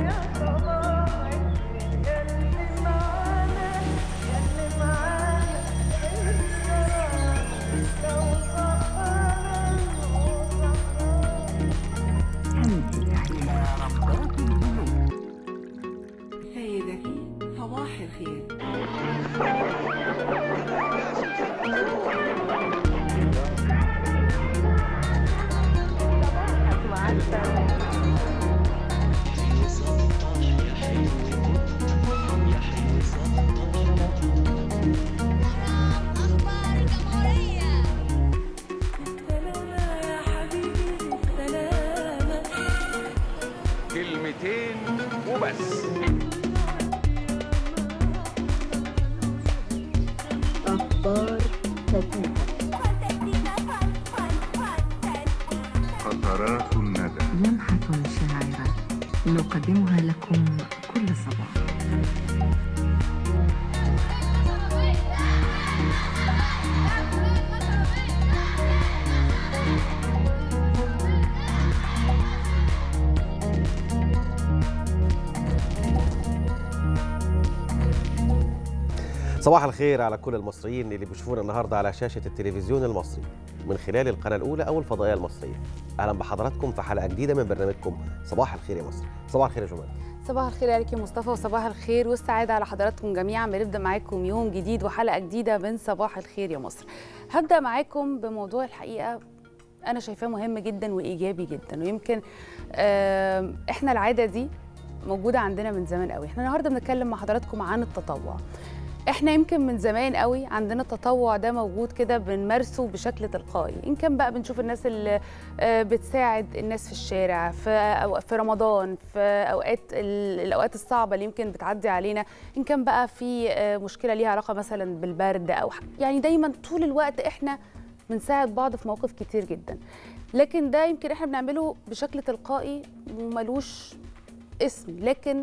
سيدتي صباح الخير أخبار الجمهورية سلامة يا حبيبي سلامة كلمتين وبس فانتستيكا فان فان فانتستيكا قطرات الندى لمحة شاعرة نقدمها لكم كل صباح صباح الخير على كل المصريين اللي بيشوفونا النهارده على شاشه التلفزيون المصري من خلال القناه الاولى او الفضائيه المصريه اهلا بحضراتكم في حلقه جديده من برنامجكم صباح الخير يا مصر صباح الخير يا جمال صباح الخير عليك يا مصطفى وصباح الخير والسعادة على حضراتكم جميعا بنبدأ معاكم يوم جديد وحلقة جديدة من صباح الخير يا مصر هبدأ معاكم بموضوع الحقيقة أنا شايفاه مهم جدا وإيجابي جدا ويمكن آم، إحنا العادة دي موجودة عندنا من زمان قوي إحنا النهاردة بنتكلم مع حضراتكم عن التطوع احنا يمكن من زمان قوي عندنا التطوع ده موجود كده بنمارسه بشكل تلقائي ان كان بقى بنشوف الناس اللي آه، بتساعد الناس في الشارع في أو- في رمضان في اوقات ال- الاوقات الصعبه اللي يمكن بتعدي علينا ان كان بقى في آه، مشكله ليها علاقه مثلا بالبرد او ح- يعني دايما طول الوقت احنا بنساعد بعض في مواقف كتير جدا لكن ده يمكن احنا بنعمله بشكل تلقائي وملوش اسم لكن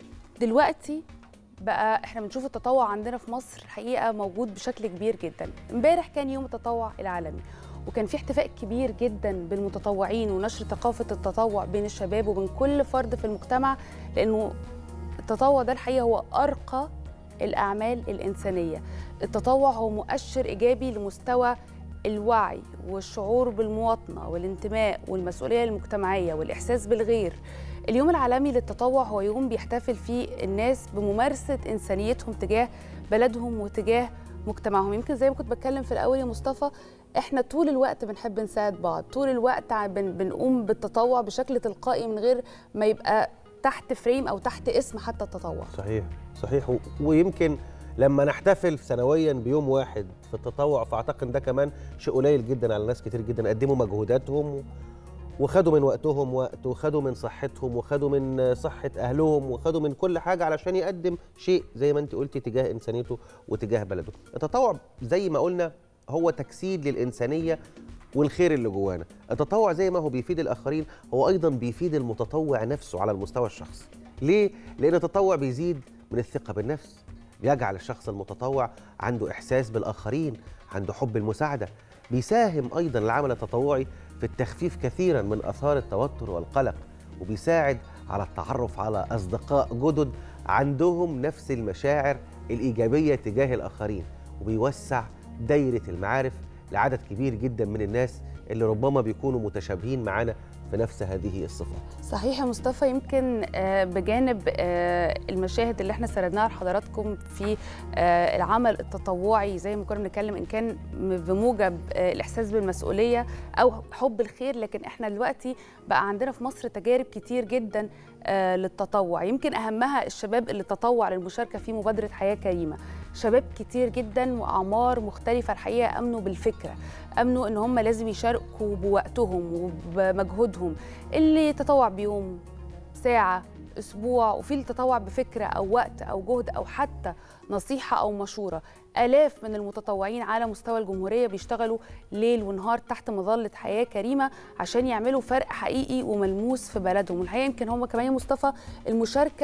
دلوقتي بقى احنا بنشوف التطوع عندنا في مصر الحقيقه موجود بشكل كبير جدا امبارح كان يوم التطوع العالمي وكان في احتفاء كبير جدا بالمتطوعين ونشر ثقافه التطوع بين الشباب وبين كل فرد في المجتمع لانه التطوع ده الحقيقه هو ارقى الاعمال الانسانيه التطوع هو مؤشر ايجابي لمستوى الوعي والشعور بالمواطنه والانتماء والمسؤوليه المجتمعيه والاحساس بالغير اليوم العالمي للتطوع هو يوم بيحتفل فيه الناس بممارسه انسانيتهم تجاه بلدهم وتجاه مجتمعهم يمكن زي ما كنت بتكلم في الاول يا مصطفى احنا طول الوقت بنحب نساعد بعض طول الوقت ع- بن بنقوم بالتطوع بشكل تلقائي من غير ما يبقى تحت فريم او تحت اسم حتى التطوع صحيح صحيح و- ويمكن لما نحتفل سنويا بيوم واحد في التطوع فاعتقد ده كمان شيء قليل جدا على ناس كتير جدا قدموا مجهوداتهم و- وخدوا من وقتهم وقت وخدوا من صحتهم وخدوا من صحة أهلهم وخدوا من كل حاجة علشان يقدم شيء زي ما أنت قلتي تجاه إنسانيته وتجاه بلده التطوع زي ما قلنا هو تجسيد للإنسانية والخير اللي جوانا التطوع زي ما هو بيفيد الآخرين هو أيضا بيفيد المتطوع نفسه على المستوى الشخصي ليه؟ لأن التطوع بيزيد من الثقة بالنفس بيجعل الشخص المتطوع عنده إحساس بالآخرين عنده حب المساعدة بيساهم أيضا العمل التطوعي في التخفيف كثيرا من آثار التوتر والقلق وبيساعد على التعرف على أصدقاء جدد عندهم نفس المشاعر الإيجابية تجاه الآخرين وبيوسع دايرة المعارف لعدد كبير جدا من الناس اللي ربما بيكونوا متشابهين معانا في نفس هذه الصفات صحيح يا مصطفى يمكن آه، بجانب آه، المشاهد اللي احنا سردناها لحضراتكم في آه، العمل التطوعي زي ما كنا بنتكلم ان كان م- بموجب آه، الاحساس بالمسؤوليه او حب الخير لكن احنا دلوقتي بقى عندنا في مصر تجارب كتير جدا آه، للتطوع يمكن اهمها الشباب اللي تطوع للمشاركه في مبادره حياه كريمه شباب كتير جدا واعمار مختلفه الحقيقه امنوا بالفكره امنوا ان هم لازم يشاركوا بوقتهم وبمجهودهم اللي يتطوع بيوم ساعه اسبوع وفي اللي يتطوع بفكره او وقت او جهد او حتى نصيحه او مشوره الاف من المتطوعين على مستوى الجمهوريه بيشتغلوا ليل ونهار تحت مظله حياه كريمه عشان يعملوا فرق حقيقي وملموس في بلدهم والحقيقه يمكن هم كمان يا مصطفى المشاركه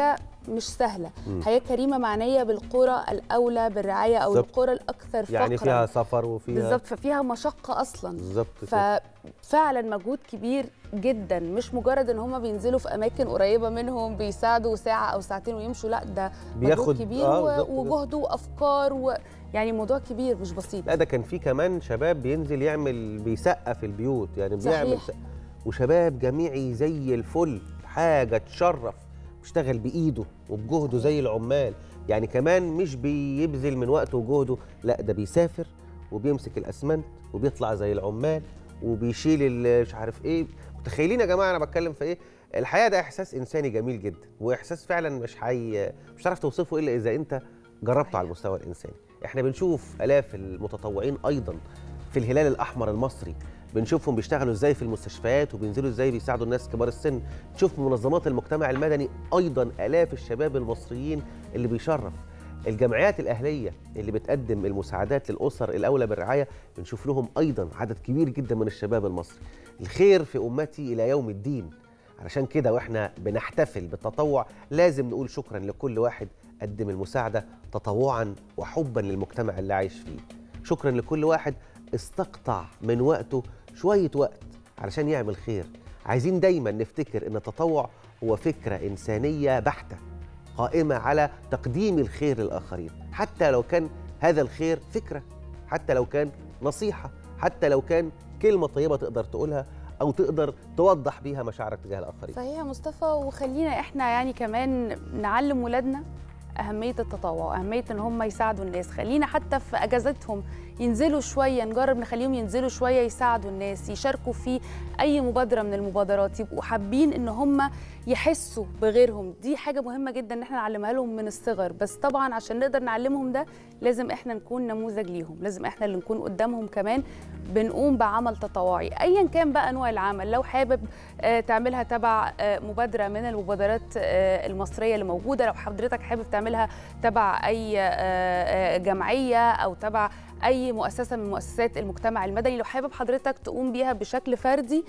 مش سهله مم. حياه كريمه معنيه بالقرى الاولى بالرعايه او بالظبط. القرى الاكثر فقرا يعني فيها سفر وفيها بالظبط ففيها مشقه اصلا بالظبط كده. ففعلا مجهود كبير جدا مش مجرد ان هم بينزلوا في اماكن قريبه منهم بيساعدوا ساعه او ساعتين ويمشوا لا ده بياخد- مجهود كبير آه، و- بالظبط كده. وجهد وافكار و... يعني موضوع كبير مش بسيط لا ده كان في كمان شباب بينزل يعمل بيسقف البيوت يعني بيعمل صحيح. س- وشباب جميعي زي الفل حاجه تشرف بيشتغل بايده وبجهده زي العمال يعني كمان مش بيبذل من وقته وجهده لا ده بيسافر وبيمسك الاسمنت وبيطلع زي العمال وبيشيل ال- مش عارف ايه متخيلين يا جماعه انا بتكلم في ايه الحقيقه ده احساس انساني جميل جدا واحساس فعلا مش حي مش هتعرف توصفه الا اذا انت جربته على المستوى الانساني احنا بنشوف الاف المتطوعين ايضا في الهلال الاحمر المصري بنشوفهم بيشتغلوا ازاي في المستشفيات وبينزلوا ازاي بيساعدوا الناس كبار السن نشوف منظمات المجتمع المدني ايضا الاف الشباب المصريين اللي بيشرف الجمعيات الاهليه اللي بتقدم المساعدات للاسر الاولى بالرعايه بنشوف لهم ايضا عدد كبير جدا من الشباب المصري الخير في امتي الى يوم الدين علشان كده واحنا بنحتفل بالتطوع لازم نقول شكرا لكل واحد قدم المساعده تطوعا وحبا للمجتمع اللي عايش فيه شكرا لكل واحد استقطع من وقته شويه وقت علشان يعمل خير عايزين دايما نفتكر ان التطوع هو فكره انسانيه بحته قائمه على تقديم الخير للاخرين حتى لو كان هذا الخير فكره حتى لو كان نصيحه حتى لو كان كلمه طيبه تقدر تقولها او تقدر توضح بيها مشاعرك تجاه الاخرين صحيح يا مصطفى وخلينا احنا يعني كمان نعلم ولادنا أهمية التطوع وأهمية إن هم يساعدوا الناس خلينا حتى في أجازتهم ينزلوا شوية نجرب نخليهم ينزلوا شوية يساعدوا الناس يشاركوا في أي مبادرة من المبادرات يبقوا حابين إن هم يحسوا بغيرهم دي حاجة مهمة جدا إن احنا نعلمها لهم من الصغر بس طبعا عشان نقدر نعلمهم ده لازم احنا نكون نموذج ليهم لازم احنا اللي نكون قدامهم كمان بنقوم بعمل تطوعي ايا كان بقى انواع العمل لو حابب آه، تعملها تبع آه، مبادره من المبادرات آه، المصريه اللي موجوده لو حضرتك حابب تعملها تبع اي آه، آه، جمعيه او تبع اي مؤسسه من مؤسسات المجتمع المدني لو حابب حضرتك تقوم بيها بشكل فردي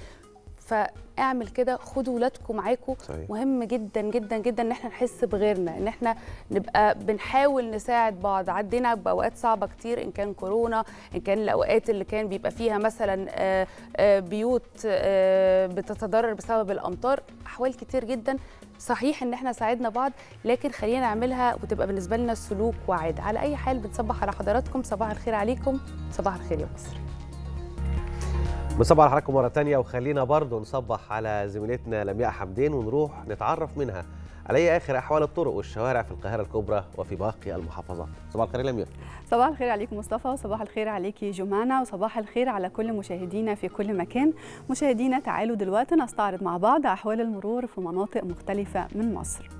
فاعمل كده خدوا ولادكم معاكم صحيح. مهم جدا جدا جدا ان احنا نحس بغيرنا ان احنا نبقى بنحاول نساعد بعض عدينا باوقات صعبه كتير ان كان كورونا ان كان الاوقات اللي كان بيبقى فيها مثلا آه، آه، بيوت آه، بتتضرر بسبب الامطار احوال كتير جدا صحيح ان احنا ساعدنا بعض لكن خلينا نعملها وتبقى بالنسبه لنا سلوك وعاده على اي حال بنصبح على حضراتكم صباح الخير عليكم صباح الخير يا مصر بنصبح على حضراتكم مرة تانية وخلينا برضو نصبح على زميلتنا لمياء حمدين ونروح نتعرف منها على ايه اخر احوال الطرق والشوارع في القاهرة الكبرى وفي باقي المحافظات صباح الخير يا لمياء صباح الخير عليكم مصطفى وصباح الخير عليكي جمانة وصباح الخير على كل مشاهدينا في كل مكان مشاهدينا تعالوا دلوقتي نستعرض مع بعض أحوال المرور في مناطق مختلفة من مصر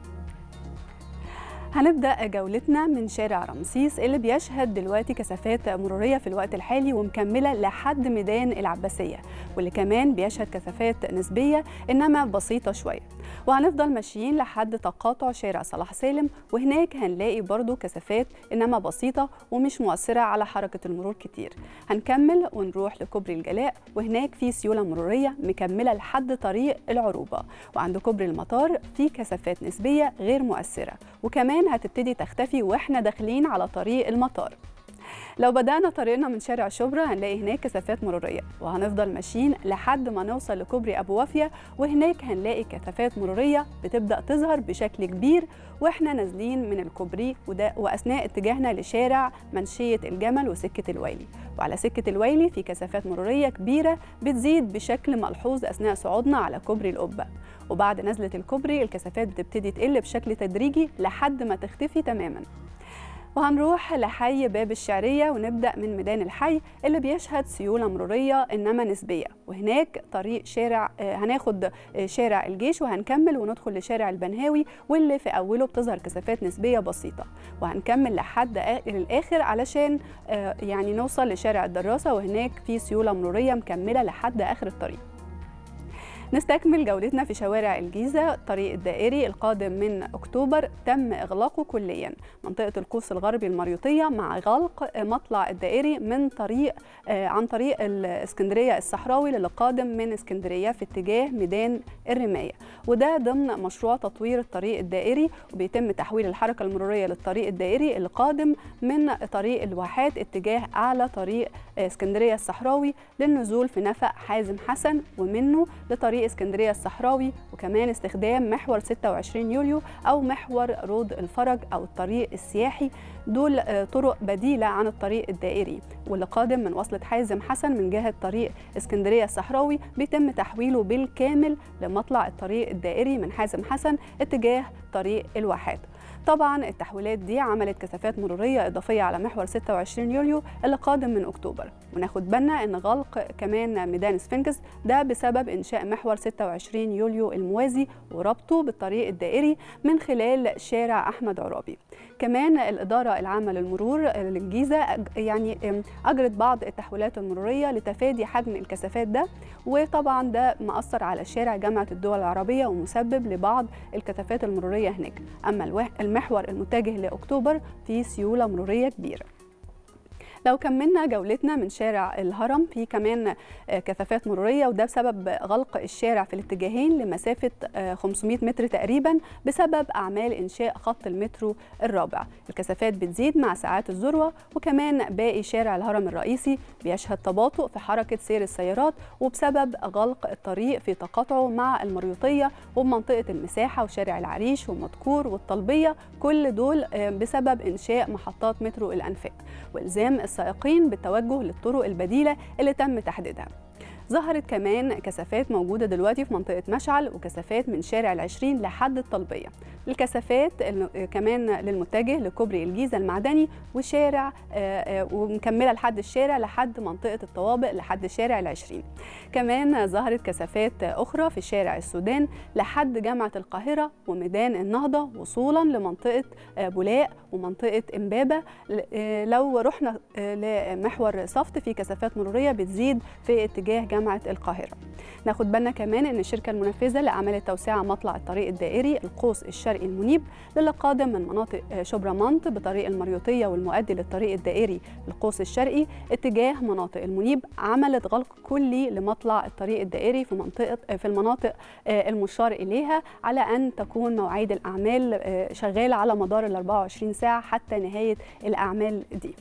هنبدأ جولتنا من شارع رمسيس اللي بيشهد دلوقتي كثافات مرورية في الوقت الحالي ومكملة لحد ميدان العباسية واللي كمان بيشهد كثافات نسبية إنما بسيطة شوية وهنفضل ماشيين لحد تقاطع شارع صلاح سالم وهناك هنلاقي برضو كثافات إنما بسيطة ومش مؤثرة على حركة المرور كتير هنكمل ونروح لكوبري الجلاء وهناك في سيولة مرورية مكملة لحد طريق العروبة وعند كوبري المطار في كثافات نسبية غير مؤثرة وكمان هتبتدي تختفي واحنا داخلين على طريق المطار لو بدأنا طريقنا من شارع شبرا هنلاقي هناك كثافات مرورية وهنفضل ماشيين لحد ما نوصل لكوبري أبو وافية وهناك هنلاقي كثافات مرورية بتبدأ تظهر بشكل كبير واحنا نازلين من الكوبري وده وأثناء اتجاهنا لشارع منشية الجمل وسكة الويلي وعلى سكة الويلي في كثافات مرورية كبيرة بتزيد بشكل ملحوظ أثناء صعودنا على كوبري القبة وبعد نزلة الكوبري الكثافات بتبتدي تقل بشكل تدريجي لحد ما تختفي تماماً وهنروح لحي باب الشعرية ونبدأ من ميدان الحي اللي بيشهد سيولة مرورية إنما نسبية وهناك طريق شارع آه، هناخد آه، شارع الجيش وهنكمل وندخل لشارع البنهاوي واللي في أوله بتظهر كثافات نسبية بسيطة وهنكمل لحد آ- الآخر علشان آه، يعني نوصل لشارع الدراسة وهناك في سيولة مرورية مكملة لحد آخر الطريق نستكمل جولتنا في شوارع الجيزة الطريق الدائري القادم من أكتوبر تم إغلاقه كليا منطقة القوس الغربي المريوطية مع غلق مطلع الدائري من طريق آه، عن طريق الإسكندرية الصحراوي للقادم من اسكندرية في اتجاه ميدان الرماية وده ضمن مشروع تطوير الطريق الدائري وبيتم تحويل الحركة المرورية للطريق الدائري القادم من طريق الواحات اتجاه أعلى طريق آه، اسكندرية الصحراوي للنزول في نفق حازم حسن ومنه لطريق اسكندرية الصحراوي وكمان استخدام محور 26 يوليو أو محور رود الفرج أو الطريق السياحي دول آه، طرق بديلة عن الطريق الدائري واللي قادم من وصلة حازم حسن من جهة طريق اسكندرية الصحراوي بيتم تحويله بالكامل لمطلع الطريق الدائري من حازم حسن اتجاه طريق الواحات طبعا التحويلات دي عملت كثافات مروريه اضافيه على محور 26 يوليو اللي قادم من اكتوبر وناخد بالنا ان غلق كمان ميدان سفنكس ده بسبب انشاء محور 26 يوليو الموازي وربطه بالطريق الدائري من خلال شارع احمد عرابي كمان الاداره العامه للمرور للجيزه أج- يعني أم، اجرت بعض التحويلات المروريه لتفادي حجم الكثافات ده وطبعا ده مأثر على شارع جامعه الدول العربيه ومسبب لبعض الكثافات المروريه هناك اما الوا- المحور المتجه لاكتوبر فيه سيوله مروريه كبيره لو كملنا جولتنا من شارع الهرم في كمان آه، كثافات مرورية وده بسبب غلق الشارع في الاتجاهين لمسافة آه، 500 متر تقريبا بسبب أعمال إنشاء خط المترو الرابع الكثافات بتزيد مع ساعات الذروة وكمان باقي شارع الهرم الرئيسي بيشهد تباطؤ في حركة سير السيارات وبسبب غلق الطريق في تقاطعه مع المريوطية ومنطقة المساحة وشارع العريش ومدكور والطلبية كل دول آه، بسبب إنشاء محطات مترو الأنفاق والزام السائقين بالتوجه للطرق البديله اللي تم تحديدها ظهرت كمان كثافات موجودة دلوقتي في منطقة مشعل وكثافات من شارع العشرين لحد الطلبية الكثافات ال- كمان للمتجه لكوبري الجيزة المعدني وشارع آه، آه، ومكملة لحد الشارع لحد منطقة الطوابق لحد شارع العشرين كمان ظهرت كثافات أخرى في شارع السودان لحد جامعة القاهرة وميدان النهضة وصولا لمنطقة آه، بولاق ومنطقة إمبابة ل- آه، لو رحنا آه، لمحور صفت في كثافات مرورية بتزيد في اتجاه جامعة القاهرة ناخد بالنا كمان ان الشركه المنفذه لاعمال توسعه مطلع الطريق الدائري القوس الشرقي المنيب للي قادم من مناطق آه، شبرا منط بطريق المريوطيه والمؤدي للطريق الدائري القوس الشرقي اتجاه مناطق المنيب عملت غلق كلي لمطلع الطريق الدائري في منطقه آه، في المناطق آه، المشار اليها على ان تكون مواعيد الاعمال آه، شغاله على مدار ال 24 ساعه حتى نهايه الاعمال دي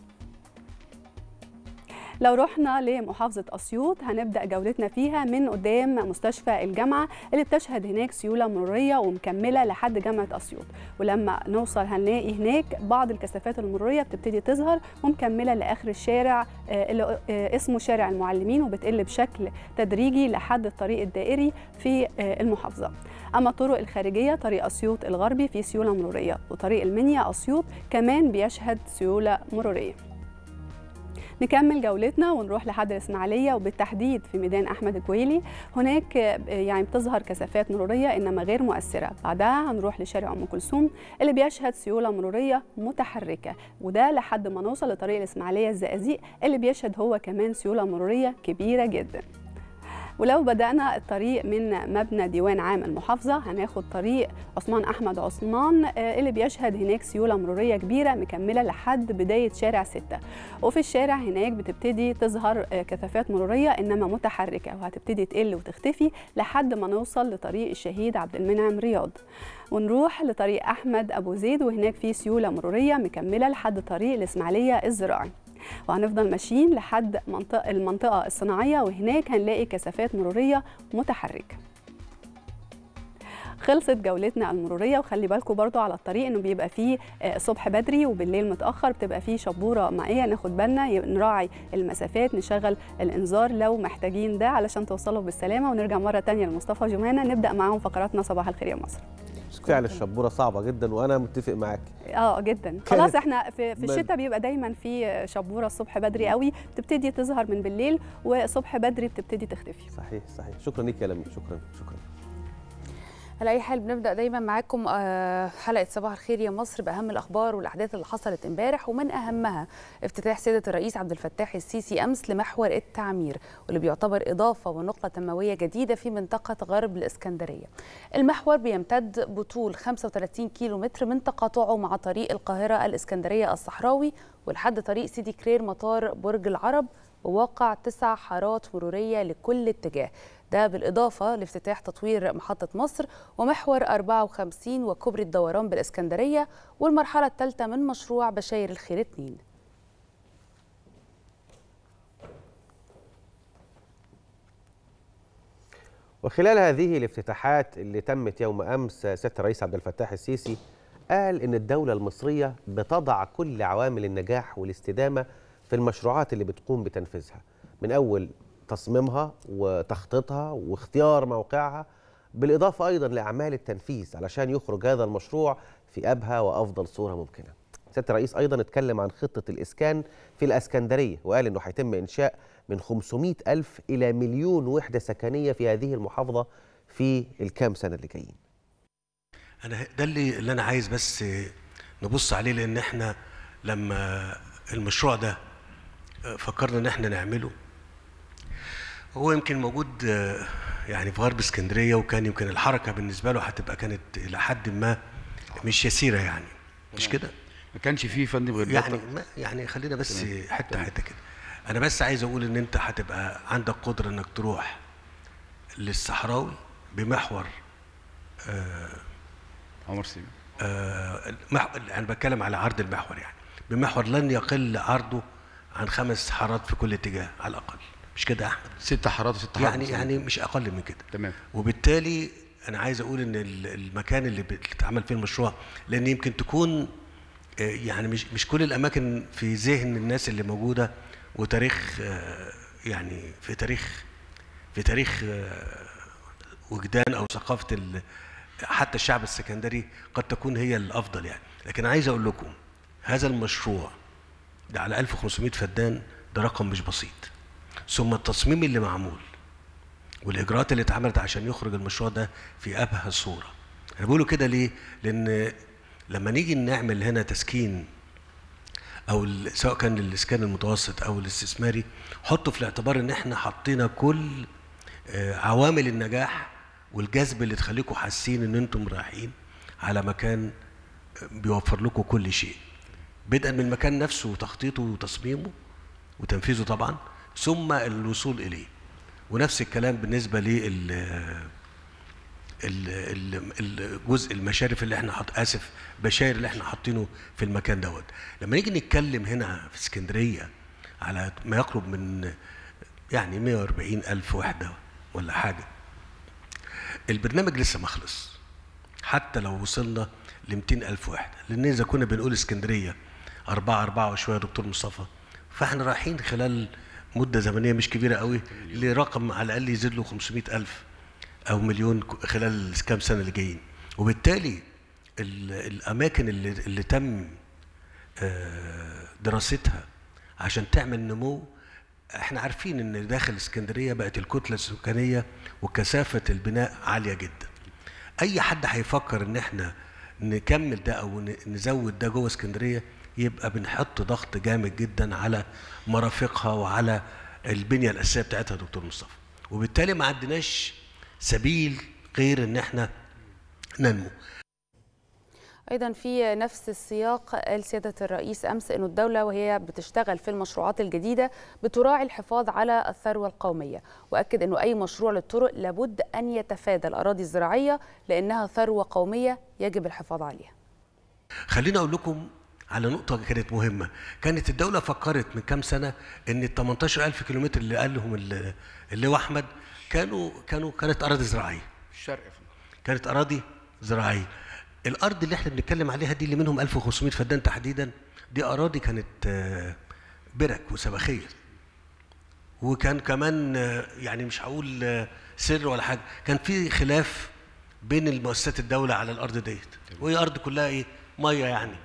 لو رحنا لمحافظة أسيوط هنبدأ جولتنا فيها من قدام مستشفى الجامعة اللي بتشهد هناك سيولة مرورية ومكملة لحد جامعة أسيوط ولما نوصل هنلاقي هناك بعض الكثافات المرورية بتبتدي تظهر ومكملة لآخر الشارع آه، اللي آه، اسمه شارع المعلمين وبتقل بشكل تدريجي لحد الطريق الدائري في آه، المحافظة أما الطرق الخارجية طريق أسيوط الغربي فيه سيولة مرورية وطريق المنيا أسيوط كمان بيشهد سيولة مرورية نكمل جولتنا ونروح لحد الإسماعيلية وبالتحديد في ميدان أحمد الكويلي هناك آه، يعني بتظهر كثافات مرورية إنما غير مؤثرة بعدها هنروح لشارع أم كلثوم اللي بيشهد سيولة مرورية متحركة وده لحد ما نوصل لطريق الإسماعيلية الزقازيق اللي بيشهد هو كمان سيولة مرورية كبيرة جدا ولو بدأنا الطريق من مبنى ديوان عام المحافظة هناخد طريق عثمان أحمد عثمان آه، اللي بيشهد هناك سيولة مرورية كبيرة مكملة لحد بداية شارع ستة وفي الشارع هناك بتبتدي تظهر آه، كثافات مرورية إنما متحركة وهتبتدي تقل وتختفي لحد ما نوصل لطريق الشهيد عبد المنعم رياض ونروح لطريق أحمد أبو زيد وهناك في سيولة مرورية مكملة لحد طريق الإسماعيلية الزراعي وهنفضل ماشيين لحد منطقة المنطقة الصناعية وهناك هنلاقي كثافات مرورية متحركة خلصت جولتنا المروريه وخلي بالكم برضو على الطريق انه بيبقى فيه آه، الصبح بدري وبالليل متاخر بتبقى فيه شبوره مائيه ناخد بالنا ي- نراعي المسافات نشغل الانذار لو محتاجين ده علشان توصلوا بالسلامه ونرجع مره تانية لمصطفى جمانه نبدا معاهم فقراتنا صباح الخير يا مصر فعلا الشبوره صعبه جدا وانا متفق معاك اه جدا خلاص احنا في, في الشتاء بيبقى دايما في شبوره الصبح بدري قوي بتبتدي تظهر من بالليل والصبح بدري بتبتدي تختفي صحيح صحيح شكرا ليك يا لميس شكرا شكرا على اي حال بنبدا دايما معاكم آه، حلقه صباح الخير يا مصر باهم الاخبار والاحداث اللي حصلت امبارح ومن اهمها افتتاح سياده الرئيس عبد الفتاح السيسي امس لمحور التعمير واللي بيعتبر اضافه ونقله تنمويه جديده في منطقه غرب الاسكندريه. المحور بيمتد بطول 35 كيلو متر من تقاطعه مع طريق القاهره الاسكندريه الصحراوي ولحد طريق سيدي كرير مطار برج العرب وواقع تسع حارات مروريه لكل اتجاه ده بالإضافة لافتتاح تطوير محطة مصر ومحور 54 وكوبري الدوران بالإسكندرية والمرحلة الثالثة من مشروع بشاير الخير 2 وخلال هذه الافتتاحات اللي تمت يوم امس سياده الرئيس عبد الفتاح السيسي قال ان الدوله المصريه بتضع كل عوامل النجاح والاستدامه في المشروعات اللي بتقوم بتنفيذها من اول تصميمها وتخطيطها واختيار موقعها بالاضافه ايضا لاعمال التنفيذ علشان يخرج هذا المشروع في ابهى وافضل صوره ممكنه. سياده الرئيس ايضا اتكلم عن خطه الاسكان في الاسكندريه وقال انه هيتم انشاء من 500 الف الى مليون وحده سكنيه في هذه المحافظه في الكام سنه اللي جايين. انا ده اللي اللي انا عايز بس نبص عليه لان احنا لما المشروع ده فكرنا ان احنا نعمله هو يمكن موجود آه، يعني في غرب اسكندريه وكان يمكن الحركه بالنسبه له هتبقى كانت الى حد ما مش يسيره يعني مش كده ما كانش فيه فندم غير يعني بطل. ما يعني خلينا بس تمام. حته تمام. حته كده انا بس عايز اقول ان انت هتبقى عندك قدره انك تروح للصحراوي بمحور عمر سيمي آه، المح... انا بتكلم على عرض المحور يعني بمحور لن يقل عرضه عن خمس حارات في كل اتجاه على الاقل مش كده يا احمد ست حارات وست حارات يعني يعني مش اقل من كده تمام وبالتالي انا عايز اقول ان ال- المكان اللي بيتعمل فيه المشروع لان يمكن تكون آه، يعني مش مش كل الاماكن في ذهن الناس اللي موجوده وتاريخ آه، يعني في تاريخ في تاريخ آه، وجدان او ثقافه ال- حتى الشعب السكندري قد تكون هي الافضل يعني لكن عايز اقول لكم هذا المشروع ده على 1500 فدان ده رقم مش بسيط ثم التصميم اللي معمول والاجراءات اللي اتعملت عشان يخرج المشروع ده في ابهى صوره انا بقوله كده ليه لان لما نيجي نعمل هنا تسكين او ال- سواء كان الاسكان المتوسط او الاستثماري حطوا في الاعتبار ان احنا حطينا كل آه، عوامل النجاح والجذب اللي تخليكم حاسين ان انتم رايحين على مكان آه، بيوفر لكم كل شيء بدءا من المكان نفسه وتخطيطه وتصميمه وتنفيذه طبعا ثم الوصول اليه ونفس الكلام بالنسبه لل ال- ال- الجزء المشارف اللي احنا حط اسف بشاير اللي احنا حاطينه في المكان دوت لما نيجي نتكلم هنا في اسكندريه على ما يقرب من يعني 140 الف وحده ولا حاجه البرنامج لسه ما خلص حتى لو وصلنا ل 200 الف وحده لان اذا كنا بنقول اسكندريه أربعة أربعة وشوية يا دكتور مصطفى فاحنا رايحين خلال مدة زمنية مش كبيرة قوي لرقم على الأقل يزيد له 500 ألف أو مليون ك- خلال كام سنة اللي جايين وبالتالي ال- الأماكن اللي, اللي تم آه، دراستها عشان تعمل نمو احنا عارفين ان داخل اسكندريه بقت الكتله السكانيه وكثافه البناء عاليه جدا اي حد هيفكر ان احنا نكمل ده او ن- نزود ده جوه اسكندريه يبقى بنحط ضغط جامد جدا على مرافقها وعلى البنيه الاساسيه بتاعتها يا دكتور مصطفى وبالتالي ما عندناش سبيل غير ان احنا ننمو ايضا في نفس السياق قال سياده الرئيس امس انه الدوله وهي بتشتغل في المشروعات الجديده بتراعي الحفاظ على الثروه القوميه واكد انه اي مشروع للطرق لابد ان يتفادى الاراضي الزراعيه لانها ثروه قوميه يجب الحفاظ عليها خليني اقول لكم على نقطة كانت مهمة، كانت الدولة فكرت من كام سنة إن ال 18000 كيلومتر اللي قالهم ال- اللواء أحمد كانوا كانوا كانت أراضي زراعية، الشرق يا فندم. كانت أراضي زراعية. الأرض اللي إحنا بنتكلم عليها دي اللي منهم 1500 فدان تحديدا دي أراضي كانت آه، برك وسبخية. وكان كمان آه، يعني مش هقول آه، سر ولا حاجة، كان في خلاف بين المؤسسات الدولة على الأرض ديت، وهي أرض كلها إيه؟ مية يعني.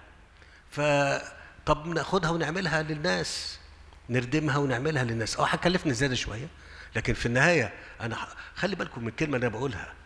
فطب ناخدها ونعملها للناس نردمها ونعملها للناس اه هتكلفني زياده شويه لكن في النهايه انا ح- خلي بالكم من الكلمه اللي انا بقولها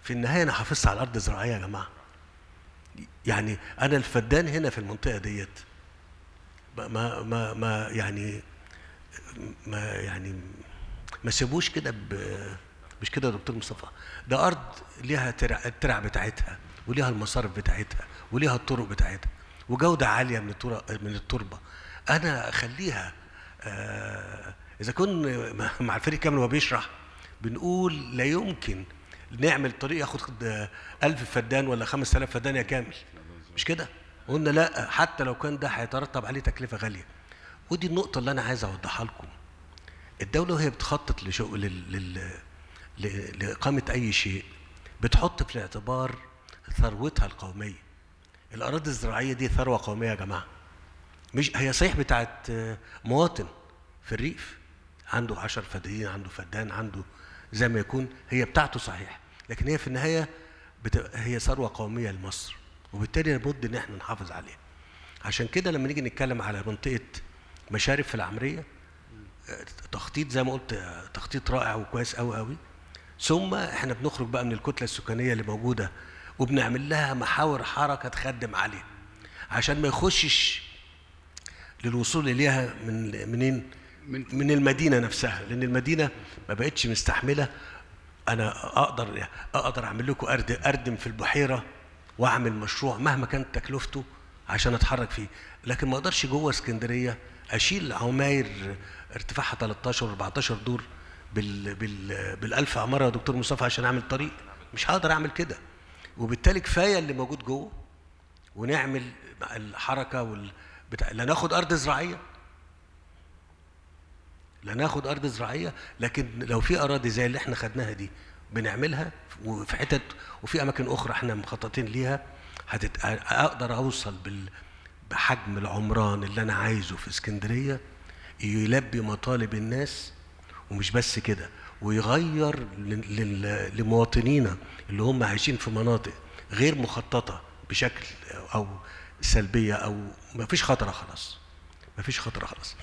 في النهايه انا حافظت على الارض الزراعيه يا جماعه يعني انا الفدان هنا في المنطقه ديت ما ما ما يعني ما يعني ما سيبوش كده ب- مش كده يا دكتور مصطفى ده ارض ليها ترع الترع بتاعتها وليها المصارف بتاعتها وليها الطرق بتاعتها وجوده عاليه من التربه من التربه انا اخليها آه اذا كن مع- مع الفريق كامل وهو بيشرح بنقول لا يمكن نعمل طريق ياخد آه، ألف فدان ولا خمس آلاف فدان يا كامل مش كده قلنا لا حتى لو كان ده هيترتب عليه تكلفه غاليه ودي النقطه اللي انا عايز اوضحها لكم الدولة وهي بتخطط لشغل لل... لل... ل- لإقامة أي شيء بتحط في الاعتبار ثروتها القومية الأراضي الزراعية دي ثروة قومية يا جماعة مش هي صحيح بتاعت آه، مواطن في الريف عنده عشر فدانين عنده فدان عنده زي ما يكون هي بتاعته صحيح لكن هي في النهاية بت... هي ثروة قومية لمصر وبالتالي لابد ان احنا نحافظ عليها عشان كده لما نيجي نتكلم على منطقة مشارف في العمرية تخطيط زي ما قلت آه، تخطيط رائع وكويس قوي قوي ثم احنا بنخرج بقى من الكتله السكانيه اللي موجوده وبنعمل لها محاور حركه تخدم عليها عشان ما يخشش للوصول اليها من منين من, من المدينه نفسها لان المدينه ما بقتش مستحمله انا اقدر اقدر اعمل لكم أرد اردم في البحيره واعمل مشروع مهما كانت تكلفته عشان اتحرك فيه لكن ما اقدرش جوه اسكندريه اشيل عماير ارتفاعها 13 14 دور بال بال بالالف عماره يا دكتور مصطفى عشان اعمل طريق مش هقدر اعمل كده وبالتالي كفايه اللي موجود جوه ونعمل الحركه وال بتاع لا ناخد ارض زراعيه لا ناخد ارض زراعيه لكن لو في اراضي زي اللي احنا خدناها دي بنعملها وفي حتت وفي اماكن اخرى احنا مخططين ليها هتت... اقدر اوصل بال... بحجم العمران اللي انا عايزه في اسكندريه يلبي مطالب الناس ومش بس كده ويغير لل... لل... لمواطنينا اللي هم عايشين في مناطق غير مخططه بشكل او سلبيه او ما فيش خطره خلاص ما فيش خطره خلاص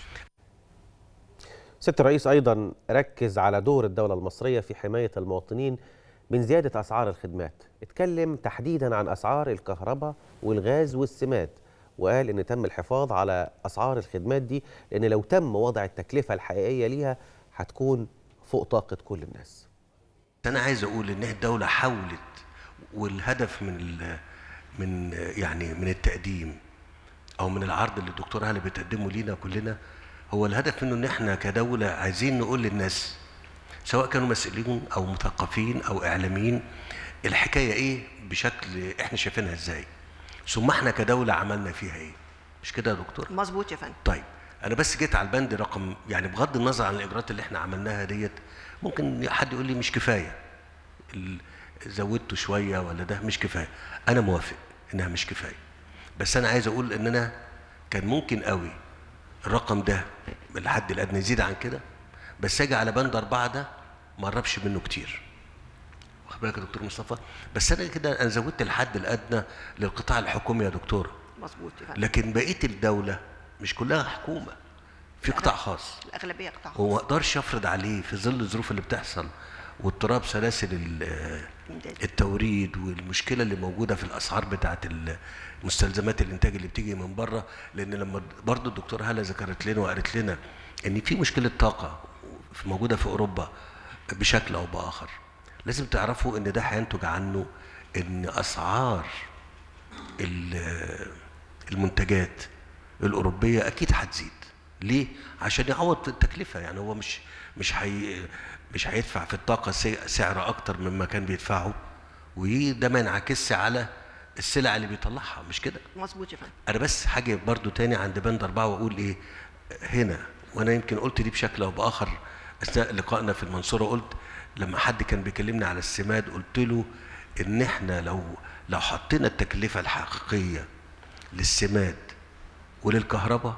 سيادة الرئيس أيضا ركز على دور الدولة المصرية في حماية المواطنين من زيادة أسعار الخدمات اتكلم تحديدا عن أسعار الكهرباء والغاز والسماد وقال إن تم الحفاظ على أسعار الخدمات دي لأن لو تم وضع التكلفة الحقيقية ليها هتكون فوق طاقة كل الناس انا عايز اقول ان الدوله حاولت والهدف من ال من يعني من التقديم او من العرض اللي الدكتور هاله بتقدمه لينا كلنا هو الهدف منه ان احنا كدوله عايزين نقول للناس سواء كانوا مسؤولين او مثقفين او اعلاميين الحكايه ايه بشكل احنا شايفينها ازاي ثم احنا كدوله عملنا فيها ايه مش كده يا دكتور مظبوط يا فندم طيب انا بس جيت على البند رقم يعني بغض النظر عن الاجراءات اللي احنا عملناها ديت ممكن حد يقول لي مش كفايه ال- زودته شويه ولا ده مش كفايه انا موافق انها مش كفايه بس انا عايز اقول ان انا كان ممكن قوي الرقم ده الحد الادنى يزيد عن كده بس اجي على بند اربعه ده ما اقربش منه كتير واخد بالك يا دكتور مصطفى بس انا كده انا زودت الحد الادنى للقطاع الحكومي يا دكتور مظبوط يا فندم لكن بقيه الدوله مش كلها حكومه في قطاع خاص الاغلبيه قطاع خاص وما اقدرش افرض عليه في ظل الظروف اللي بتحصل واضطراب سلاسل ال- إمداد. التوريد والمشكله اللي موجوده في الاسعار بتاعه ال- مستلزمات الانتاج اللي بتيجي من بره لان لما برضو الدكتور هاله ذكرت لنا وقالت لنا ان في مشكله طاقه موجوده في اوروبا بشكل او باخر لازم تعرفوا ان ده هينتج عنه ان اسعار ال- المنتجات الاوروبيه اكيد هتزيد ليه عشان يعوض التكلفه يعني هو مش مش هي مش هيدفع في الطاقه سي- سعر اكتر مما كان بيدفعه وده ما ينعكسش على السلع اللي بيطلعها مش كده مظبوط يا فندم انا بس حاجه برضو تاني عند بند اربعه واقول ايه هنا وانا يمكن قلت دي بشكل او باخر اثناء لقائنا في المنصوره قلت لما حد كان بيكلمني على السماد قلت له ان احنا لو لو حطينا التكلفه الحقيقيه للسماد وللكهرباء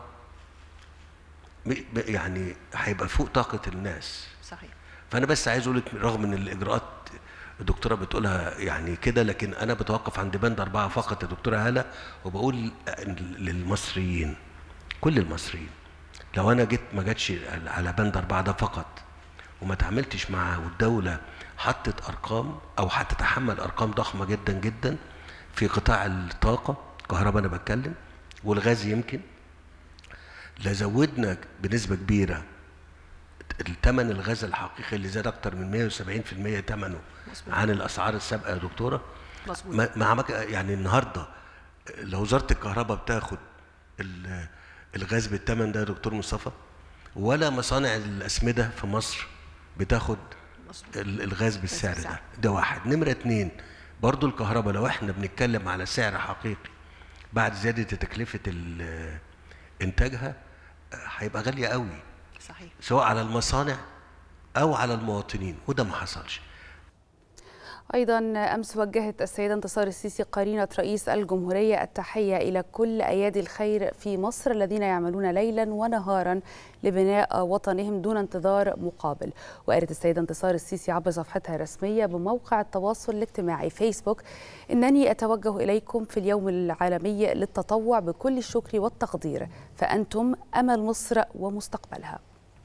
م- م- يعني هيبقى فوق طاقه الناس صحيح فانا بس عايز اقول لك رغم ان الاجراءات الدكتوره بتقولها يعني كده لكن انا بتوقف عند بند اربعه فقط يا دكتوره هاله وبقول للمصريين كل المصريين لو انا جيت ما جاتش على بند اربعه ده فقط وما تعاملتش معاه والدوله حطت ارقام او هتتحمل ارقام ضخمه جدا جدا في قطاع الطاقه كهرباء انا بتكلم والغاز يمكن لا زودنا بنسبه كبيره الثمن الغاز الحقيقي اللي زاد اكتر من 170% ثمنه مظبوط. عن الاسعار السابقه يا دكتوره مظبوط. ما ما عمك يعني النهارده لو وزاره الكهرباء بتاخد ال- الغاز بالثمن ده يا دكتور مصطفى ولا مصانع الاسمده في مصر بتاخد مظبوط. ال- الغاز بالسعر ده بالسعر. ده واحد نمره اتنين برضو الكهرباء لو احنا بنتكلم على سعر حقيقي بعد زياده تكلفه ال- انتاجها آه، هيبقى غاليه قوي صحيح سواء على المصانع او على المواطنين وده ما حصلش أيضا أمس وجهت السيدة انتصار السيسي قرينة رئيس الجمهورية التحية إلى كل أيادي الخير في مصر الذين يعملون ليلا ونهارا لبناء وطنهم دون انتظار مقابل وقالت السيدة انتصار السيسي عبر صفحتها الرسمية بموقع التواصل الاجتماعي فيسبوك إنني أتوجه إليكم في اليوم العالمي للتطوع بكل الشكر والتقدير فأنتم أمل مصر ومستقبلها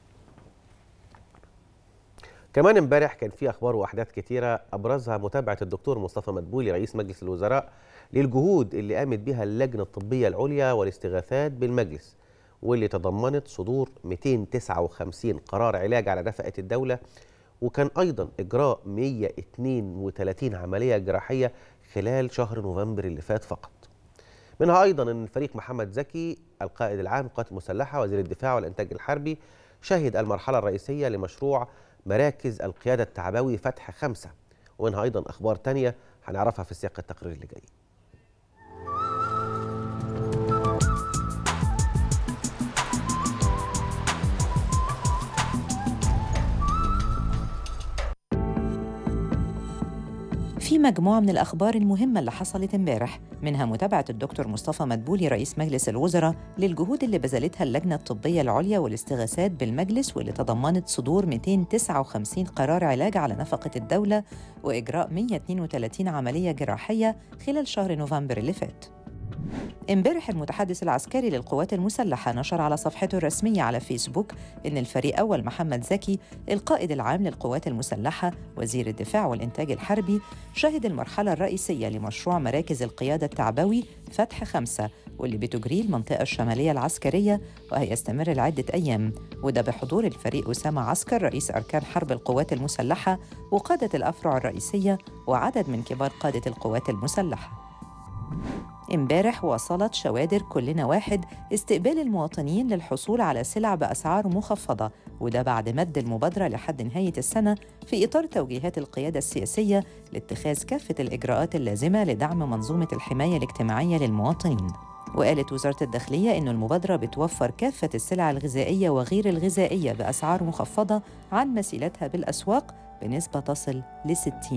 كمان امبارح كان في اخبار واحداث كتيره ابرزها متابعه الدكتور مصطفى مدبولي رئيس مجلس الوزراء للجهود اللي قامت بها اللجنه الطبيه العليا والاستغاثات بالمجلس واللي تضمنت صدور 259 قرار علاج على نفقه الدوله وكان ايضا اجراء 132 عمليه جراحيه خلال شهر نوفمبر اللي فات فقط منها ايضا ان فريق محمد زكي القائد العام للقوات المسلحه وزير الدفاع والانتاج الحربي شهد المرحله الرئيسيه لمشروع مراكز القياده التعبوي فتح خمسه ومنها ايضا اخبار تانية هنعرفها في سياق التقرير اللي جاي في مجموعة من الأخبار المهمة اللي حصلت امبارح منها متابعة الدكتور مصطفى مدبولي رئيس مجلس الوزراء للجهود اللي بذلتها اللجنة الطبية العليا والاستغاثات بالمجلس واللي تضمنت صدور 259 قرار علاج على نفقة الدولة وإجراء 132 عملية جراحية خلال شهر نوفمبر اللي فات امبارح المتحدث العسكري للقوات المسلحة نشر على صفحته الرسمية على فيسبوك إن الفريق أول محمد زكي القائد العام للقوات المسلحة وزير الدفاع والإنتاج الحربي شهد المرحلة الرئيسية لمشروع مراكز القيادة التعبوي فتح خمسة واللي بتجريه المنطقة الشمالية العسكرية وهيستمر لعدة أيام وده بحضور الفريق أسامة عسكر رئيس أركان حرب القوات المسلحة وقادة الأفرع الرئيسية وعدد من كبار قادة القوات المسلحة امبارح واصلت شوادر كلنا واحد استقبال المواطنين للحصول على سلع بأسعار مخفضة وده بعد مد المبادرة لحد نهاية السنة في إطار توجيهات القيادة السياسية لاتخاذ كافة الإجراءات اللازمة لدعم منظومة الحماية الاجتماعية للمواطنين وقالت وزارة الداخلية إن المبادرة بتوفر كافة السلع الغذائية وغير الغذائية بأسعار مخفضة عن مثيلتها بالأسواق بنسبة تصل ل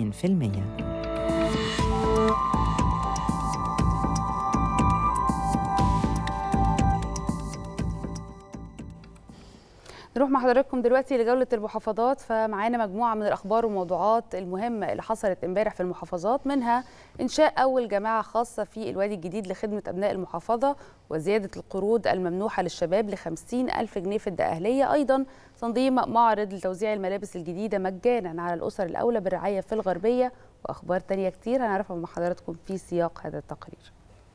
60%. نروح مع حضراتكم دلوقتي لجولة المحافظات فمعانا مجموعة من الأخبار والموضوعات المهمة اللي حصلت امبارح في المحافظات منها إنشاء أول جامعة خاصة في الوادي الجديد لخدمة أبناء المحافظة وزيادة القروض الممنوحة للشباب ل ألف جنيه في الدقهلية أيضا تنظيم معرض لتوزيع الملابس الجديدة مجانا على الأسر الأولى بالرعاية في الغربية وأخبار تانية كتير هنعرفها مع حضراتكم في سياق هذا التقرير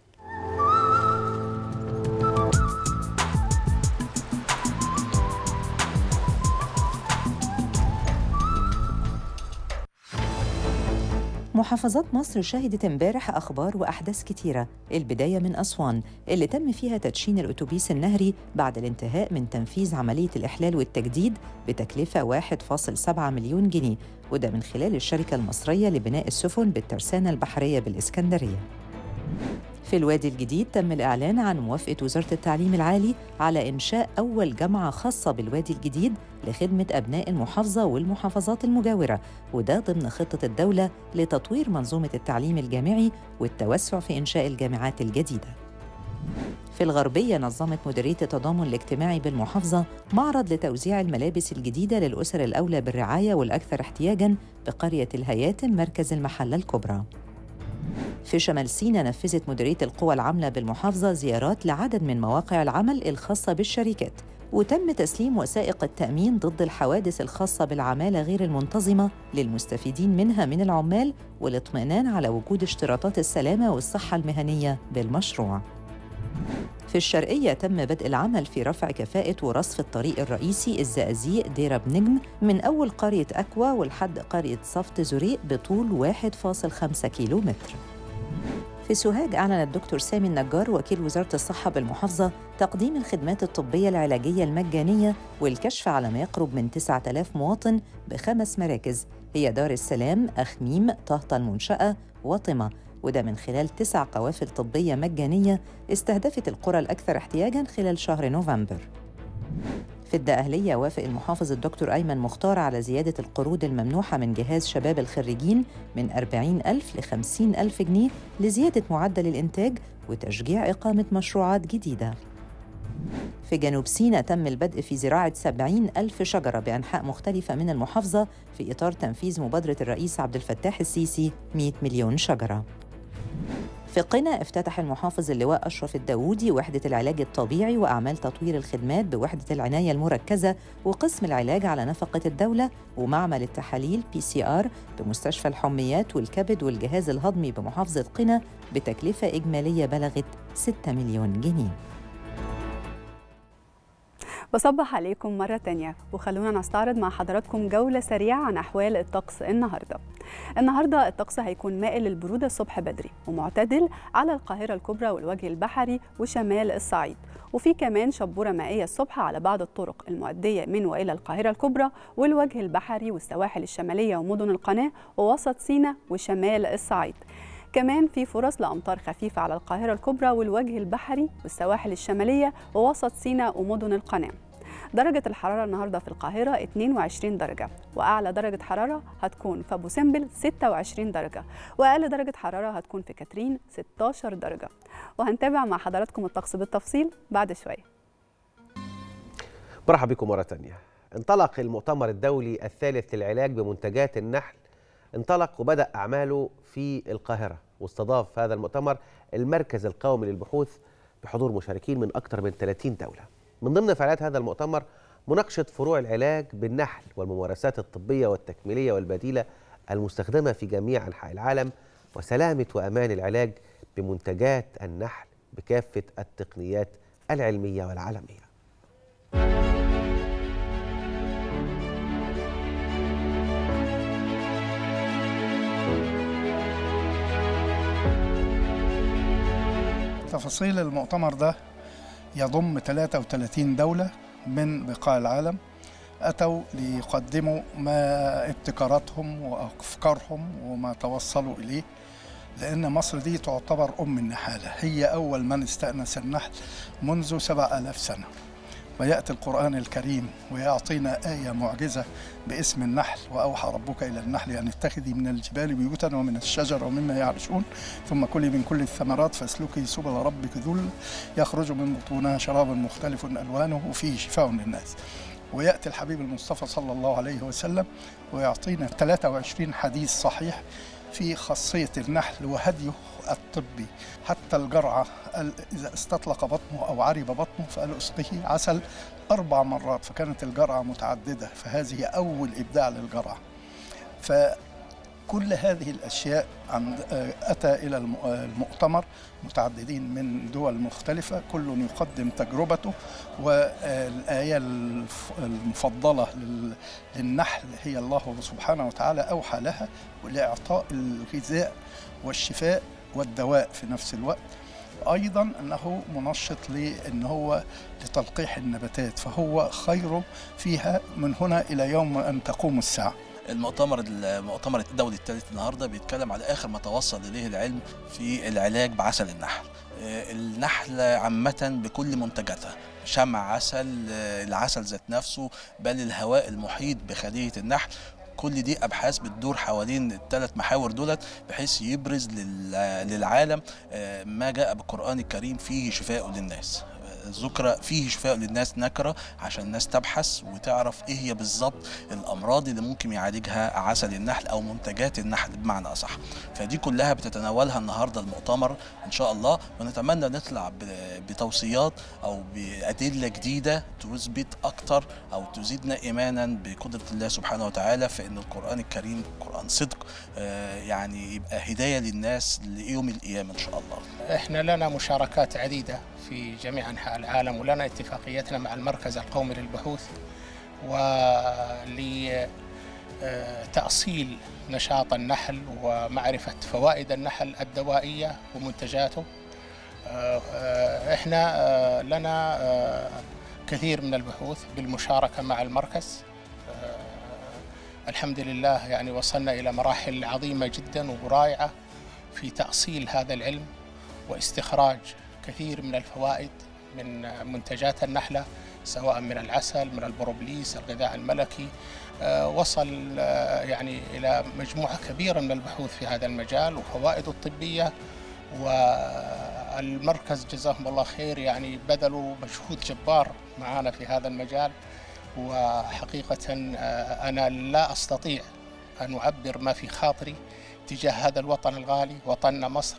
محافظات مصر شهدت امبارح أخبار وأحداث كتيرة البداية من أسوان اللي تم فيها تدشين الأتوبيس النهري بعد الانتهاء من تنفيذ عملية الإحلال والتجديد بتكلفة 1.7 مليون جنيه وده من خلال الشركة المصرية لبناء السفن بالترسانة البحرية بالإسكندرية في الوادي الجديد تم الإعلان عن موافقة وزارة التعليم العالي على إنشاء أول جامعة خاصة بالوادي الجديد لخدمة أبناء المحافظة والمحافظات المجاورة وده ضمن خطة الدولة لتطوير منظومة التعليم الجامعي والتوسع في إنشاء الجامعات الجديدة في الغربية نظمت مديرية التضامن الاجتماعي بالمحافظة معرض لتوزيع الملابس الجديدة للأسر الأولى بالرعاية والأكثر احتياجاً بقرية الهياتم مركز المحلة الكبرى في شمال سيناء نفذت مديرية القوى العاملة بالمحافظة زيارات لعدد من مواقع العمل الخاصة بالشركات وتم تسليم وثائق التأمين ضد الحوادث الخاصة بالعمالة غير المنتظمة للمستفيدين منها من العمال والاطمئنان على وجود اشتراطات السلامة والصحة المهنية بالمشروع. في الشرقية تم بدء العمل في رفع كفاءة ورصف الطريق الرئيسي الزقازيق ديرة بنجم من أول قرية أكوا ولحد قرية صفت زريق بطول 1.5 كيلو متر. في سوهاج أعلن الدكتور سامي النجار وكيل وزارة الصحة بالمحافظة تقديم الخدمات الطبية العلاجية المجانية والكشف على ما يقرب من 9000 مواطن بخمس مراكز هي دار السلام، أخميم، طهطا المنشأة وطمة وده من خلال تسع قوافل طبية مجانية استهدفت القرى الأكثر احتياجاً خلال شهر نوفمبر في الدقهلية وافق المحافظ الدكتور أيمن مختار على زيادة القروض الممنوحة من جهاز شباب الخريجين من 40 ألف ل 50 ألف جنيه لزيادة معدل الإنتاج وتشجيع إقامة مشروعات جديدة في جنوب سيناء تم البدء في زراعة 70 ألف شجرة بأنحاء مختلفة من المحافظة في إطار تنفيذ مبادرة الرئيس عبد الفتاح السيسي 100 مليون شجرة في قنا افتتح المحافظ اللواء أشرف الداوودي وحدة العلاج الطبيعي وأعمال تطوير الخدمات بوحدة العناية المركزة وقسم العلاج على نفقة الدولة ومعمل التحاليل بي سي آر بمستشفى الحميات والكبد والجهاز الهضمي بمحافظة قنا بتكلفة إجمالية بلغت 6 مليون جنيه بصبح عليكم مرة تانية وخلونا نستعرض مع حضراتكم جولة سريعة عن أحوال الطقس النهاردة النهاردة الطقس هيكون مائل للبرودة الصبح بدري ومعتدل على القاهرة الكبرى والوجه البحري وشمال الصعيد وفي كمان شبورة مائية الصبح على بعض الطرق المؤدية من وإلى القاهرة الكبرى والوجه البحري والسواحل الشمالية ومدن القناة ووسط سيناء وشمال الصعيد كمان في فرص لأمطار خفيفة على القاهرة الكبرى والوجه البحري والسواحل الشمالية ووسط سيناء ومدن القناة درجة الحرارة النهاردة في القاهرة 22 درجة وأعلى درجة حرارة هتكون في أبو سمبل 26 درجة وأقل درجة حرارة هتكون في كاترين 16 درجة وهنتابع مع حضراتكم الطقس بالتفصيل بعد شوية مرحبا بكم مرة تانية انطلق المؤتمر الدولي الثالث للعلاج بمنتجات النحل انطلق وبدأ أعماله في القاهرة واستضاف هذا المؤتمر المركز القومي للبحوث بحضور مشاركين من أكثر من 30 دولة من ضمن فعاليات هذا المؤتمر مناقشة فروع العلاج بالنحل والممارسات الطبية والتكميلية والبديلة المستخدمة في جميع أنحاء العالم وسلامة وأمان العلاج بمنتجات النحل بكافة التقنيات العلمية والعالمية تفاصيل المؤتمر ده يضم 33 دولة من بقاع العالم أتوا ليقدموا ما ابتكاراتهم وأفكارهم وما توصلوا إليه لأن مصر دي تعتبر أم النحالة هي أول من استأنس النحل منذ سبع ألاف سنة ويأتي القرآن الكريم ويعطينا آية معجزة باسم النحل وأوحى ربك إلى النحل أن اتخذي من الجبال بيوتا ومن الشجر ومما يعرشون ثم كلي من كل الثمرات فاسلكي سبل ربك ذل يخرج من بطونها شراب مختلف ألوانه وفيه شفاء للناس ويأتي الحبيب المصطفى صلى الله عليه وسلم ويعطينا 23 حديث صحيح في خاصية النحل وهديه الطبي حتى الجرعة إذا استطلق بطنه أو عرب بطنه فقال اسقه عسل أربع مرات فكانت الجرعة متعددة فهذه أول إبداع للجرعة فكل هذه الأشياء عند أتى إلى المؤتمر متعددين من دول مختلفة كل يقدم تجربته والآية المفضلة للنحل هي الله سبحانه وتعالى أوحى لها لإعطاء الغذاء والشفاء والدواء في نفس الوقت ايضا انه منشط لان هو لتلقيح النباتات فهو خير فيها من هنا الى يوم ان تقوم الساعه المؤتمر المؤتمر الدولي الثالث النهارده بيتكلم على اخر ما توصل اليه العلم في العلاج بعسل النحل النحل عامة بكل منتجاتها شمع عسل العسل ذات نفسه بل الهواء المحيط بخلية النحل كل دي ابحاث بتدور حوالين الثلاث محاور دولت بحيث يبرز للعالم ما جاء بالقران الكريم فيه شفاء للناس ذكر فيه شفاء للناس نكره عشان الناس تبحث وتعرف ايه هي بالظبط الامراض اللي ممكن يعالجها عسل النحل او منتجات النحل بمعنى اصح فدي كلها بتتناولها النهارده المؤتمر ان شاء الله ونتمنى نطلع ب- بتوصيات او بادله جديده تثبت اكتر او تزيدنا ايمانا بقدره الله سبحانه وتعالى في ان القران الكريم قران صدق آه، يعني يبقى هدايه للناس ليوم القيامه ان شاء الله احنا لنا مشاركات عديده في جميع انحاء العالم ولنا اتفاقيتنا مع المركز القومي للبحوث ولتأصيل نشاط النحل ومعرفة فوائد النحل الدوائية ومنتجاته آه، آه، احنا آه، لنا آه، كثير من البحوث بالمشاركة مع المركز آه، الحمد لله يعني وصلنا إلى مراحل عظيمة جدا ورائعة في تأصيل هذا العلم واستخراج كثير من الفوائد من منتجات النحلة سواء من العسل من البروبليس الغذاء الملكي آه، وصل آه، يعني إلى مجموعة كبيرة من البحوث في هذا المجال وفوائده الطبية والمركز جزاهم الله خير يعني بذلوا مجهود جبار معنا في هذا المجال وحقيقة آه، أنا لا أستطيع أن أعبر ما في خاطري تجاه هذا الوطن الغالي وطننا مصر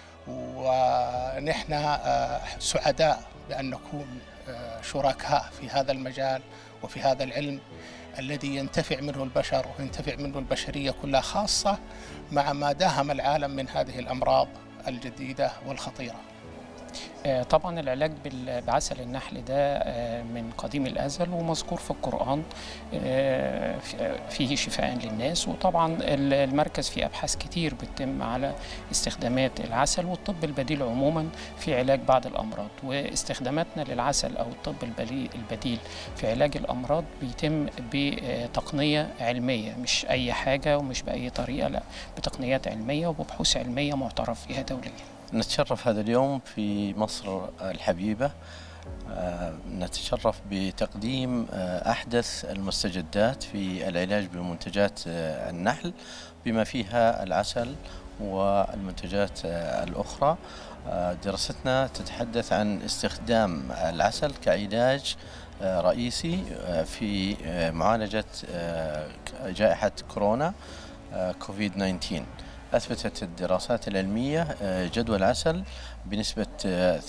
ونحن آه، سعداء بأن نكون آه، شركاء في هذا المجال وفي هذا العلم الذي ينتفع منه البشر وينتفع منه البشرية كلها خاصة مع ما داهم العالم من هذه الأمراض الجديدة والخطيرة آه، طبعا العلاج بال- بعسل النحل ده آه، من قديم الأزل ومذكور في القرآن آه، في- فيه شفاء للناس وطبعا ال- المركز فيه أبحاث كتير بتتم على استخدامات العسل والطب البديل عموما في علاج بعض الأمراض واستخداماتنا للعسل أو الطب البلي- البديل في علاج الأمراض بيتم بتقنية علمية مش أي حاجة ومش بأي طريقة لا بتقنيات علمية وببحوث علمية معترف بها دوليا نتشرف هذا اليوم في مصر الحبيبة آه، نتشرف بتقديم آه، أحدث المستجدات في العلاج بمنتجات آه، النحل بما فيها العسل والمنتجات آه، الأخرى آه، دراستنا تتحدث عن استخدام العسل كعلاج آه، رئيسي آه، في آه، معالجة آه، جائحة كورونا آه، كوفيد 19 أثبتت الدراسات العلمية آه، جدوى العسل بنسبة آه،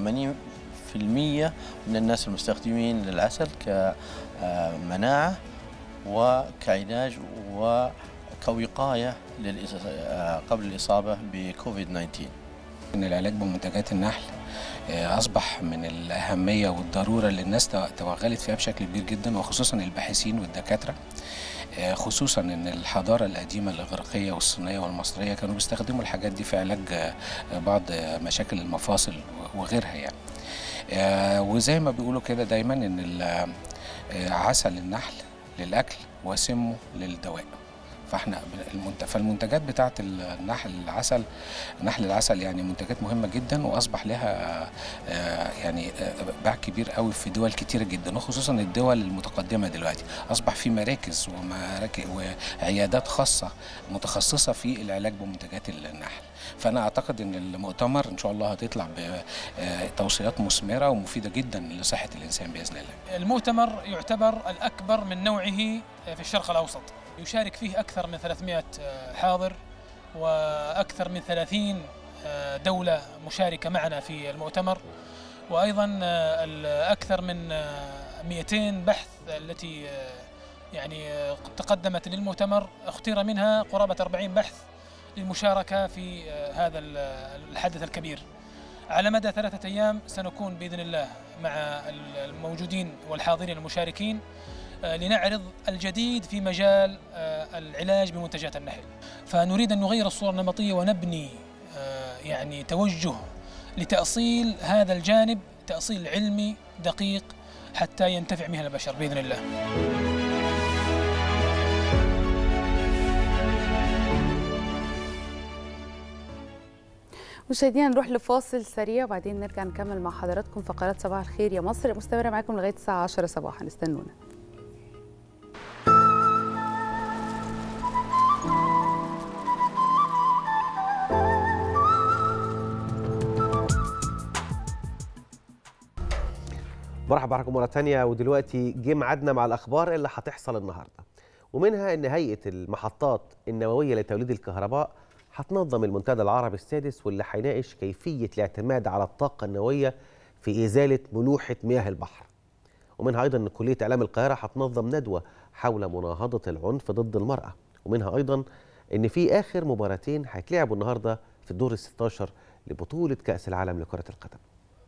83% من الناس المستخدمين للعسل كمناعة وكعلاج وكوقاية للإص- آه، قبل الإصابة بكوفيد 19 ان العلاج بمنتجات النحل آه، اصبح من الاهميه والضروره اللي الناس تو- توغلت فيها بشكل كبير جدا وخصوصا الباحثين والدكاتره آه، خصوصا ان الحضاره القديمه الاغريقيه والصينيه والمصريه كانوا بيستخدموا الحاجات دي في علاج آه، بعض آه، مشاكل المفاصل وغيرها يعني آه، وزي ما بيقولوا كده دايما ان ال- آه، عسل النحل للاكل وسمه للدواء فاحنا المنت... فالمنتجات بتاعه النحل العسل نحل العسل يعني منتجات مهمه جدا واصبح لها آه، يعني آه، باع كبير قوي في دول كتيره جدا وخصوصا الدول المتقدمه دلوقتي اصبح في مراكز ومراكز وعيادات خاصه متخصصه في العلاج بمنتجات النحل فانا اعتقد ان المؤتمر ان شاء الله هتطلع بتوصيات مثمره ومفيده جدا لصحه الانسان باذن الله المؤتمر يعتبر الأكبر من نوعه في الشرق الأوسط يشارك فيه أكثر من 300 حاضر وأكثر من 30 دولة مشاركة معنا في المؤتمر وأيضا أكثر من 200 بحث التي يعني تقدمت للمؤتمر اختير منها قرابة 40 بحث للمشاركة في هذا الحدث الكبير على مدى ثلاثة أيام سنكون بإذن الله مع الموجودين والحاضرين المشاركين لنعرض الجديد في مجال العلاج بمنتجات النحل فنريد أن نغير الصورة النمطية ونبني يعني توجه لتأصيل هذا الجانب تأصيل علمي دقيق حتى ينتفع به البشر بإذن الله مشاهدينا نروح لفاصل سريع وبعدين نرجع نكمل مع حضراتكم فقرات صباح الخير يا مصر مستمره معاكم لغايه الساعه 10 صباحا استنونا مرحبا بحضراتكم مره ثانيه ودلوقتي جه ميعادنا مع الاخبار اللي هتحصل النهارده ومنها ان هيئه المحطات النوويه لتوليد الكهرباء هتنظم المنتدى العربي السادس واللي هيناقش كيفيه الاعتماد على الطاقه النوويه في ازاله ملوحه مياه البحر ومنها ايضا ان كليه اعلام القاهره هتنظم ندوه حول مناهضه العنف ضد المراه ومنها ايضا ان في اخر مباراتين هيتلعبوا النهارده في الدور ال 16 لبطوله كاس العالم لكره القدم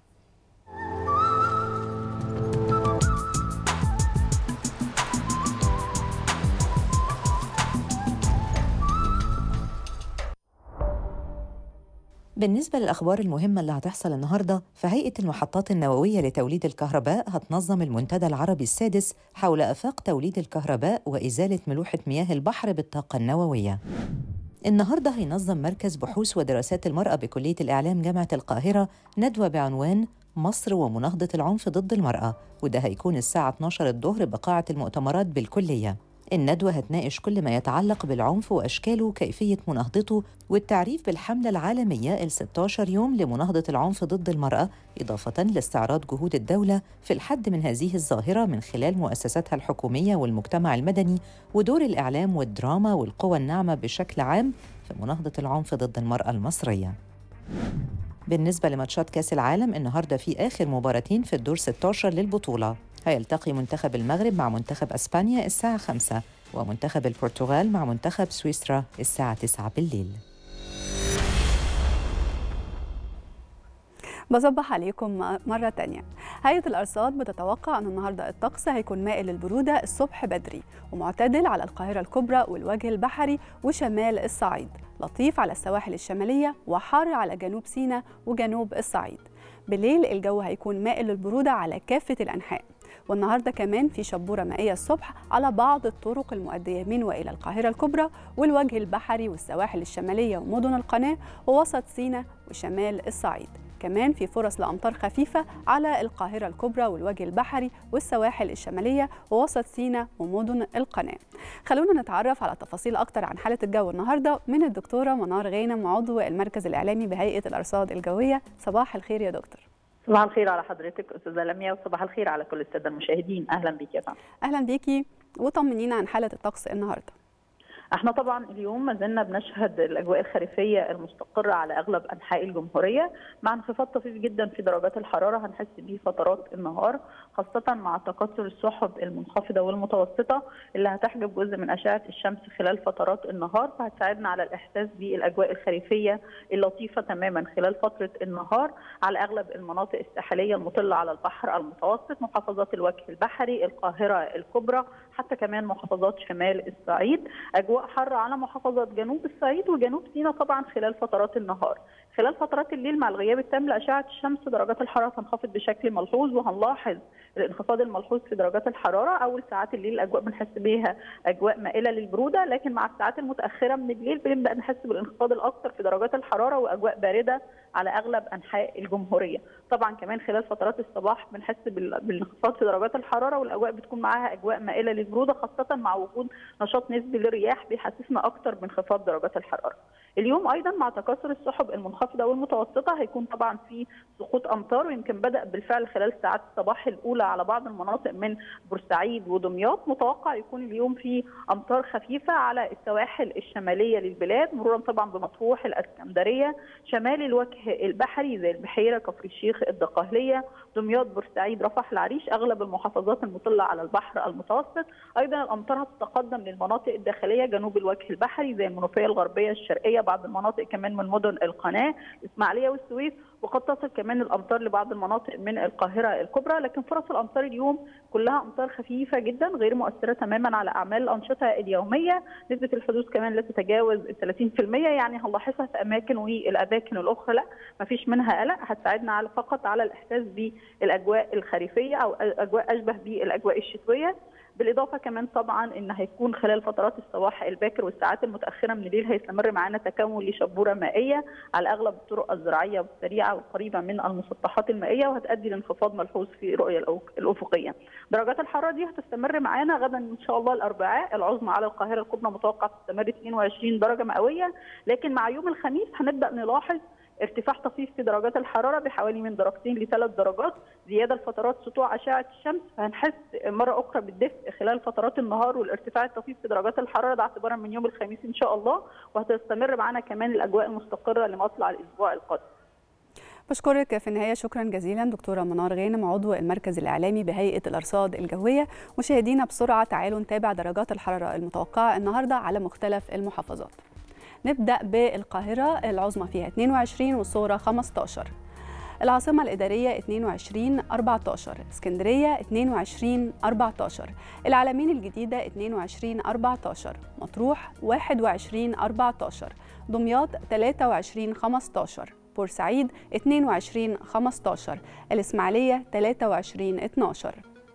بالنسبة للأخبار المهمة اللي هتحصل النهاردة فهيئة المحطات النووية لتوليد الكهرباء هتنظم المنتدى العربي السادس حول آفاق توليد الكهرباء وإزالة ملوحة مياه البحر بالطاقة النووية النهاردة هينظم مركز بحوث ودراسات المرأة بكلية الإعلام جامعة القاهرة ندوة بعنوان مصر ومناهضة العنف ضد المرأة وده هيكون الساعة 12 الظهر بقاعة المؤتمرات بالكلية الندوة هتناقش كل ما يتعلق بالعنف وأشكاله وكيفية مناهضته والتعريف بالحملة العالمية ال 16 يوم لمناهضة العنف ضد المرأة إضافة لاستعراض جهود الدولة في الحد من هذه الظاهرة من خلال مؤسساتها الحكومية والمجتمع المدني ودور الإعلام والدراما والقوى الناعمة بشكل عام في مناهضة العنف ضد المرأة المصرية بالنسبة لماتشات كأس العالم النهاردة في آخر مباراتين في الدور 16 للبطولة هيلتقي منتخب المغرب مع منتخب أسبانيا الساعة 5 ومنتخب البرتغال مع منتخب سويسرا الساعة 9 بالليل بصبح عليكم مرة تانية هيئة الأرصاد بتتوقع أن النهاردة الطقس هيكون مائل للبرودة الصبح بدري ومعتدل على القاهرة الكبرى والوجه البحري وشمال الصعيد لطيف على السواحل الشمالية وحار على جنوب سيناء وجنوب الصعيد بالليل الجو هيكون مائل للبرودة على كافة الأنحاء والنهارده كمان في شبوره مائيه الصبح على بعض الطرق المؤديه من والى القاهره الكبرى والوجه البحري والسواحل الشماليه ومدن القناه ووسط سيناء وشمال الصعيد كمان في فرص لامطار خفيفه على القاهره الكبرى والوجه البحري والسواحل الشماليه ووسط سيناء ومدن القناه خلونا نتعرف على تفاصيل اكتر عن حاله الجو النهارده من الدكتوره منار غانم عضو المركز الاعلامي بهيئه الارصاد الجويه صباح الخير يا دكتور صباح الخير على حضرتك استاذه لميا وصباح الخير على كل الساده المشاهدين اهلا بيك يا فندم اهلا بيكي وطمنينا عن حاله الطقس النهارده احنا طبعا اليوم ما زلنا بنشهد الاجواء الخريفيه المستقره على اغلب انحاء الجمهوريه مع انخفاض طفيف جدا في درجات الحراره هنحس بيه فترات النهار خاصه مع تكاثر السحب المنخفضه والمتوسطه اللي هتحجب جزء من اشعه الشمس خلال فترات النهار فهتساعدنا على الاحساس بالاجواء الخريفيه اللطيفه تماما خلال فتره النهار على اغلب المناطق الساحليه المطله على البحر المتوسط محافظات الوجه البحري القاهره الكبرى حتى كمان محافظات شمال الصعيد اجواء حاره على محافظات جنوب الصعيد وجنوب سيناء طبعا خلال فترات النهار خلال فترات الليل مع الغياب التام لاشعه الشمس درجات الحراره تنخفض بشكل ملحوظ وهنلاحظ الانخفاض الملحوظ في درجات الحراره اول ساعات الليل الاجواء بنحس بيها اجواء مائله للبروده لكن مع الساعات المتاخره من الليل بنبدا نحس بالانخفاض الاكثر في درجات الحراره واجواء بارده على اغلب انحاء الجمهوريه طبعا كمان خلال فترات الصباح بنحس بالانخفاض في درجات الحراره والاجواء بتكون معاها اجواء مائله للبروده خاصه مع وجود نشاط نسبي للرياح بيحسسنا اكثر بانخفاض درجات الحراره اليوم ايضا مع تكاثر السحب المنخفضه والمتوسطه هيكون طبعا في سقوط امطار ويمكن بدا بالفعل خلال ساعات الصباح الاولى على بعض المناطق من بورسعيد ودمياط متوقع يكون اليوم في امطار خفيفه على السواحل الشماليه للبلاد مرورا طبعا بمطروح الاسكندريه شمال الوجه البحري زي البحيره كفر الشيخ الدقهليه دمياط بورسعيد رفح العريش اغلب المحافظات المطله على البحر المتوسط ايضا الامطار هتتقدم للمناطق الداخليه جنوب الوجه البحري زي المنوفيه الغربيه الشرقيه بعض المناطق كمان من مدن القناه الاسماعيليه والسويس وقد تصل كمان الامطار لبعض المناطق من القاهره الكبرى لكن فرص الامطار اليوم كلها امطار خفيفه جدا غير مؤثره تماما على اعمال الانشطه اليوميه نسبه الحدوث كمان لا تتجاوز 30% يعني هنلاحظها في اماكن والاماكن الاخرى لا ما فيش منها قلق هتساعدنا على فقط على الاحساس بالاجواء الخريفيه او اجواء اشبه بالاجواء الشتويه بالاضافه كمان طبعا ان هيكون خلال فترات الصباح الباكر والساعات المتاخره من الليل هيستمر معانا تكون لشبوره مائيه على اغلب الطرق الزراعيه والسريعه والقريبه من المسطحات المائيه وهتؤدي لانخفاض ملحوظ في الرؤيه الافقيه. درجات الحراره دي هتستمر معانا غدا ان شاء الله الاربعاء العظمى على القاهره الكبرى متوقع تستمر 22 درجه مئويه لكن مع يوم الخميس هنبدا نلاحظ ارتفاع طفيف في درجات الحراره بحوالي من درجتين لثلاث درجات زياده لفترات سطوع اشعه الشمس فهنحس مره اخرى بالدفء خلال فترات النهار والارتفاع الطفيف في درجات الحراره ده اعتبارا من يوم الخميس ان شاء الله وهتستمر معانا كمان الاجواء المستقره لمطلع الاسبوع القادم بشكرك في النهايه شكرا جزيلا دكتوره منار غانم عضو المركز الاعلامي بهيئه الارصاد الجويه مشاهدينا بسرعه تعالوا نتابع درجات الحراره المتوقعه النهارده على مختلف المحافظات نبدا بالقاهره العظمى فيها 22 والصغرى 15 العاصمة الإدارية 22 14 اسكندرية 22 14 العلمين الجديدة 22 14 مطروح 21 14 دمياط 23 15 بورسعيد 22 15 الإسماعيلية 23 12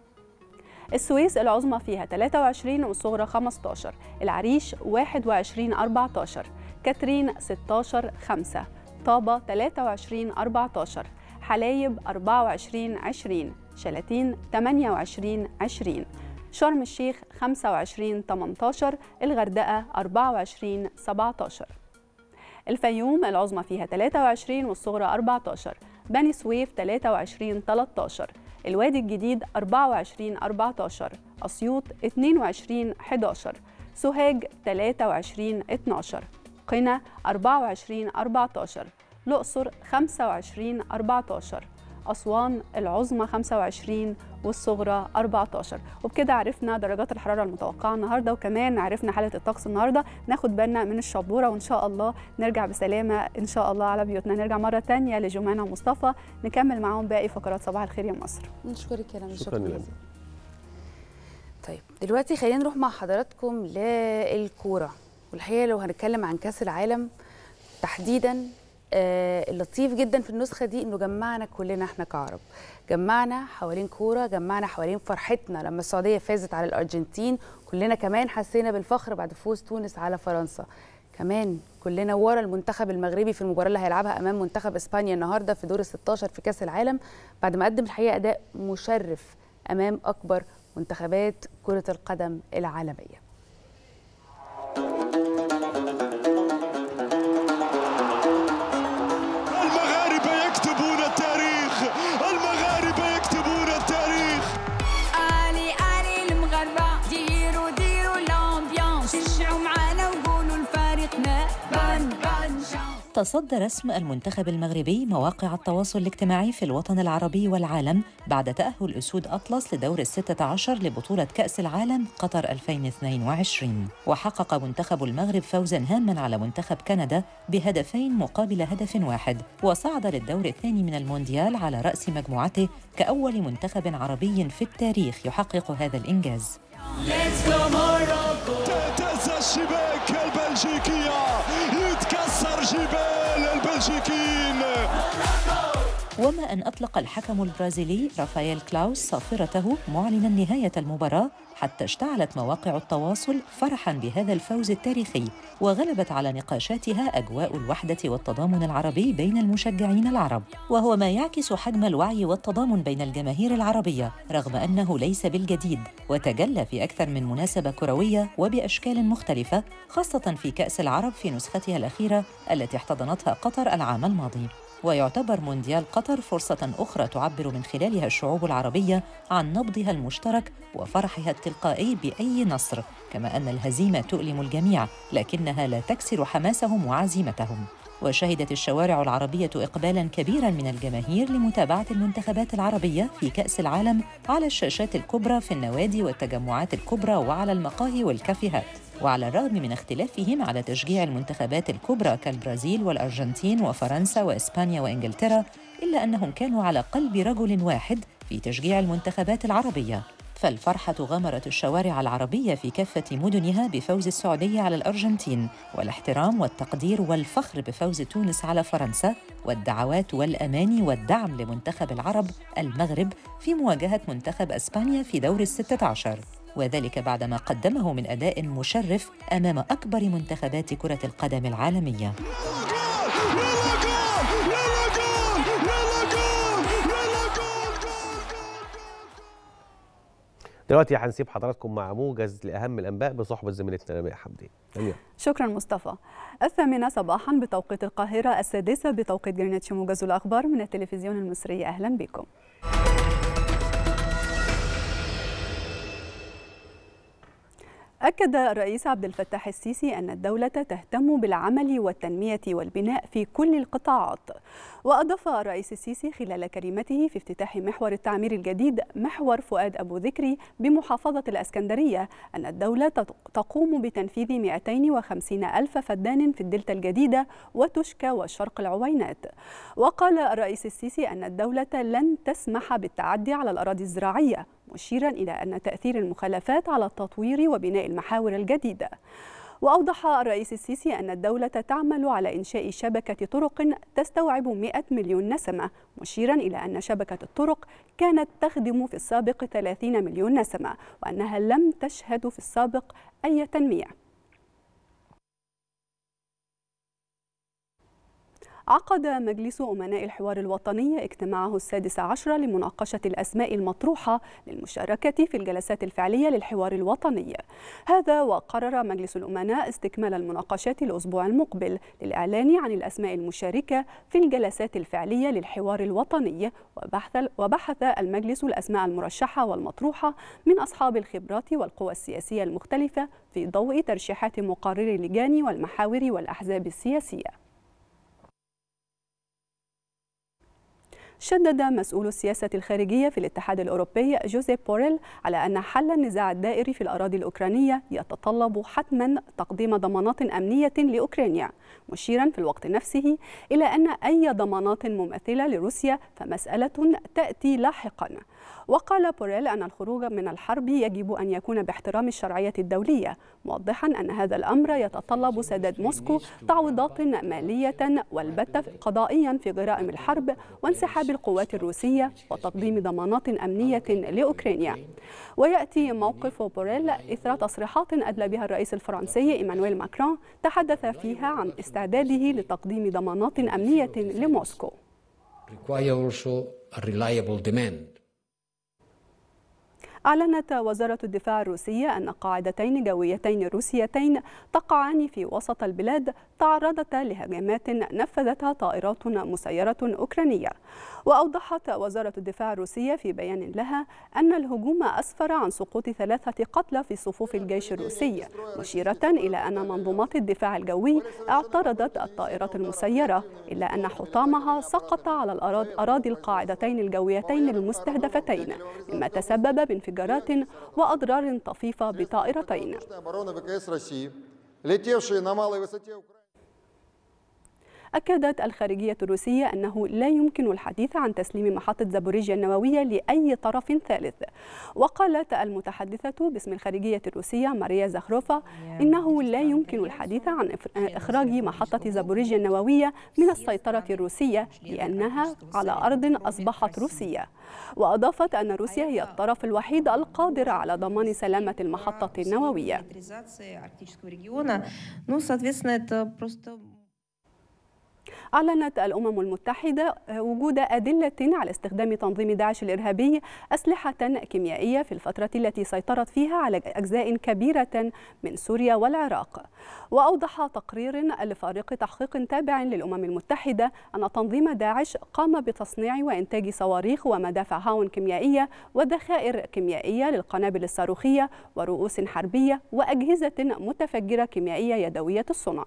السويس العظمى فيها 23 والصغرى 15 العريش 21 14 كاترين 16 5 طابة 23 14 حلايب 24 20 شلاتين 28 20 شرم الشيخ 25 18 الغردقة 24 17 الفيوم العظمى فيها 23 والصغرى 14 بني سويف 23 13 الوادي الجديد 24 14 أسيوط 22 11 سوهاج 23 12 قنا 24 14 الأقصر 25 14 أسوان العظمى 25 والصغرى 14 وبكده عرفنا درجات الحرارة المتوقعة النهاردة وكمان عرفنا حالة الطقس النهاردة ناخد بالنا من الشبورة وإن شاء الله نرجع بسلامة إن شاء الله على بيوتنا نرجع مرة تانية لجمانة ومصطفى نكمل معاهم باقي فقرات صباح الخير يا مصر نشكرك يا لمى شكرا لك طيب دلوقتي خلينا نروح مع حضراتكم للكورة والحقيقة لو هنتكلم عن كأس العالم تحديدا آه، اللطيف جدا في النسخه دي انه جمعنا كلنا احنا كعرب جمعنا حوالين كوره جمعنا حوالين فرحتنا لما السعوديه فازت على الارجنتين كلنا كمان حسينا بالفخر بعد فوز تونس على فرنسا كمان كلنا ورا المنتخب المغربي في المباراه اللي هيلعبها امام منتخب اسبانيا النهارده في دور ال 16 في كاس العالم بعد ما قدم الحقيقه اداء مشرف امام اكبر منتخبات كره القدم العالميه المغاربة يكتبون التاريخ المغاربة يكتبون التاريخ الي الي المغاربه ديروا ديروا لامبيونس شجعوا معانا وقولوا لفريقنا بان بان شانس تصدى رسم المنتخب المغربي مواقع التواصل الاجتماعي في الوطن العربي والعالم بعد تأهل أسود أطلس لدور الستة عشر لبطولة كأس العالم قطر 2022 وحقق منتخب المغرب فوزا هاما على منتخب كندا بهدفين مقابل هدف واحد وصعد للدور الثاني من المونديال على رأس مجموعته كأول منتخب عربي في التاريخ يحقق هذا الإنجاز تهتز الشباك البلجيكية يتكسر جبال البلجيكيين وما أن أطلق الحكم البرازيلي رافائيل كلاوس صافرته معلنا نهاية المباراة حتى اشتعلت مواقع التواصل فرحا بهذا الفوز التاريخي وغلبت على نقاشاتها أجواء الوحدة والتضامن العربي بين المشجعين العرب وهو ما يعكس حجم الوعي والتضامن بين الجماهير العربية رغم أنه ليس بالجديد وتجلى في أكثر من مناسبة كروية وبأشكال مختلفة خاصة في كأس العرب في نسختها الأخيرة التي احتضنتها قطر العام الماضي ويعتبر مونديال قطر فرصة أخرى تعبر من خلالها الشعوب العربية عن نبضها المشترك وفرحها التلقائي بأي نصر، كما أن الهزيمة تؤلم الجميع، لكنها لا تكسر حماسهم وعزيمتهم. وشهدت الشوارع العربية إقبالاً كبيراً من الجماهير لمتابعة المنتخبات العربية في كأس العالم على الشاشات الكبرى في النوادي والتجمعات الكبرى وعلى المقاهي والكافيهات. وعلى الرغم من اختلافهم على تشجيع المنتخبات الكبرى كالبرازيل والأرجنتين وفرنسا وإسبانيا وإنجلترا إلا أنهم كانوا على قلب رجل واحد في تشجيع المنتخبات العربية فالفرحة غمرت الشوارع العربية في كافة مدنها بفوز السعودية على الأرجنتين والاحترام والتقدير والفخر بفوز تونس على فرنسا والدعوات والأماني والدعم لمنتخب العرب المغرب في مواجهة منتخب أسبانيا في دور الستة عشر وذلك بعدما قدمه من أداء مشرف أمام أكبر منتخبات كرة القدم العالمية ده دلوقتي هنسيب حضراتكم مع موجز لاهم الانباء بصحبه زميلتنا لمياء حمدين لمياء. شكرا مصطفى الثامنة صباحا بتوقيت القاهرة السادسة بتوقيت جرينتش موجز الأخبار من التلفزيون المصري أهلا بكم أكد الرئيس عبد الفتاح السيسي أن الدولة تهتم بالعمل والتنمية والبناء في كل القطاعات وأضاف الرئيس السيسي خلال كلمته في افتتاح محور التعمير الجديد محور فؤاد أبو ذكري بمحافظة الأسكندرية أن الدولة تقوم بتنفيذ 250 ألف فدان في الدلتا الجديدة وتشكى والشرق العوينات وقال الرئيس السيسي أن الدولة لن تسمح بالتعدي على الأراضي الزراعية مشيرا إلى أن تأثير المخالفات على التطوير وبناء المحاور الجديدة وأوضح الرئيس السيسي أن الدولة تعمل على إنشاء شبكة طرق تستوعب 100 مليون نسمة مشيرا إلى أن شبكة الطرق كانت تخدم في السابق 30 مليون نسمة وأنها لم تشهد في السابق أي تنمية عقد مجلس أمناء الحوار الوطني اجتماعه السادس عشر لمناقشة الأسماء المطروحة للمشاركة في الجلسات الفعلية للحوار الوطني هذا وقرر مجلس الأمناء استكمال المناقشات الأسبوع المقبل للإعلان عن الأسماء المشاركة في الجلسات الفعلية للحوار الوطني وبحث, وبحث المجلس الأسماء المرشحة والمطروحة من أصحاب الخبرات والقوى السياسية المختلفة في ضوء ترشيحات مقرر اللجان والمحاور والأحزاب السياسية شدد مسؤول السياسة الخارجية في الاتحاد الأوروبي جوزيف بوريل على أن حل النزاع الدائري في الأراضي الأوكرانية يتطلب حتما تقديم ضمانات أمنية لأوكرانيا مشيرا في الوقت نفسه إلى أن أي ضمانات مماثلة لروسيا فمسألة تأتي لاحقا وقال بوريل أن الخروج من الحرب يجب أن يكون باحترام الشرعية الدولية موضحا أن هذا الأمر يتطلب سداد موسكو تعويضات مالية والبت قضائيا في غرائم الحرب وانسحاب القوات الروسية وتقديم ضمانات أمنية لأوكرانيا ويأتي موقف بوريل إثر تصريحات أدلى بها الرئيس الفرنسي إيمانويل ماكرون تحدث فيها عن استعداده لتقديم ضمانات أمنية لموسكو require also a reliable demand أعلنت وزارة الدفاع الروسية أن قاعدتين جويتين روسيتين تقعان في وسط البلاد تعرضتا لهجمات نفذتها طائرات مسيرة أوكرانية وأوضحت وزارة الدفاع الروسية في بيان لها أن الهجوم أسفر عن سقوط ثلاثة قتلى في صفوف الجيش الروسي مشيرة إلى أن منظومات الدفاع الجوي اعترضت الطائرات المسيرة إلا أن حطامها سقط على الأراضي القاعدتين الجويتين المستهدفتين مما تسبب بانفجارات وأضرار طفيفة بطائرتين أكدت الخارجية الروسية أنه لا يمكن الحديث عن تسليم محطة زابوريجيا النووية لأي طرف ثالث وقالت المتحدثة باسم الخارجية الروسية ماريا زاخروفا إنه لا يمكن الحديث عن إخراج محطة زابوريجيا النووية من السيطرة الروسية لأنها على أرض أصبحت روسية وأضافت أن روسيا هي الطرف الوحيد القادر على ضمان سلامة المحطة النووية أعلنت الأمم المتحدة وجود أدلة على استخدام تنظيم داعش الإرهابي أسلحة كيميائية في الفترة التي سيطرت فيها على أجزاء كبيرة من سوريا والعراق وأوضح تقرير لفريق تحقيق تابع للأمم المتحدة أن تنظيم داعش قام بتصنيع وإنتاج صواريخ ومدافع هاون كيميائية وذخائر كيميائية للقنابل الصاروخية ورؤوس حربية وأجهزة متفجرة كيميائية يدوية الصنع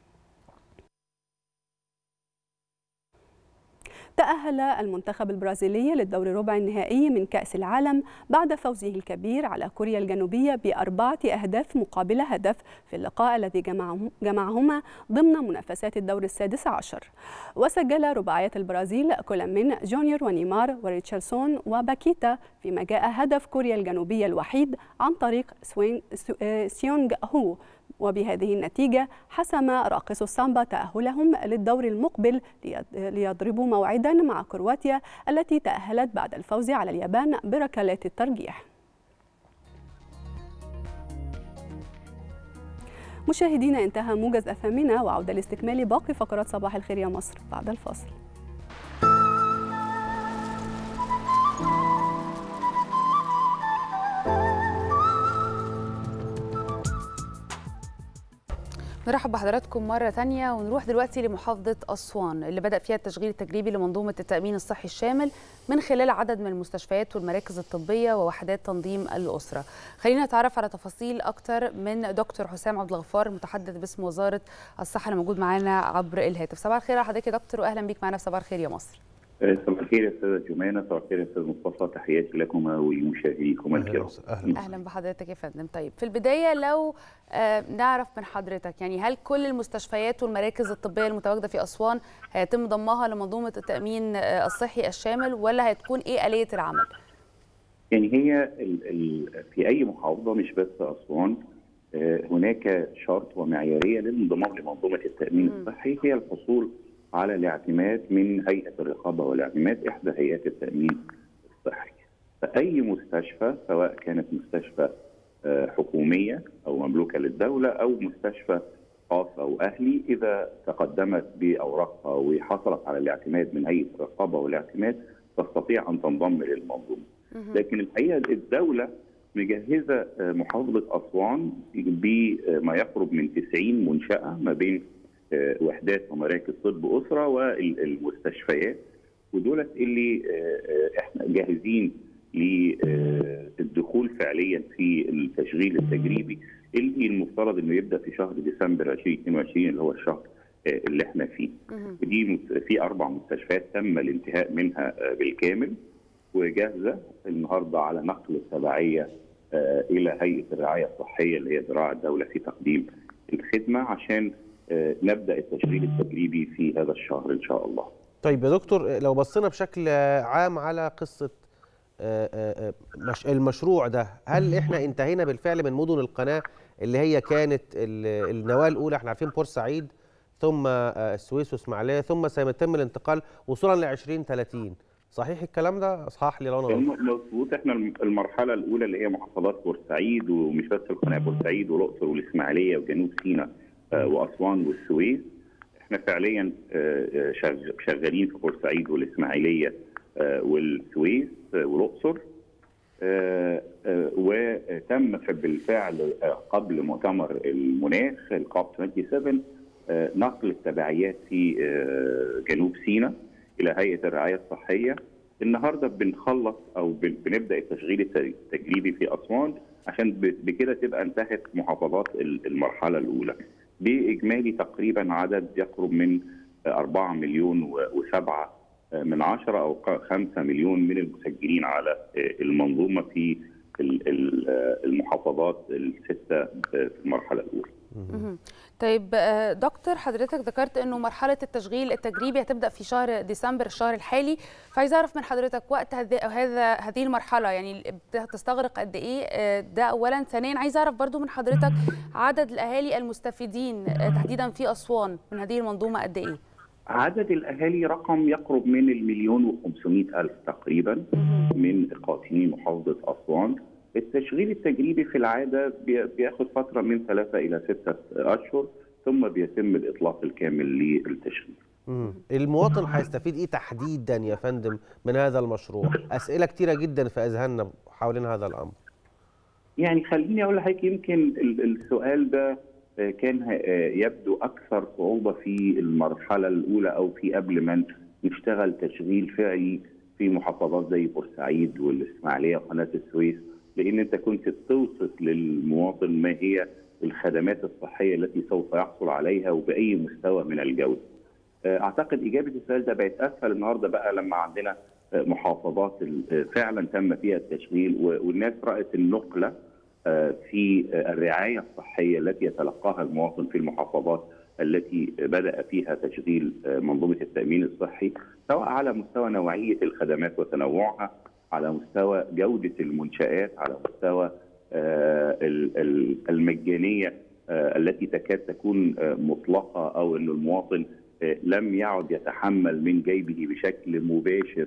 تأهل المنتخب البرازيلي للدور ربع النهائي من كأس العالم بعد فوزه الكبير على كوريا الجنوبية بأربعة أهداف مقابل هدف في اللقاء الذي جمعهما ضمن منافسات الدور السادس عشر وسجل رباعية البرازيل كل من جونيور ونيمار وريتشارسون وباكيتا فيما جاء هدف كوريا الجنوبية الوحيد عن طريق سيونغ هو وبهذه النتيجة حسم راقص السامبا تأهلهم للدور المقبل ليضربوا موعدا مع كرواتيا التي تأهلت بعد الفوز على اليابان بركلات الترجيح مشاهدينا انتهى موجز الثامنة وعودة لاستكمال باقي فقرات صباح الخير يا مصر بعد الفاصل نرحب بحضراتكم مرة تانية ونروح دلوقتي لمحافظة أسوان اللي بدأ فيها التشغيل التجريبي لمنظومة التأمين الصحي الشامل من خلال عدد من المستشفيات والمراكز الطبية ووحدات تنظيم الأسرة خلينا نتعرف على تفاصيل أكتر من دكتور حسام عبد الغفار المتحدث باسم وزارة الصحة اللي موجود معانا عبر الهاتف صباح الخير على حضرتك يا دكتور وأهلا بيك معنا في صباح الخير يا مصر صباح الخير يا استاذه جمانه صباح الخير يا استاذ مصطفى تحياتي لكم ولمشاهديكم الكرام اهلا بحضرتك يا فندم طيب في البدايه لو آه نعرف من حضرتك يعني هل كل المستشفيات والمراكز الطبيه المتواجده في اسوان هيتم ضمها لمنظومه التامين آه الصحي الشامل ولا هتكون ايه اليه العمل؟ يعني هي ال ال في اي محافظه مش بس اسوان آه هناك شرط ومعياريه للانضمام لمنظومه التامين الصحي هي الحصول على الاعتماد من هيئه الرقابه والاعتماد احدى هيئات التامين الصحي. فاي مستشفى سواء كانت مستشفى حكوميه او مملوكه للدوله او مستشفى خاص او اهلي اذا تقدمت باوراقها وحصلت على الاعتماد من هيئه الرقابه والاعتماد تستطيع ان تنضم للمنظومه. لكن الحقيقه الدوله مجهزه محافظه اسوان بما يقرب من 90 منشاه ما بين وحدات ومراكز طب اسره والمستشفيات ودولت اللي احنا جاهزين للدخول فعليا في التشغيل التجريبي اللي المفترض انه يبدا في شهر ديسمبر 2022 اللي هو الشهر اللي احنا فيه. ودي في اربع مستشفيات تم الانتهاء منها بالكامل وجاهزه النهارده على نقل التبعيه الى هيئه الرعايه الصحيه اللي هي ذراع الدوله في تقديم الخدمه عشان نبدا التشغيل التجريبي في هذا الشهر ان شاء الله. طيب يا دكتور لو بصينا بشكل عام على قصه المشروع ده هل احنا انتهينا بالفعل من مدن القناه اللي هي كانت النواه الاولى احنا عارفين بورسعيد ثم السويس واسماعيليه ثم سيتم الانتقال وصولا ل 2030 صحيح الكلام ده اصحح لي لو انا مظبوط احنا المرحله الاولى اللي هي محافظات بورسعيد ومش بس القناه بورسعيد والاقصر والاسماعيليه وجنوب سيناء واسوان والسويس احنا فعليا شغالين في بورسعيد والاسماعيليه والسويس والاقصر وتم بالفعل قبل مؤتمر المناخ الكوب 27 نقل التبعيات في جنوب سيناء الى هيئه الرعايه الصحيه النهارده بنخلص او بنبدا التشغيل التجريبي في اسوان عشان بكده تبقى انتهت محافظات المرحله الاولى باجمالي تقريبا عدد يقرب من 4 مليون و7 من عشرة أو خمسة مليون من المسجلين على المنظومة في المحافظات الستة في المرحلة الأولى طيب دكتور حضرتك ذكرت انه مرحله التشغيل التجريبي هتبدا في شهر ديسمبر الشهر الحالي فعايز اعرف من حضرتك وقت هذا هذه المرحله يعني تستغرق قد ايه ده اولا ثانيا عايز اعرف برضو من حضرتك عدد الاهالي المستفيدين تحديدا في اسوان من هذه المنظومه قد ايه عدد الاهالي رقم يقرب من المليون و500 الف تقريبا من قاطني محافظه اسوان التشغيل التجريبي في العاده بياخد فتره من ثلاثه الى سته اشهر ثم بيتم الاطلاق الكامل للتشغيل. المواطن هيستفيد ايه تحديدا يا فندم من هذا المشروع؟ اسئله كتيره جدا في اذهاننا حوالين هذا الامر. يعني خليني اقول لحضرتك يمكن السؤال ده كان يبدو اكثر صعوبه في المرحله الاولى او في قبل ما نشتغل تشغيل فعلي في محافظات زي بورسعيد والاسماعيليه وقناه السويس لان انت كنت بتوصف للمواطن ما هي الخدمات الصحيه التي سوف يحصل عليها وباي مستوى من الجوده. اعتقد اجابه السؤال ده بقت اسهل النهارده بقى لما عندنا محافظات فعلا تم فيها التشغيل والناس رات النقله في الرعايه الصحيه التي يتلقاها المواطن في المحافظات التي بدا فيها تشغيل منظومه التامين الصحي سواء على مستوى نوعيه الخدمات وتنوعها على مستوى جوده المنشات على مستوى المجانيه التي تكاد تكون مطلقه او ان المواطن لم يعد يتحمل من جيبه بشكل مباشر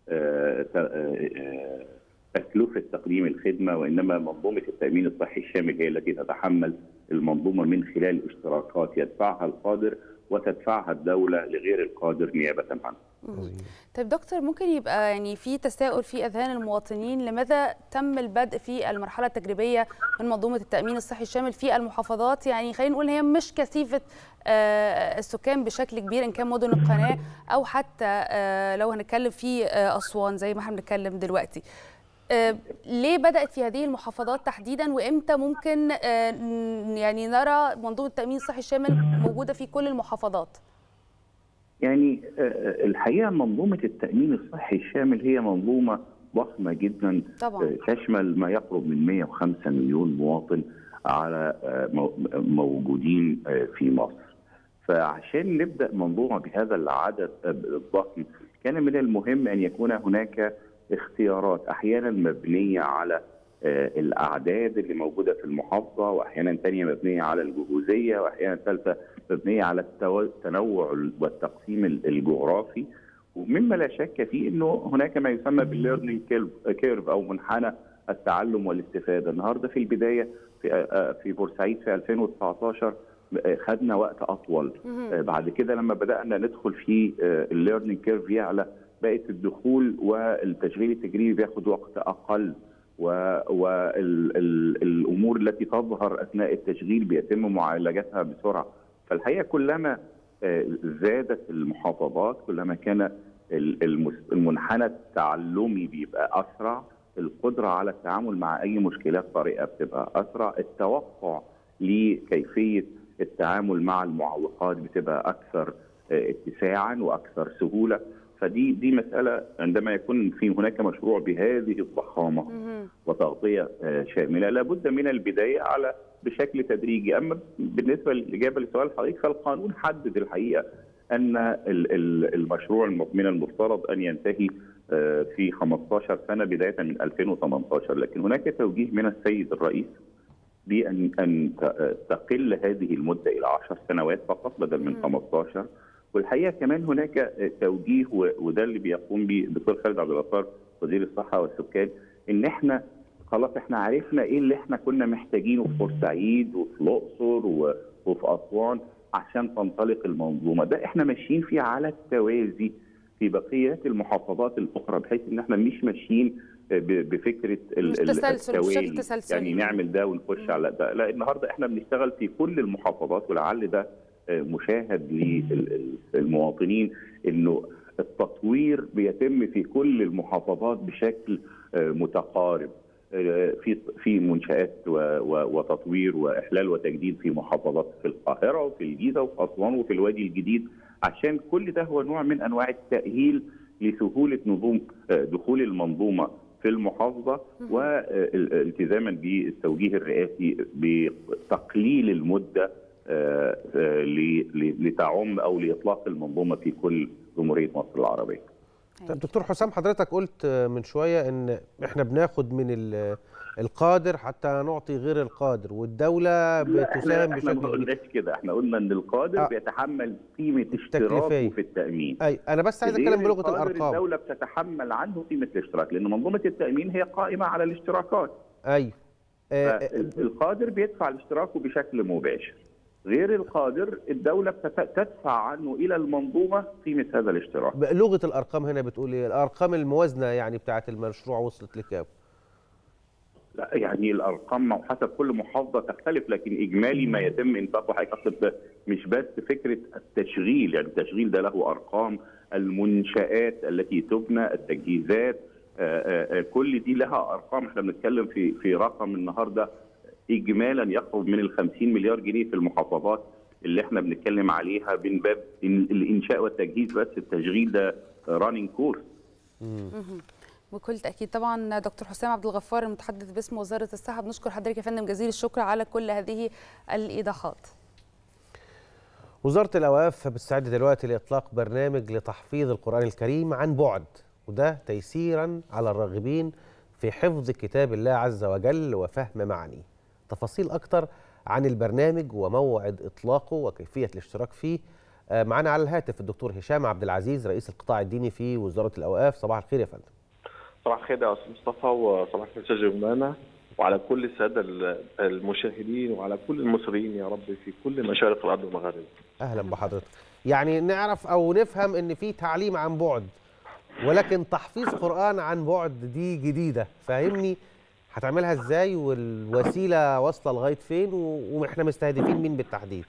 تكلفه تقديم الخدمه وانما منظومه التامين الصحي الشامل هي التي تتحمل المنظومه من خلال اشتراكات يدفعها القادر وتدفعها الدوله لغير القادر نيابه عنه. طيب دكتور ممكن يبقى يعني في تساؤل في اذهان المواطنين لماذا تم البدء في المرحله التجريبيه من منظومه التامين الصحي الشامل في المحافظات يعني خلينا نقول هي مش كثيفه السكان بشكل كبير ان كان مدن القناه او حتى لو هنتكلم في اسوان زي ما احنا بنتكلم دلوقتي ليه بدات في هذه المحافظات تحديدا وامتى ممكن يعني نرى منظومه التامين الصحي الشامل موجوده في كل المحافظات يعني الحقيقه منظومه التامين الصحي الشامل هي منظومه ضخمه جدا طبعا. تشمل ما يقرب من 105 مليون مواطن على موجودين في مصر فعشان نبدا منظومه بهذا العدد الضخم كان من المهم ان يكون هناك اختيارات احيانا مبنيه على الاعداد اللي موجوده في المحافظه واحيانا ثانيه مبنيه على الجهوزيه واحيانا ثالثه مبنيه على التنوع والتقسيم الجغرافي ومما لا شك فيه انه هناك ما يسمى بالليرنينج كيرف او منحنى التعلم والاستفاده النهارده في البدايه في في بورسعيد في 2019 خدنا وقت اطول بعد كده لما بدانا ندخل في الليرنينج كيرف يعلى بقت الدخول والتشغيل التجريبي بياخد وقت اقل والامور التي تظهر اثناء التشغيل بيتم معالجتها بسرعه فالحقيقه كلما زادت المحافظات كلما كان المنحنى التعلمي بيبقى اسرع القدره على التعامل مع اي مشكلات طارئه بتبقى اسرع التوقع لكيفيه التعامل مع المعوقات بتبقى اكثر اتساعا واكثر سهوله فدي دي مساله عندما يكون في هناك مشروع بهذه الضخامه وتغطيه شامله لابد من البدايه على بشكل تدريجي اما بالنسبه للاجابه لسؤال حضرتك فالقانون حدد الحقيقه ان المشروع من المفترض ان ينتهي في 15 سنه بدايه من 2018 لكن هناك توجيه من السيد الرئيس بان ان تقل هذه المده الى 10 سنوات فقط بدل من 15 والحقيقه كمان هناك توجيه وده اللي بيقوم به الدكتور خالد عبد الغفار وزير الصحه والسكان ان احنا خلاص احنا عرفنا ايه اللي احنا كنا محتاجينه في بورسعيد وفي الاقصر وفي اسوان عشان تنطلق المنظومه ده احنا ماشيين فيه على التوازي في بقيه المحافظات الاخرى بحيث ان احنا مش ماشيين بفكره التوالي يعني نعمل ده ونخش على ده لا النهارده احنا بنشتغل في كل المحافظات ولعل ده مشاهد للمواطنين انه التطوير بيتم في كل المحافظات بشكل متقارب في في منشات وتطوير واحلال وتجديد في محافظات في القاهره وفي الجيزه وفي اسوان وفي الوادي الجديد عشان كل ده هو نوع من انواع التاهيل لسهوله نظام دخول المنظومه في المحافظه والتزاما بالتوجيه الرئاسي بتقليل المده لتعم او لاطلاق المنظومه في كل جمهوريه مصر العربيه. طب دكتور حسام حضرتك قلت من شويه ان احنا بناخد من القادر حتى نعطي غير القادر والدوله بتساهم بشكل احنا ما قلناش كده احنا قلنا ان القادر آه. بيتحمل قيمه اشتراكه في التامين اي انا بس عايز اتكلم بلغه الارقام الدوله بتتحمل عنه قيمه الاشتراك لان منظومه التامين هي قائمه على الاشتراكات ايوه آه القادر بيدفع الاشتراك بشكل مباشر غير القادر الدولة تدفع عنه إلى المنظومة قيمة هذا الاشتراك لغة الأرقام هنا بتقول إيه؟ الأرقام الموازنة يعني بتاعة المشروع وصلت لكام؟ لا يعني الأرقام حسب كل محافظة تختلف لكن إجمالي ما يتم إنفاقه هيقصد مش بس فكرة التشغيل يعني التشغيل ده له أرقام المنشآت التي تبنى التجهيزات آآ آآ كل دي لها أرقام احنا بنتكلم في في رقم النهارده اجمالا يقرب من ال 50 مليار جنيه في المحافظات اللي احنا بنتكلم عليها من باب الانشاء والتجهيز بس التشغيل ده رانينج كورس بكل تاكيد طبعا دكتور حسام عبد الغفار المتحدث باسم وزاره الصحه بنشكر حضرتك يا فندم جزيل الشكر على كل هذه الايضاحات وزاره الاوقاف بتستعد دلوقتي لاطلاق برنامج لتحفيظ القران الكريم عن بعد وده تيسيرا على الراغبين في حفظ كتاب الله عز وجل وفهم معانيه تفاصيل أكتر عن البرنامج وموعد إطلاقه وكيفية الاشتراك فيه معنا على الهاتف الدكتور هشام عبد العزيز رئيس القطاع الديني في وزارة الأوقاف صباح الخير يا فندم صباح الخير يا أستاذ مصطفى وصباح الخير أستاذ جمانة وعلى كل السادة المشاهدين وعلى كل المصريين يا رب في كل مشارق الأرض ومغاربها أهلا بحضرتك يعني نعرف او نفهم ان في تعليم عن بعد ولكن تحفيظ قران عن بعد دي جديده فاهمني هتعملها ازاي والوسيله واصله لغايه فين و- واحنا مستهدفين مين بالتحديد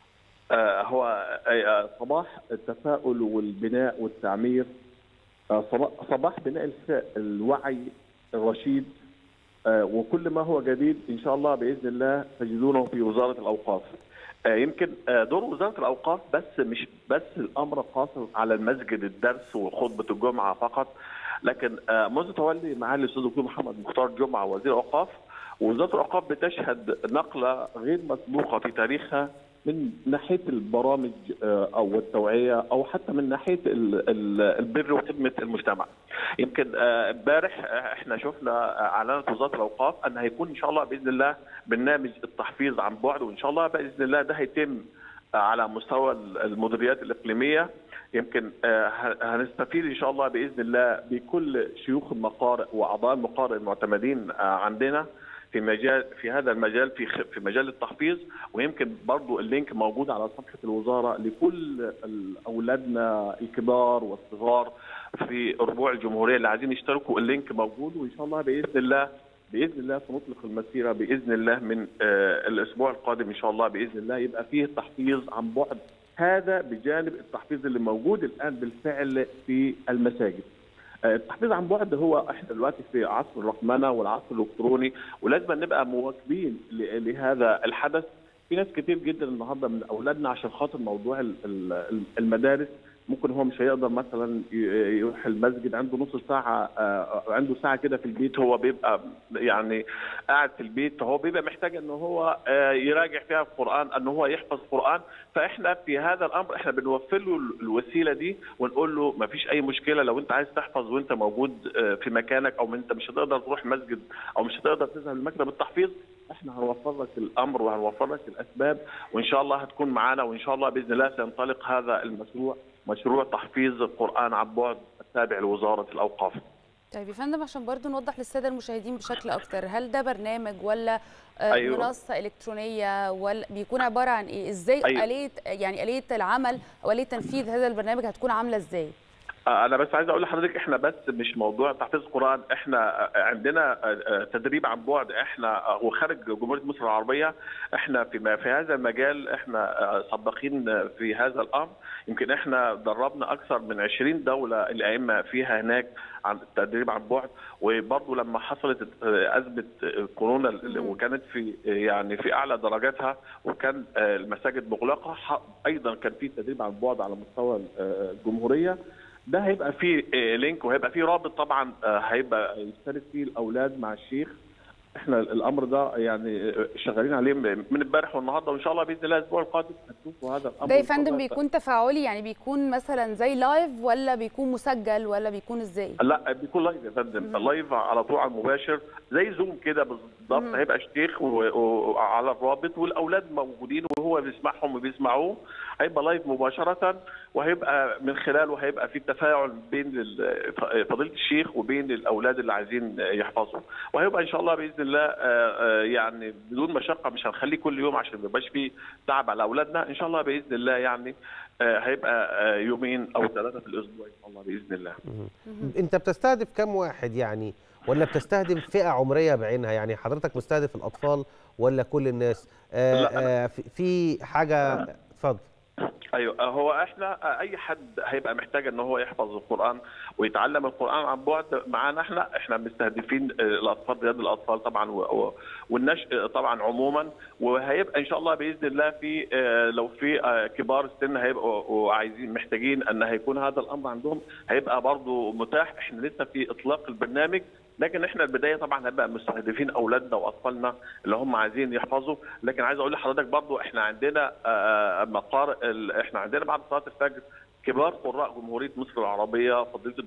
آه، هو آه، صباح التفاؤل والبناء والتعمير آه، صباح- صباح بناء الف- الوعي الرشيد آه، وكل ما هو جديد ان شاء الله باذن الله تجدونه في وزاره الاوقاف. آه، يمكن آه، دور وزاره الاوقاف بس مش بس الامر قاصر على المسجد الدرس وخطبه الجمعه فقط لكن آه، منذ تولي معالي الاستاذ الدكتور محمد مختار جمعه وزير الاوقاف وزاره الاوقاف بتشهد نقله غير مسبوقه في تاريخها من ناحيه البرامج آه، او التوعيه او حتى من ناحيه ال- ال- البر وخدمه المجتمع. يمكن آه، امبارح آه، احنا شفنا آه، اعلنت وزاره الاوقاف ان هيكون ان شاء الله باذن الله برنامج التحفيظ عن بعد وان شاء الله باذن الله ده هيتم آه، على مستوى المديريات الاقليميه يمكن آه، ه- هنستفيد ان شاء الله باذن الله بكل شيوخ المقارئ واعضاء المقارئ المعتمدين آه، عندنا في مجال في هذا المجال في خ- في مجال التحفيظ ويمكن برضو اللينك موجود على صفحه الوزاره لكل ال- اولادنا الكبار والصغار في ربوع الجمهوريه اللي عايزين يشتركوا اللينك موجود وان شاء الله باذن الله باذن الله سنطلق المسيره باذن الله من آه، الاسبوع القادم ان شاء الله باذن الله يبقى فيه تحفيظ عن بعد هذا بجانب التحفيظ اللي موجود الان بالفعل في المساجد. آه، التحفيظ عن بعد هو احنا دلوقتي في عصر الرقمنه والعصر الالكتروني ولازم نبقى مواكبين ل- لهذا الحدث في ناس كتير جدا النهارده من اولادنا عشان خاطر موضوع ال- ال- المدارس ممكن هو مش هيقدر مثلا ي- يروح المسجد عنده نص ساعه آه، عنده ساعه كده في البيت هو بيبقى يعني قاعد في البيت فهو بيبقى محتاج ان هو آه، يراجع فيها القران ان هو يحفظ قران فاحنا في هذا الامر احنا بنوفر له الوسيله دي ونقول له ما فيش اي مشكله لو انت عايز تحفظ وانت موجود آه، في مكانك او انت مش هتقدر تروح مسجد او مش هتقدر تذهب لمكتب التحفيظ احنا هنوفر لك الامر وهنوفر لك الاسباب وان شاء الله هتكون معانا وان شاء الله باذن الله سينطلق هذا المشروع مشروع تحفيظ القران عن بعد التابع لوزاره الاوقاف. طيب يا فندم عشان برضو نوضح للساده المشاهدين بشكل اكتر هل ده برنامج ولا آه، أيوة. منصه الكترونيه ولا بيكون عباره عن ايه ازاي أيوة. اليه يعني اليه العمل او اليه تنفيذ هذا البرنامج هتكون عامله ازاي آه، انا بس عايز اقول لحضرتك احنا بس مش موضوع تحفيظ قران احنا آه، عندنا آه، آه، تدريب عن بعد احنا آه، وخارج جمهوريه مصر العربيه احنا في ما- في هذا المجال احنا آه، سباقين آه، في هذا الامر يمكن احنا دربنا اكثر من 20 دوله الائمه فيها هناك عن التدريب عن بعد وبرضه لما حصلت آه، ازمه آه، كورونا اللي- وكانت في آه، يعني في اعلى درجاتها وكان آه، المساجد مغلقه ح- ايضا كان في تدريب عن بعد على مستوى آه، الجمهوريه ده هيبقى فيه آه، لينك وهيبقى فيه رابط طبعا آه، هيبقى يشترك فيه الاولاد مع الشيخ احنا الامر ده يعني آه، شغالين عليه من امبارح والنهارده وان شاء الله باذن الله الاسبوع القادم هتشوفوا هذا الامر ده يا إن شاء فندم الله. بيكون تفاعلي يعني بيكون مثلا زي لايف ولا بيكون مسجل ولا بيكون ازاي لا بيكون لايف يا فندم لايف على طول على المباشر زي زوم كده بالظبط مم. هيبقى الشيخ و- و- وعلى الرابط والاولاد موجودين وهو بيسمعهم وبيسمعوه هيبقى لايف مباشره وهيبقى من خلاله هيبقى في تفاعل بين ال- ف- فضيله الشيخ وبين الاولاد اللي عايزين يحفظوا وهيبقى ان شاء الله باذن الله آه، آه، يعني بدون مشقه مش هنخليه كل يوم عشان ما يبقاش فيه تعب على اولادنا ان شاء الله باذن الله يعني آه، هيبقى آه، يومين او ثلاثه في الاسبوع ان شاء الله باذن الله انت بتستهدف كم واحد يعني ولا بتستهدف فئه عمريه بعينها يعني حضرتك مستهدف الاطفال ولا كل الناس آه لا، أنا- آه في- في حاجه اتفضل ايوه هو احنا اي حد هيبقى محتاج ان هو يحفظ القران ويتعلم القران عن بعد معانا احنا احنا مستهدفين الاطفال رياض الاطفال طبعا و- و- والنشء طبعا عموما وهيبقى ان شاء الله باذن الله في آه، لو في آه، كبار السن هيبقوا عايزين محتاجين ان هيكون هذا الامر عندهم هيبقى برضه متاح احنا لسه في اطلاق البرنامج لكن احنا البدايه طبعا هنبقى مستهدفين اولادنا واطفالنا اللي هم عايزين يحفظوا لكن عايز اقول لحضرتك برضو احنا عندنا آه، مقار ال- احنا عندنا بعد صلاه الفجر كبار قراء جمهوريه مصر العربيه فضيله الدكتور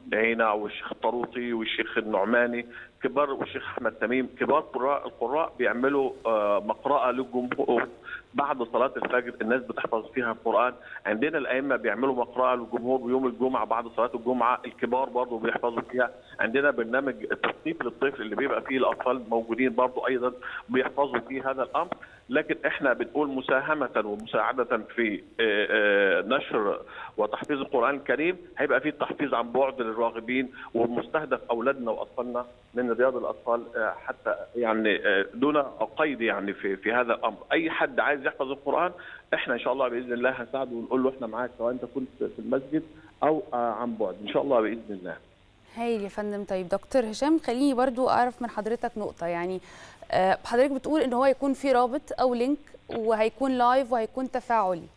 عينا والشيخ الطروطي والشيخ النعماني كبار والشيخ احمد تميم كبار قراء القراء بيعملوا آه، مقرأة للجمهور بعد صلاة الفجر الناس بتحفظ فيها القرآن عندنا الأئمة بيعملوا مقرأة للجمهور يوم الجمعة بعد صلاة الجمعة الكبار برضه بيحفظوا فيها عندنا برنامج تثقيف للطفل اللي بيبقى فيه الأطفال موجودين برضه أيضا بيحفظوا فيه هذا الأمر لكن احنا بنقول مساهمة ومساعدة في آه، آه، نشر وتحفيظ القرآن الكريم هيبقى فيه التحفيظ عن بعد للراغبين ومستهدف أولادنا وأطفالنا من رياض الأطفال آه، حتى يعني آه، دون قيد يعني في في هذا الأمر أي حد عايز يحفظ القرآن احنا إن شاء الله بإذن الله هنساعده ونقول له احنا معاك سواء أنت كنت في المسجد أو آه، عن بعد إن شاء الله بإذن الله هايل يا فندم طيب دكتور هشام خليني برضو اعرف من حضرتك نقطه يعني آه، حضرتك بتقول ان هو هيكون في رابط او لينك وهيكون لايف وهيكون تفاعلي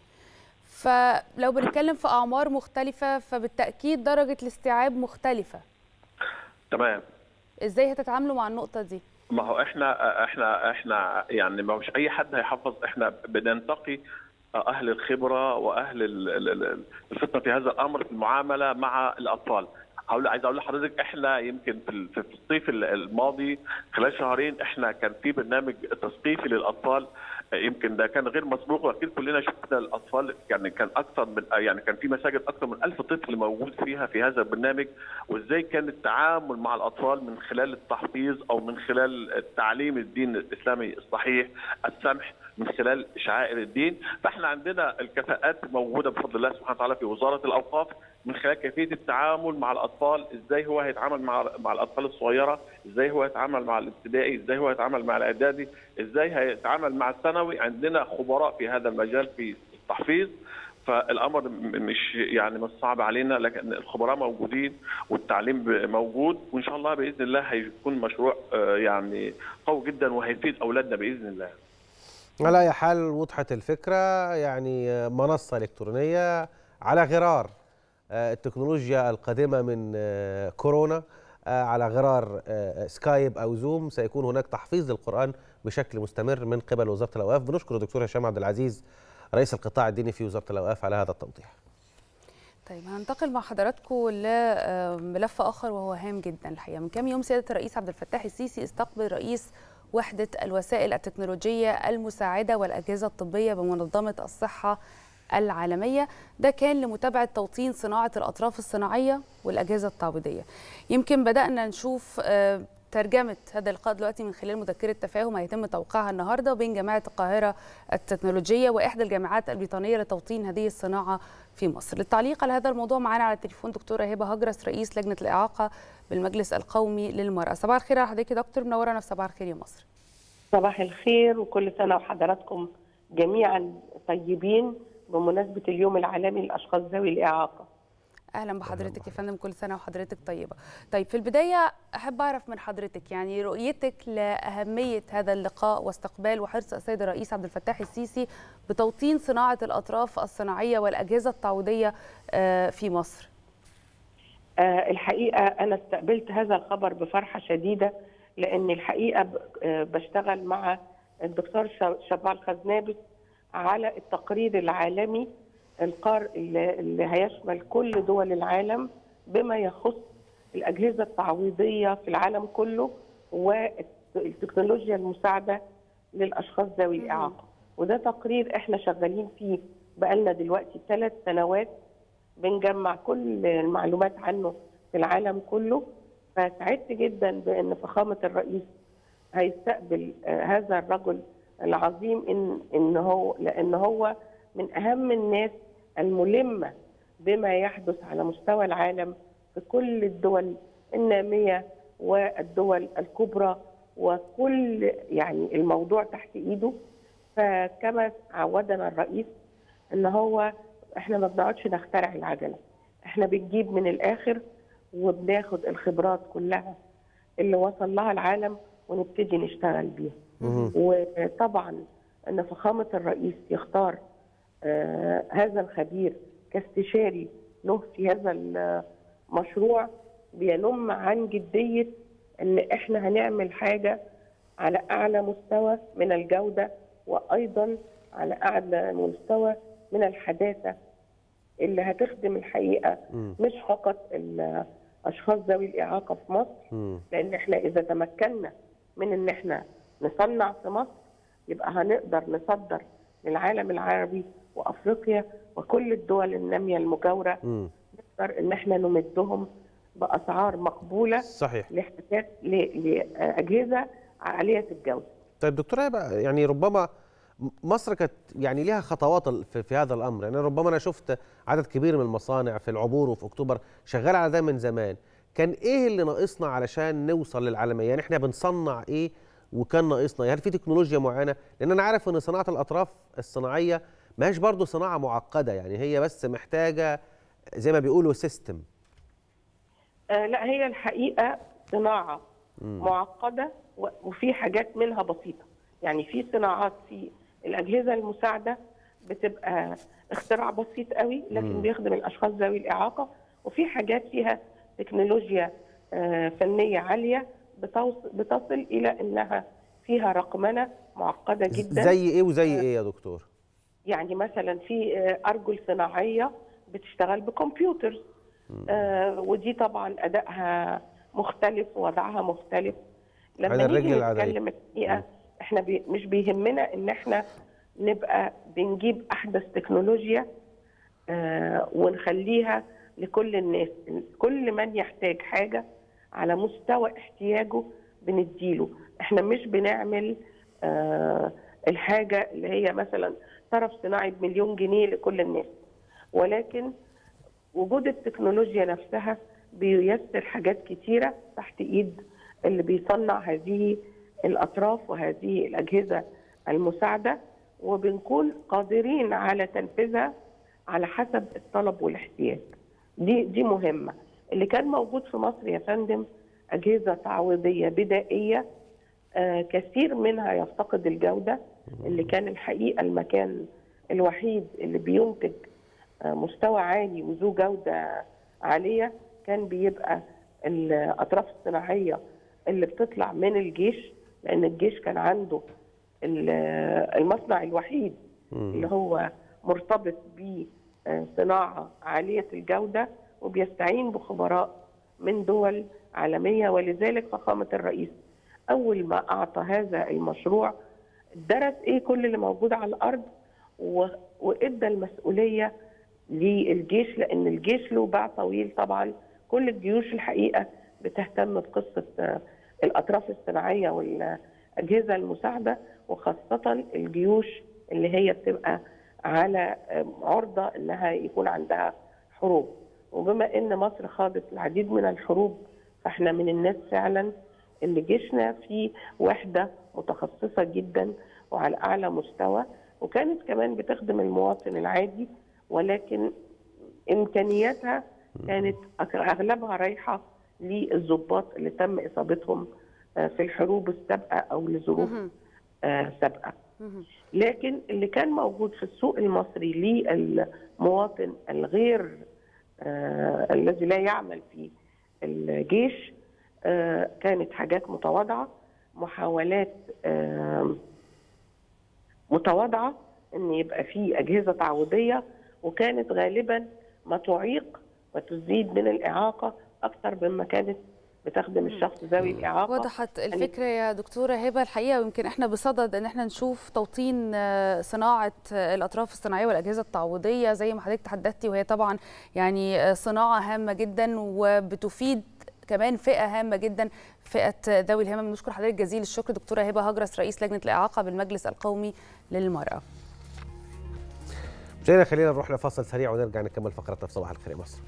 فلو بنتكلم في اعمار مختلفه فبالتاكيد درجه الاستيعاب مختلفه تمام ازاي هتتعاملوا مع النقطه دي ما هو احنا احنا احنا يعني ما مش اي حد هيحفظ احنا بننتقي اهل الخبره واهل ال- ال- ال- الفطنه في هذا الامر في المعامله مع الاطفال هقول عايز اقول لحضرتك احنا يمكن في ال- في الصيف ال- الماضي خلال شهرين احنا كان في برنامج تثقيفي للاطفال يمكن ده كان غير مسبوق واكيد كلنا شفنا الاطفال يعني كان اكثر من يعني كان في مساجد اكثر من ألف طفل موجود فيها في هذا البرنامج وازاي كان التعامل مع الاطفال من خلال التحفيظ او من خلال تعليم الدين الاسلامي الصحيح السمح من خلال شعائر الدين فاحنا عندنا الكفاءات موجوده بفضل الله سبحانه وتعالى في وزاره الاوقاف من خلال كيفيه التعامل مع الاطفال ازاي هو هيتعامل مع مع الاطفال الصغيره ازاي هو هيتعامل مع الابتدائي ازاي هو هيتعامل مع الاعدادي ازاي هيتعامل مع الثانوي عندنا خبراء في هذا المجال في التحفيظ فالامر م- مش يعني مش صعب علينا لكن الخبراء موجودين والتعليم ب- موجود وان شاء الله باذن الله هيكون مشروع آه، يعني قوي جدا وهيفيد اولادنا باذن الله على أي حال وضحت الفكرة يعني منصة إلكترونية على غرار آه، التكنولوجيا القادمة من آه، كورونا آه، على غرار آه، سكايب أو زوم سيكون هناك تحفيظ للقرآن بشكل مستمر من قبل وزارة الأوقاف بنشكر الدكتور هشام عبد العزيز رئيس القطاع الديني في وزارة الأوقاف على هذا التوضيح طيب هننتقل مع حضراتكم لملف اخر وهو هام جدا الحقيقه من كام يوم سياده الرئيس عبد الفتاح السيسي استقبل رئيس وحده الوسائل التكنولوجيه المساعده والاجهزه الطبيه بمنظمه الصحه العالميه ده كان لمتابعه توطين صناعه الاطراف الصناعيه والاجهزه التعويضيه يمكن بدانا نشوف آه، ترجمة هذا اللقاء دلوقتي من خلال مذكرة تفاهم هيتم توقيعها النهاردة بين جامعة القاهرة التكنولوجية وإحدى الجامعات البريطانية لتوطين هذه الصناعة في مصر للتعليق على هذا الموضوع معنا على التليفون دكتورة هبة هجرس رئيس لجنة الإعاقة بالمجلس القومي للمرأة صباح الخير على حضرتك يا دكتور منورنا في صباح الخير يا مصر صباح الخير وكل سنة وحضراتكم جميعا طيبين بمناسبة اليوم العالمي للأشخاص ذوي الإعاقة اهلا بحضرتك يا فندم كل سنه وحضرتك طيبه طيب في البدايه احب اعرف من حضرتك يعني رؤيتك لاهميه هذا اللقاء واستقبال وحرص السيد الرئيس عبد الفتاح السيسي بتوطين صناعه الاطراف الصناعيه والاجهزه التعويضيه آه، في مصر آه، الحقيقة أنا استقبلت هذا الخبر بفرحة شديدة لأن الحقيقة ب- آه، بشتغل مع الدكتور ش- شبال خزنابس على التقرير العالمي القار اللي اللي هيشمل كل دول العالم بما يخص الأجهزة التعويضية في العالم كله والتكنولوجيا المساعدة للأشخاص ذوي الإعاقة وده تقرير احنا شغالين فيه بقالنا دلوقتي ثلاث سنوات بنجمع كل المعلومات عنه في العالم كله فسعدت جدا بان فخامه الرئيس هيستقبل آه، هذا الرجل العظيم ان ان هو لان هو من اهم الناس الملمه بما يحدث على مستوى العالم في كل الدول الناميه والدول الكبرى وكل يعني الموضوع تحت ايده فكما عودنا الرئيس ان هو احنا ما بنقعدش نخترع العجله احنا بنجيب من الاخر وبناخد الخبرات كلها اللي وصل لها العالم ونبتدي نشتغل بيها وطبعا ان فخامه الرئيس يختار آه هذا الخبير كاستشاري له في هذا المشروع بينم عن جديه ان احنا هنعمل حاجه على اعلى مستوى من الجوده وايضا على اعلى مستوى من الحداثه اللي هتخدم الحقيقه مش فقط ال- اشخاص ذوي الاعاقه في مصر لان احنا اذا تمكنا من ان احنا نصنع في مصر يبقى هنقدر نصدر للعالم العربي وافريقيا وكل الدول الناميه المجاوره نقدر ان احنا نمدهم باسعار مقبوله صحيح لاحتياج ل- لاجهزه عاليه الجوده طيب دكتوره هبه يعني ربما مصر كانت يعني ليها خطوات في, في هذا الامر يعني ربما انا شفت عدد كبير من المصانع في العبور وفي اكتوبر شغاله على ده من زمان كان ايه اللي ناقصنا علشان نوصل للعالميه يعني احنا بنصنع ايه وكان ناقصنا هل في تكنولوجيا معينه لان انا عارف ان صناعه الاطراف الصناعيه ما هيش برضه صناعه معقده يعني هي بس محتاجه زي ما بيقولوا سيستم آه لا هي الحقيقه صناعه معقده و- وفي حاجات منها بسيطه يعني في صناعات في الاجهزه المساعده بتبقى اختراع بسيط قوي لكن مم. بيخدم الاشخاص ذوي الاعاقه وفي حاجات فيها تكنولوجيا آه، فنيه عاليه بتوص- بتصل الى انها فيها رقمنه معقده جدا زي ايه وزي ايه يا دكتور يعني مثلا في آه، ارجل صناعيه بتشتغل بكمبيوتر آه ودي طبعا ادائها مختلف ووضعها مختلف لما على نيجي الرجل العادية. نتكلم الحقيقه احنا بي مش بيهمنا ان احنا نبقى بنجيب احدث تكنولوجيا آه ونخليها لكل الناس كل من يحتاج حاجه على مستوى احتياجه بنديله احنا مش بنعمل آه الحاجه اللي هي مثلا طرف صناعي بمليون جنيه لكل الناس ولكن وجود التكنولوجيا نفسها بييسر حاجات كتيره تحت ايد اللي بيصنع هذه الاطراف وهذه الاجهزه المساعده وبنكون قادرين على تنفيذها على حسب الطلب والاحتياج دي دي مهمه اللي كان موجود في مصر يا فندم اجهزه تعويضيه بدائيه آه كثير منها يفتقد الجوده اللي كان الحقيقه المكان الوحيد اللي بينتج آه مستوى عالي وذو جوده عاليه كان بيبقى الاطراف الصناعيه اللي بتطلع من الجيش لان الجيش كان عنده ال- المصنع الوحيد اللي هو مرتبط بصناعه عاليه الجوده وبيستعين بخبراء من دول عالميه ولذلك فخامه الرئيس اول ما اعطى هذا المشروع درس ايه كل اللي موجود على الارض و- وادى المسؤوليه للجيش لان الجيش له باع طويل طبعا كل الجيوش الحقيقه بتهتم بقصه آه، الاطراف الصناعيه والاجهزه المساعده وخاصه الجيوش اللي هي بتبقى على آه، عرضه انها يكون عندها حروب وبما ان مصر خاضت العديد من الحروب فاحنا من الناس فعلا اللي جيشنا فيه وحده متخصصه جدا وعلى اعلى مستوى وكانت كمان بتخدم المواطن العادي ولكن امكانياتها كانت أك- اغلبها رايحه للضباط اللي تم اصابتهم آه، في الحروب السابقه او لظروف آه، سابقه لكن اللي كان موجود في السوق المصري للمواطن الغير آه الذي لا يعمل في الجيش آه كانت حاجات متواضعه محاولات آه متواضعه ان يبقى في اجهزه تعويضيه وكانت غالبا ما تعيق وتزيد من الاعاقه اكثر مما كانت بتخدم الشخص ذوي الاعاقه وضحت يعني الفكرة يا دكتورة هبة الحقيقة ويمكن احنا بصدد ان احنا نشوف توطين آه، صناعة آه، الأطراف الصناعية والأجهزة التعويضية زي ما حضرتك تحدثتي وهي طبعا يعني آه، صناعة هامة جدا وبتفيد كمان فئة هامة جدا فئة ذوي الهمم بنشكر حضرتك جزيل الشكر دكتورة هبة هجرس رئيس لجنة الإعاقة بالمجلس القومي للمرأة مشاهدينا خلينا نروح لفاصل سريع ونرجع نكمل فقرتنا في صباح الخير يا مصر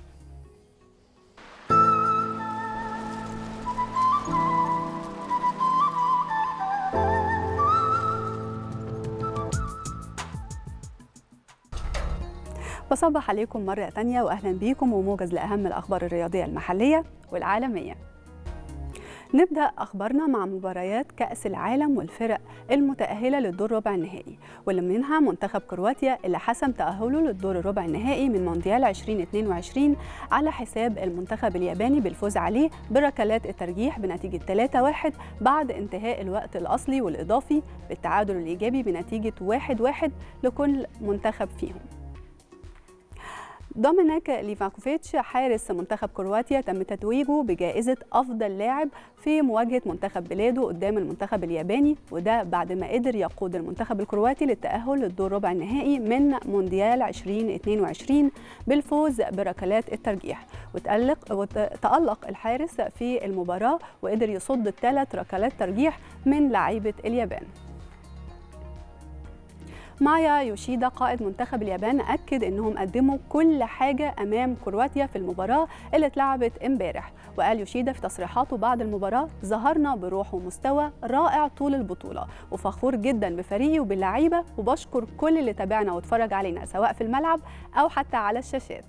بصبح عليكم مرة تانية وأهلا بيكم وموجز لأهم الأخبار الرياضية المحلية والعالمية نبدأ أخبارنا مع مباريات كأس العالم والفرق المتأهلة للدور ربع النهائي واللي منها منتخب كرواتيا اللي حسم تأهله للدور الربع النهائي من مونديال 2022 على حساب المنتخب الياباني بالفوز عليه بركلات الترجيح بنتيجة 3-1 بعد انتهاء الوقت الأصلي والإضافي بالتعادل الإيجابي بنتيجة 1-1 لكل منتخب فيهم دومينيك ليفاكوفيتش حارس منتخب كرواتيا تم تتويجه بجائزة أفضل لاعب في مواجهة منتخب بلاده قدام المنتخب الياباني وده بعد ما قدر يقود المنتخب الكرواتي للتأهل للدور ربع النهائي من مونديال 2022 بالفوز بركلات الترجيح وتألق وتألق الحارس في المباراة وقدر يصد الثلاث ركلات ترجيح من لعيبة اليابان مايا يوشيدا قائد منتخب اليابان أكد أنهم قدموا كل حاجة أمام كرواتيا في المباراة اللي اتلعبت امبارح وقال يوشيدا في تصريحاته بعد المباراة ظهرنا بروح ومستوى رائع طول البطولة وفخور جدا بفريقي وباللعيبة وبشكر كل اللي تابعنا واتفرج علينا سواء في الملعب أو حتى على الشاشات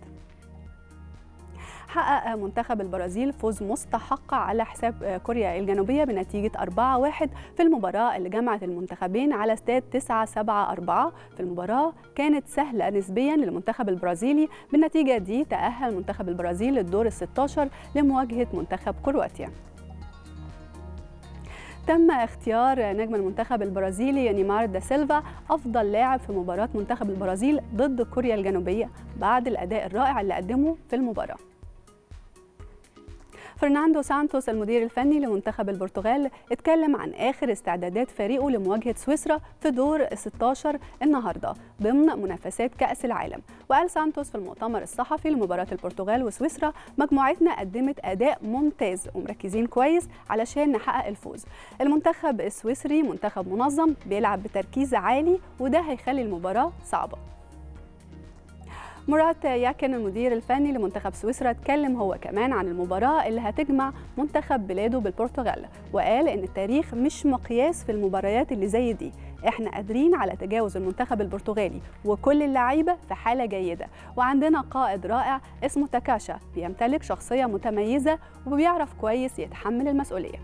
حقق منتخب البرازيل فوز مستحق على حساب كوريا الجنوبية بنتيجة 4-1 في المباراة اللي جمعت المنتخبين على استاد 9-7-4 في المباراة كانت سهلة نسبيا للمنتخب البرازيلي بالنتيجة دي تأهل منتخب البرازيل للدور ال 16 لمواجهة منتخب كرواتيا تم اختيار نجم المنتخب البرازيلي نيمار دا سيلفا افضل لاعب في مباراه منتخب البرازيل ضد كوريا الجنوبيه بعد الاداء الرائع اللي قدمه في المباراه فرناندو سانتوس المدير الفني لمنتخب البرتغال اتكلم عن اخر استعدادات فريقه لمواجهه سويسرا في دور 16 النهارده ضمن منافسات كاس العالم وقال سانتوس في المؤتمر الصحفي لمباراه البرتغال وسويسرا مجموعتنا قدمت اداء ممتاز ومركزين كويس علشان نحقق الفوز المنتخب السويسري منتخب منظم بيلعب بتركيز عالي وده هيخلي المباراه صعبه مراد ياكن المدير الفني لمنتخب سويسرا اتكلم هو كمان عن المباراة اللي هتجمع منتخب بلاده بالبرتغال وقال ان التاريخ مش مقياس في المباريات اللي زي دي احنا قادرين على تجاوز المنتخب البرتغالي وكل اللعيبة في حالة جيدة وعندنا قائد رائع اسمه تاكاشا بيمتلك شخصية متميزة وبيعرف كويس يتحمل المسؤولية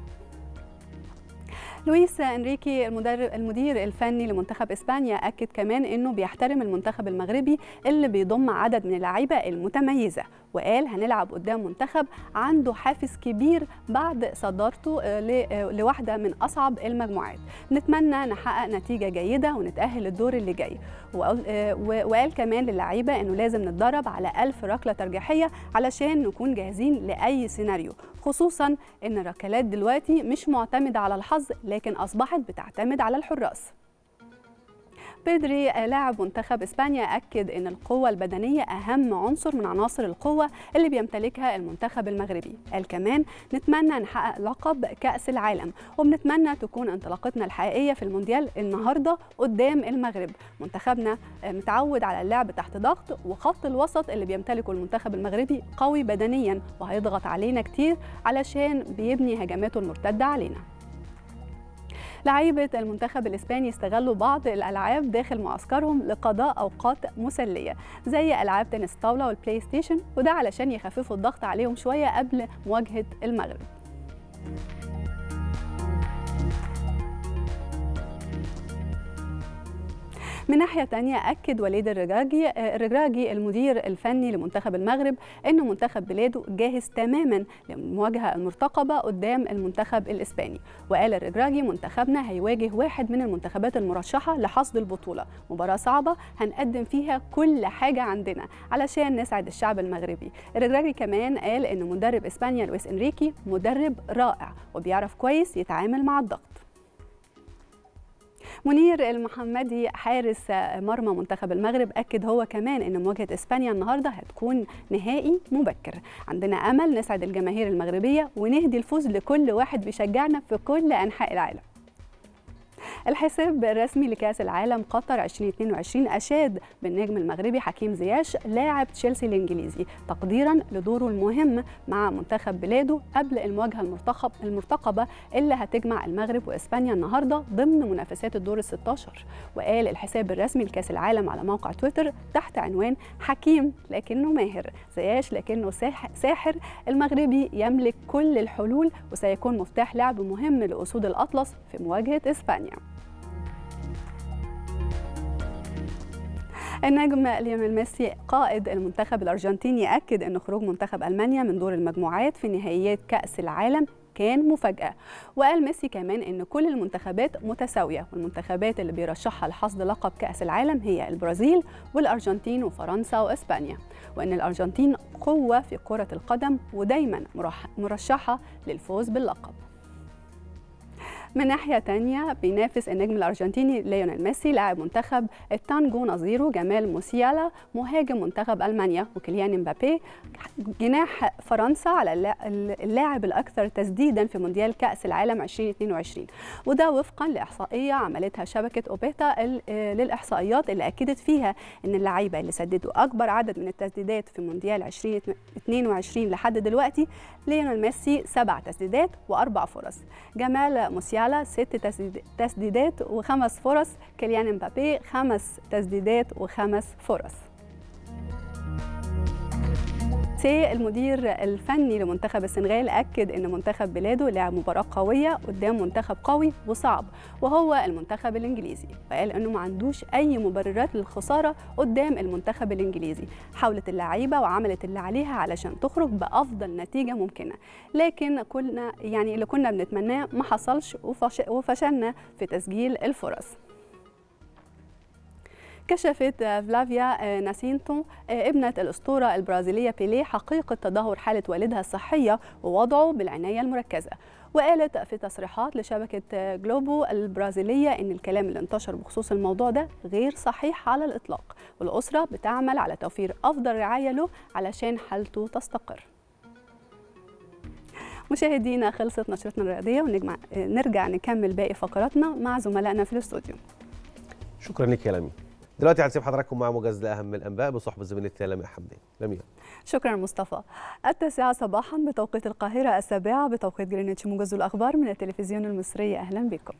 لويس انريكي المدرب المدير الفني لمنتخب اسبانيا اكد كمان انه بيحترم المنتخب المغربي اللي بيضم عدد من اللعيبه المتميزه وقال هنلعب قدام منتخب عنده حافز كبير بعد صدارته لواحده من اصعب المجموعات نتمنى نحقق نتيجه جيده ونتاهل للدور اللي جاي وقال كمان للعيبه انه لازم نتدرب على ألف ركله ترجيحيه علشان نكون جاهزين لاي سيناريو خصوصا ان الركلات دلوقتي مش معتمده على الحظ لكن اصبحت بتعتمد على الحراس بيدري لاعب منتخب اسبانيا اكد ان القوه البدنيه اهم عنصر من عناصر القوه اللي بيمتلكها المنتخب المغربي قال كمان نتمنى نحقق لقب كاس العالم وبنتمنى تكون انطلاقتنا الحقيقيه في المونديال النهارده قدام المغرب منتخبنا متعود على اللعب تحت ضغط وخط الوسط اللي بيمتلكه المنتخب المغربي قوي بدنيا وهيضغط علينا كتير علشان بيبني هجماته المرتده علينا لعيبة المنتخب الإسباني استغلوا بعض الألعاب داخل معسكرهم لقضاء أوقات مسلية زي ألعاب تنس الطاولة والبلاي ستيشن وده علشان يخففوا الضغط عليهم شوية قبل مواجهة المغرب من ناحية تانية أكد وليد الرجاجي الرجاجي المدير الفني لمنتخب المغرب أن منتخب بلاده جاهز تماما للمواجهة المرتقبة قدام المنتخب الإسباني وقال الرجاجي منتخبنا هيواجه واحد من المنتخبات المرشحة لحصد البطولة مباراة صعبة هنقدم فيها كل حاجة عندنا علشان نسعد الشعب المغربي الرجاجي كمان قال أن مدرب إسبانيا لويس إنريكي مدرب رائع وبيعرف كويس يتعامل مع الضغط منير المحمدي حارس مرمى منتخب المغرب اكد هو كمان ان مواجهه اسبانيا النهارده هتكون نهائي مبكر عندنا امل نسعد الجماهير المغربيه ونهدي الفوز لكل واحد بيشجعنا في كل انحاء العالم الحساب الرسمي لكأس العالم قطر 2022 أشاد بالنجم المغربي حكيم زياش لاعب تشيلسي الإنجليزي تقديرا لدوره المهم مع منتخب بلاده قبل المواجهة المرتقب المرتقبة اللي هتجمع المغرب وإسبانيا النهاردة ضمن منافسات الدور ال 16 وقال الحساب الرسمي لكأس العالم على موقع تويتر تحت عنوان حكيم لكنه ماهر زياش لكنه ساحر المغربي يملك كل الحلول وسيكون مفتاح لعب مهم لأسود الأطلس في مواجهة إسبانيا النجم ليونيل ميسي قائد المنتخب الارجنتيني اكد ان خروج منتخب المانيا من دور المجموعات في نهائيات كاس العالم كان مفاجأة وقال ميسي كمان إن كل المنتخبات متساوية والمنتخبات اللي بيرشحها لحصد لقب كأس العالم هي البرازيل والأرجنتين وفرنسا وإسبانيا وإن الأرجنتين قوة في كرة القدم ودايما مرشحة للفوز باللقب من ناحية تانية بينافس النجم الأرجنتيني ليونيل ميسي لاعب منتخب التانجو نظيره جمال موسيالا مهاجم منتخب ألمانيا وكيليان مبابي جناح فرنسا على اللاعب الأكثر تسديدا في مونديال كأس العالم 2022 وده وفقا لإحصائية عملتها شبكة أوبيتا للإحصائيات اللي أكدت فيها أن اللعيبة اللي سددوا أكبر عدد من التسديدات في مونديال 2022 لحد دلوقتي ليونيل ميسي سبع تسديدات وأربع فرص جمال موسيالا ست تسديدات وخمس فرص كيليان مبابي خمس تسديدات وخمس فرص سي المدير الفني لمنتخب السنغال أكد أن منتخب بلاده لعب مباراة قوية قدام منتخب قوي وصعب وهو المنتخب الإنجليزي وقال أنه ما عندوش أي مبررات للخسارة قدام المنتخب الإنجليزي حاولت اللعيبة وعملت اللي عليها علشان تخرج بأفضل نتيجة ممكنة لكن كنا يعني اللي كنا بنتمناه ما حصلش وفشلنا في تسجيل الفرص كشفت فلافيا ناسينتو ابنة الأسطورة البرازيلية بيليه حقيقة تدهور حالة والدها الصحية ووضعه بالعناية المركزة وقالت في تصريحات لشبكة جلوبو البرازيلية إن الكلام اللي انتشر بخصوص الموضوع ده غير صحيح على الإطلاق والأسرة بتعمل على توفير أفضل رعاية له علشان حالته تستقر مشاهدينا خلصت نشرتنا الرياضية ونرجع نكمل باقي فقراتنا مع زملائنا في الاستوديو شكرا لك يا لميا دلوقتي هنسيب حضراتكم مع موجز لاهم الانباء بصحبه زميلتي لميا حمدين لميا شكرا مصطفى التاسعة صباحا بتوقيت القاهرة السابعة بتوقيت جرينتش موجز الأخبار من التلفزيون المصري أهلا بكم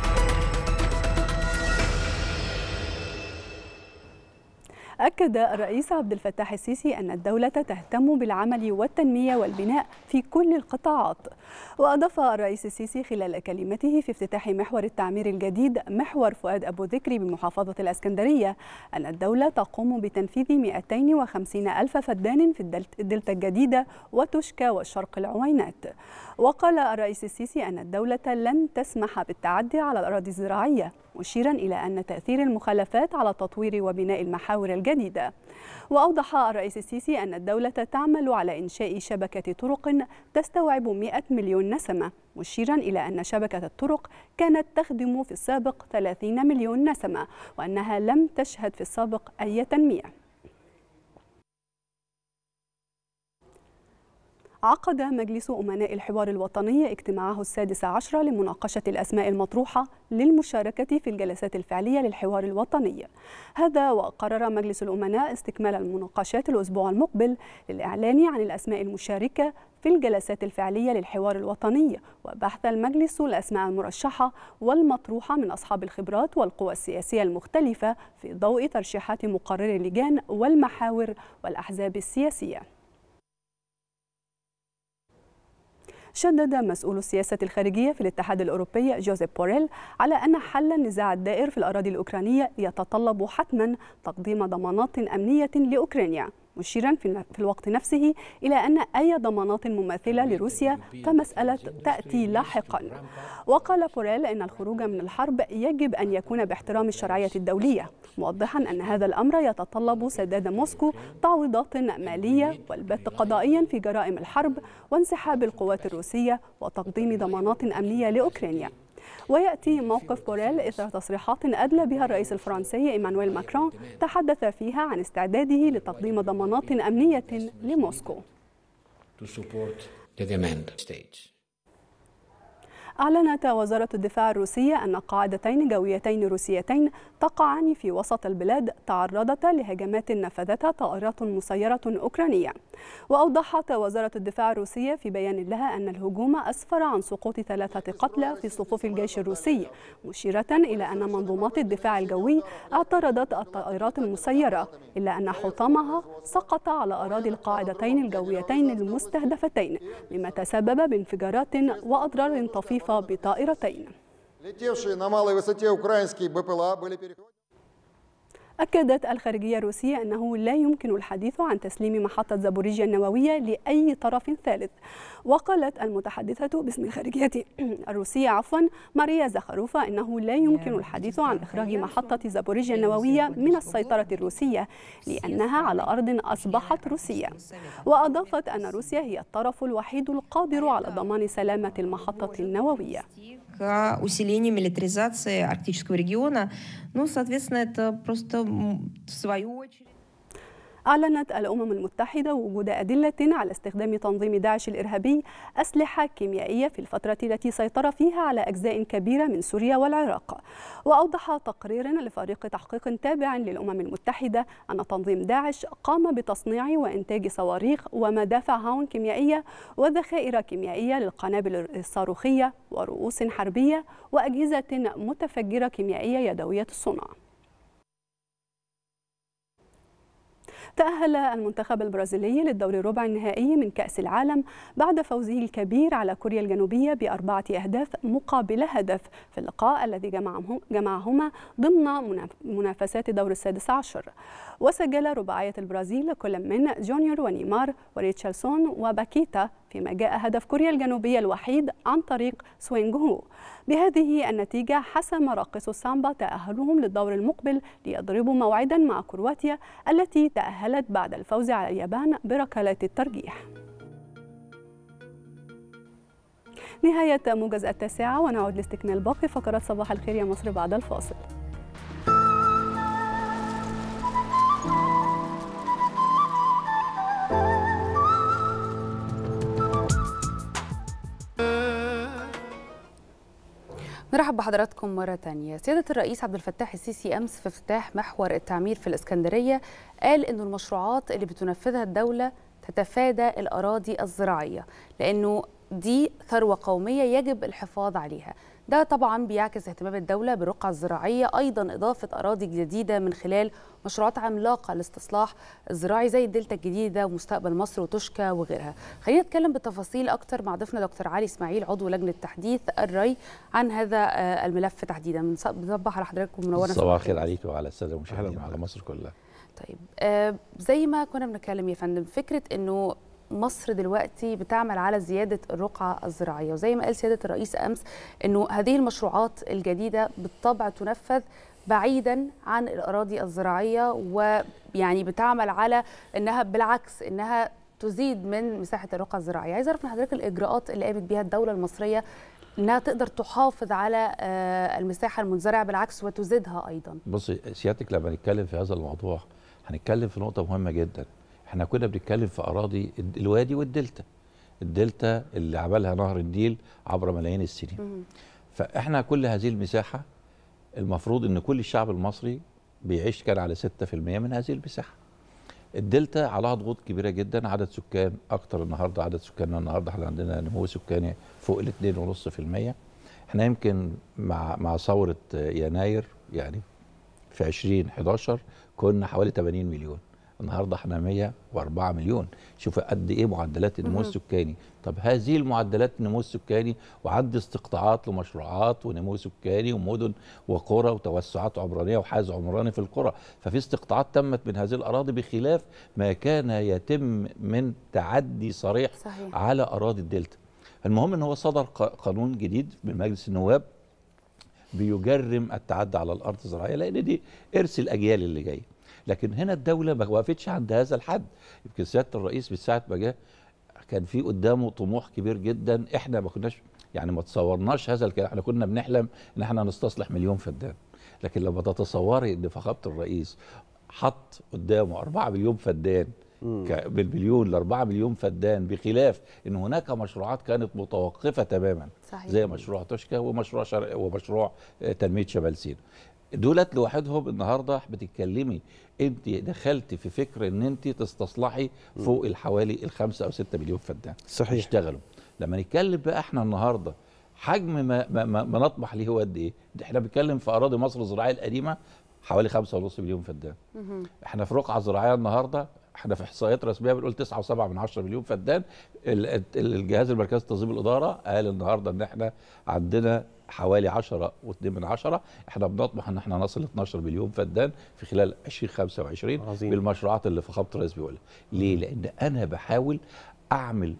أكد الرئيس عبد الفتاح السيسي أن الدولة تهتم بالعمل والتنمية والبناء في كل القطاعات وأضاف الرئيس السيسي خلال كلمته في افتتاح محور التعمير الجديد محور فؤاد أبو ذكري بمحافظة الأسكندرية أن الدولة تقوم بتنفيذ 250 ألف فدان في الدلتا الجديدة وتشكى والشرق العوينات وقال الرئيس السيسي أن الدولة لن تسمح بالتعدي على الأراضي الزراعية مشيرا إلى أن تأثير المخالفات على تطوير وبناء المحاور الجديدة وأوضح الرئيس السيسي أن الدولة تعمل على إنشاء شبكة طرق تستوعب 100 مليون نسمة مشيرا إلى أن شبكة الطرق كانت تخدم في السابق 30 مليون نسمة وأنها لم تشهد في السابق أي تنمية عقد مجلس أمناء الحوار الوطني اجتماعه السادس عشر لمناقشة الأسماء المطروحة للمشاركة في الجلسات الفعلية للحوار الوطني هذا وقرر مجلس الأمناء استكمال المناقشات الأسبوع المقبل للإعلان عن الأسماء المشاركة في الجلسات الفعلية للحوار الوطني وبحث المجلس الأسماء المرشحة والمطروحة من أصحاب الخبرات والقوى السياسية المختلفة في ضوء ترشيحات مقرر اللجان والمحاور والأحزاب السياسية شدد مسؤول السياسة الخارجية في الاتحاد الأوروبي جوزيف بوريل على أن حل النزاع الدائر في الأراضي الأوكرانية يتطلب حتما تقديم ضمانات أمنية لأوكرانيا مشيرا في الوقت نفسه إلى أن أي ضمانات مماثلة لروسيا فمسألة تأتي لاحقا وقال بوريل أن الخروج من الحرب يجب أن يكون باحترام الشرعية الدولية موضحا أن هذا الأمر يتطلب سداد موسكو تعويضات مالية والبت قضائيا في جرائم الحرب وانسحاب القوات الروسية وتقديم ضمانات أمنية لأوكرانيا ويأتي موقف بوريل إثر تصريحات أدلى بها الرئيس الفرنسي إيمانويل ماكرون تحدث فيها عن استعداده لتقديم ضمانات أمنية لموسكو to support the demand stage. أعلنت وزارة الدفاع الروسية أن قاعدتين جويتين روسيتين تقعان في وسط البلاد تعرضتا لهجمات نفذتها طائرات مسيرة أوكرانية وأوضحت وزارة الدفاع الروسية في بيان لها أن الهجوم أسفر عن سقوط ثلاثة قتلى في صفوف الجيش الروسي مشيرة إلى أن منظومات الدفاع الجوي اعترضت الطائرات المسيرة إلا أن حطامها سقط على أراضي القاعدتين الجويتين المستهدفتين مما تسبب بانفجارات وأضرار طفيفة بطائرتين Летевшие на малой высоте украинские БПЛА были перехвачены. أكدت الخارجية الروسية أنه لا يمكن الحديث عن تسليم محطة زابوريجيا النووية لأي طرف ثالث وقالت المتحدثة باسم الخارجية الروسية عفوا ماريا زخروفا أنه لا يمكن الحديث عن إخراج محطة زابوريجيا النووية من السيطرة الروسية لأنها على أرض أصبحت روسية وأضافت أن روسيا هي الطرف الوحيد القادر على ضمان سلامة المحطة النووية к усилению милитаризации арктического региона. Ну, соответственно, это просто м, в свою очередь... أعلنت الأمم المتحدة وجود أدلة على استخدام تنظيم داعش الإرهابي أسلحة كيميائية في الفترة التي سيطر فيها على أجزاء كبيرة من سوريا والعراق وأوضح تقرير لفريق تحقيق تابع للأمم المتحدة أن تنظيم داعش قام بتصنيع وإنتاج صواريخ ومدافع هاون كيميائية وذخائر كيميائية للقنابل الصاروخية ورؤوس حربية وأجهزة متفجرة كيميائية يدوية الصنع تأهل المنتخب البرازيلي للدور الربع النهائي من كأس العالم بعد فوزه الكبير على كوريا الجنوبية بأربعة أهداف مقابل هدف في اللقاء الذي جمعهم جمعهما ضمن منافسات دور السادس عشر وسجل رباعية البرازيل كل من جونيور ونيمار وريتشارلسون وباكيتا فيما جاء هدف كوريا الجنوبية الوحيد عن طريق سوينغ بهذه النتيجة حسم راقصو السامبا تأهلهم للدور المقبل ليضربوا موعدا مع كرواتيا التي تأهلت بعد الفوز على اليابان بركلات الترجيح نهاية موجز التاسعة ونعود لاستكمال باقي فقرات صباح الخير يا مصر بعد الفاصل نرحب بحضراتكم مرة تانية سيادة الرئيس عبد الفتاح السيسي أمس في افتتاح محور التعمير في الإسكندرية قال إنه المشروعات اللي بتنفذها الدولة تتفادى الأراضي الزراعية لأنه دي ثروة قومية يجب الحفاظ عليها ده طبعا بيعكس اهتمام الدولة بالرقعة الزراعية أيضا إضافة أراضي جديدة من خلال مشروعات عملاقة للاستصلاح الزراعي زي الدلتا الجديدة ومستقبل مصر وتشكى وغيرها خلينا نتكلم بالتفاصيل أكتر مع ضيفنا دكتور علي إسماعيل عضو لجنة تحديث الري عن هذا الملف تحديدا بنصبح على حضراتكم منورنا صباح الخير عليك وعلى السادة المشاهدين وعلى مصر كلها طيب آه زي ما كنا بنتكلم يا فندم فكرة إنه مصر دلوقتي بتعمل على زيادة الرقعة الزراعية وزي ما قال سيادة الرئيس أمس أنه هذه المشروعات الجديدة بالطبع تنفذ بعيدا عن الأراضي الزراعية ويعني بتعمل على أنها بالعكس أنها تزيد من مساحة الرقعة الزراعية عايز أعرف من حضرتك الإجراءات اللي قامت بها الدولة المصرية انها تقدر تحافظ على المساحه المنزرعه بالعكس وتزيدها ايضا. بصي سيادتك لما نتكلم في هذا الموضوع هنتكلم في نقطه مهمه جدا احنا كنا بنتكلم في اراضي الوادي والدلتا الدلتا اللي عملها نهر النيل عبر ملايين السنين فاحنا كل هذه المساحه المفروض ان كل الشعب المصري بيعيش كان على 6% من هذه المساحه الدلتا عليها ضغوط كبيره جدا عدد سكان اكتر النهارده عدد سكاننا النهارده احنا عندنا نمو سكاني فوق ال 2.5% احنا يمكن مع مع ثوره يناير يعني في 2011 كنا حوالي 80 مليون النهارده احنا 104 مليون شوف قد ايه معدلات النمو السكاني طب هذه المعدلات النمو السكاني وعندي استقطاعات لمشروعات ونمو سكاني ومدن وقرى وتوسعات عمرانيه وحاز عمراني في القرى ففي استقطاعات تمت من هذه الاراضي بخلاف ما كان يتم من تعدي صريح صحيح. على اراضي الدلتا المهم ان هو صدر قانون جديد من مجلس النواب بيجرم التعدي على الارض الزراعيه لان دي ارث الاجيال اللي جايه لكن هنا الدوله ما وقفتش عند هذا الحد يمكن سياده الرئيس من ساعه ما جه كان في قدامه طموح كبير جدا احنا ما كناش يعني ما تصورناش هذا الكلام احنا كنا بنحلم ان احنا نستصلح مليون فدان لكن لما تتصوري ان فخامه الرئيس حط قدامه 4 مليون فدان بالمليون ل 4 مليون فدان بخلاف ان هناك مشروعات كانت متوقفه تماما صحيح. زي مشروع توشكا ومشروع شرق ومشروع تنميه شمال سيناء دولت لوحدهم النهارده بتتكلمي انت دخلت في فكر ان انت تستصلحي فوق الحوالي الخمسة او ستة مليون فدان صحيح يشتغلوا لما نتكلم بقى احنا النهارده حجم ما, ما, ما, ما نطمح ليه هو قد ايه؟ احنا بنتكلم في اراضي مصر الزراعيه القديمه حوالي خمسة ونص مليون فدان احنا في رقعه زراعيه النهارده احنا في احصائيات رسميه بنقول 9.7 من 10 مليون فدان الجهاز المركزي لتنظيم الاداره قال النهارده ان احنا عندنا حوالي 10 و2 من عشرة احنا بنطمح ان احنا نصل 12 مليون فدان في خلال 2025 عظيم. بالمشروعات اللي فخامه الرئيس بيقولها ليه لان انا بحاول اعمل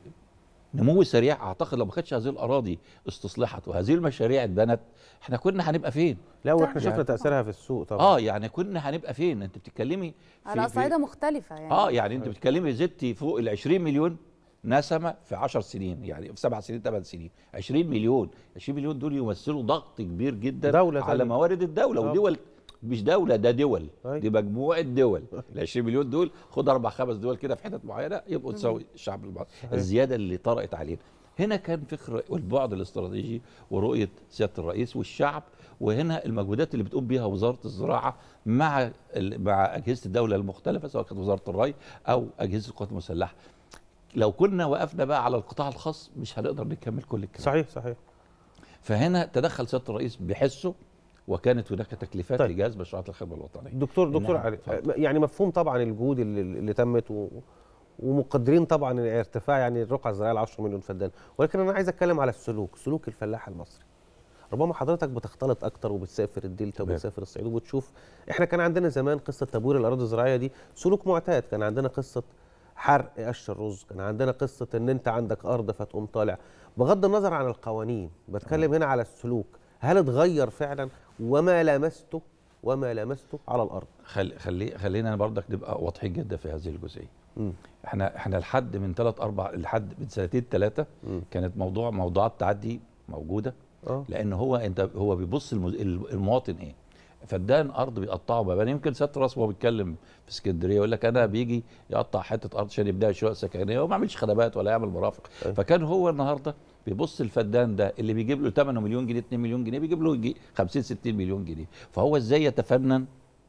نمو سريع اعتقد لو ما كانتش هذه الاراضي استصلحت وهذه المشاريع اتبنت احنا كنا هنبقى فين لا واحنا يعني- شفنا تاثيرها في السوق طبعا اه يعني كنا هنبقى فين انت بتتكلمي في- على في- اصعده مختلفه يعني اه يعني انت بتتكلمي زدتي فوق ال 20 مليون نسمه في 10 سنين يعني في سبع سنين ثمان سنين 20 مليون 20 مليون دول يمثلوا ضغط كبير جدا دولة على تانية. موارد الدوله آه. ودول مش دوله ده دول أي. دي مجموعه دول ال 20 مليون دول خد اربع خمس دول كده في حتت معينه يبقوا تساوي الشعب المصري صحيح. الزياده اللي طرأت علينا هنا كان فكر البعد الاستراتيجي ورؤيه سياده الرئيس والشعب وهنا المجهودات اللي بتقوم بيها وزاره الزراعه مع ال- مع اجهزه الدوله المختلفه سواء كانت وزاره الري او اجهزه القوات المسلحه لو كنا وقفنا بقى على القطاع الخاص مش هنقدر نكمل كل الكلام صحيح صحيح فهنا تدخل سياده الرئيس بحسه وكانت هناك تكليفات طيب. لجهاز مشروعات الخدمه الوطنيه دكتور دكتور نعم، علي اتفضل. يعني مفهوم طبعا الجهود اللي, اللي تمت و ومقدرين طبعا ارتفاع يعني الرقعه الزراعيه ل 10 مليون فدان ولكن انا عايز اتكلم على السلوك سلوك الفلاح المصري ربما حضرتك بتختلط اكتر وبتسافر الدلتا تمام. وبتسافر الصعيد وبتشوف احنا كان عندنا زمان قصه تبوير الاراضي الزراعيه دي سلوك معتاد كان عندنا قصه حرق قش الرز كان عندنا قصه ان انت عندك ارض فتقوم طالع بغض النظر عن القوانين بتكلم هنا على السلوك هل اتغير فعلا وما لامسته وما لامسته على الارض خل... خلي... خلينا برضك نبقى واضحين جدا في هذه الجزئيه مم. احنا احنا لحد من ثلاث اربع لحد من سنتين ثلاثه كانت موضوع موضوعات تعدي موجوده اه لان هو انت هو بيبص المز... المواطن ايه فدان ارض بيقطعه مباني يمكن سياده الرئيس وهو بيتكلم في اسكندريه يقول لك انا بيجي يقطع حته ارض عشان يبدا شقق سكنيه وما يعملش خدمات ولا يعمل مرافق فكان هو النهارده بيبص الفدان ده اللي بيجيب له 8 مليون جنيه 2 مليون جنيه بيجيب له يجي 50 60 مليون جنيه فهو ازاي يتفنن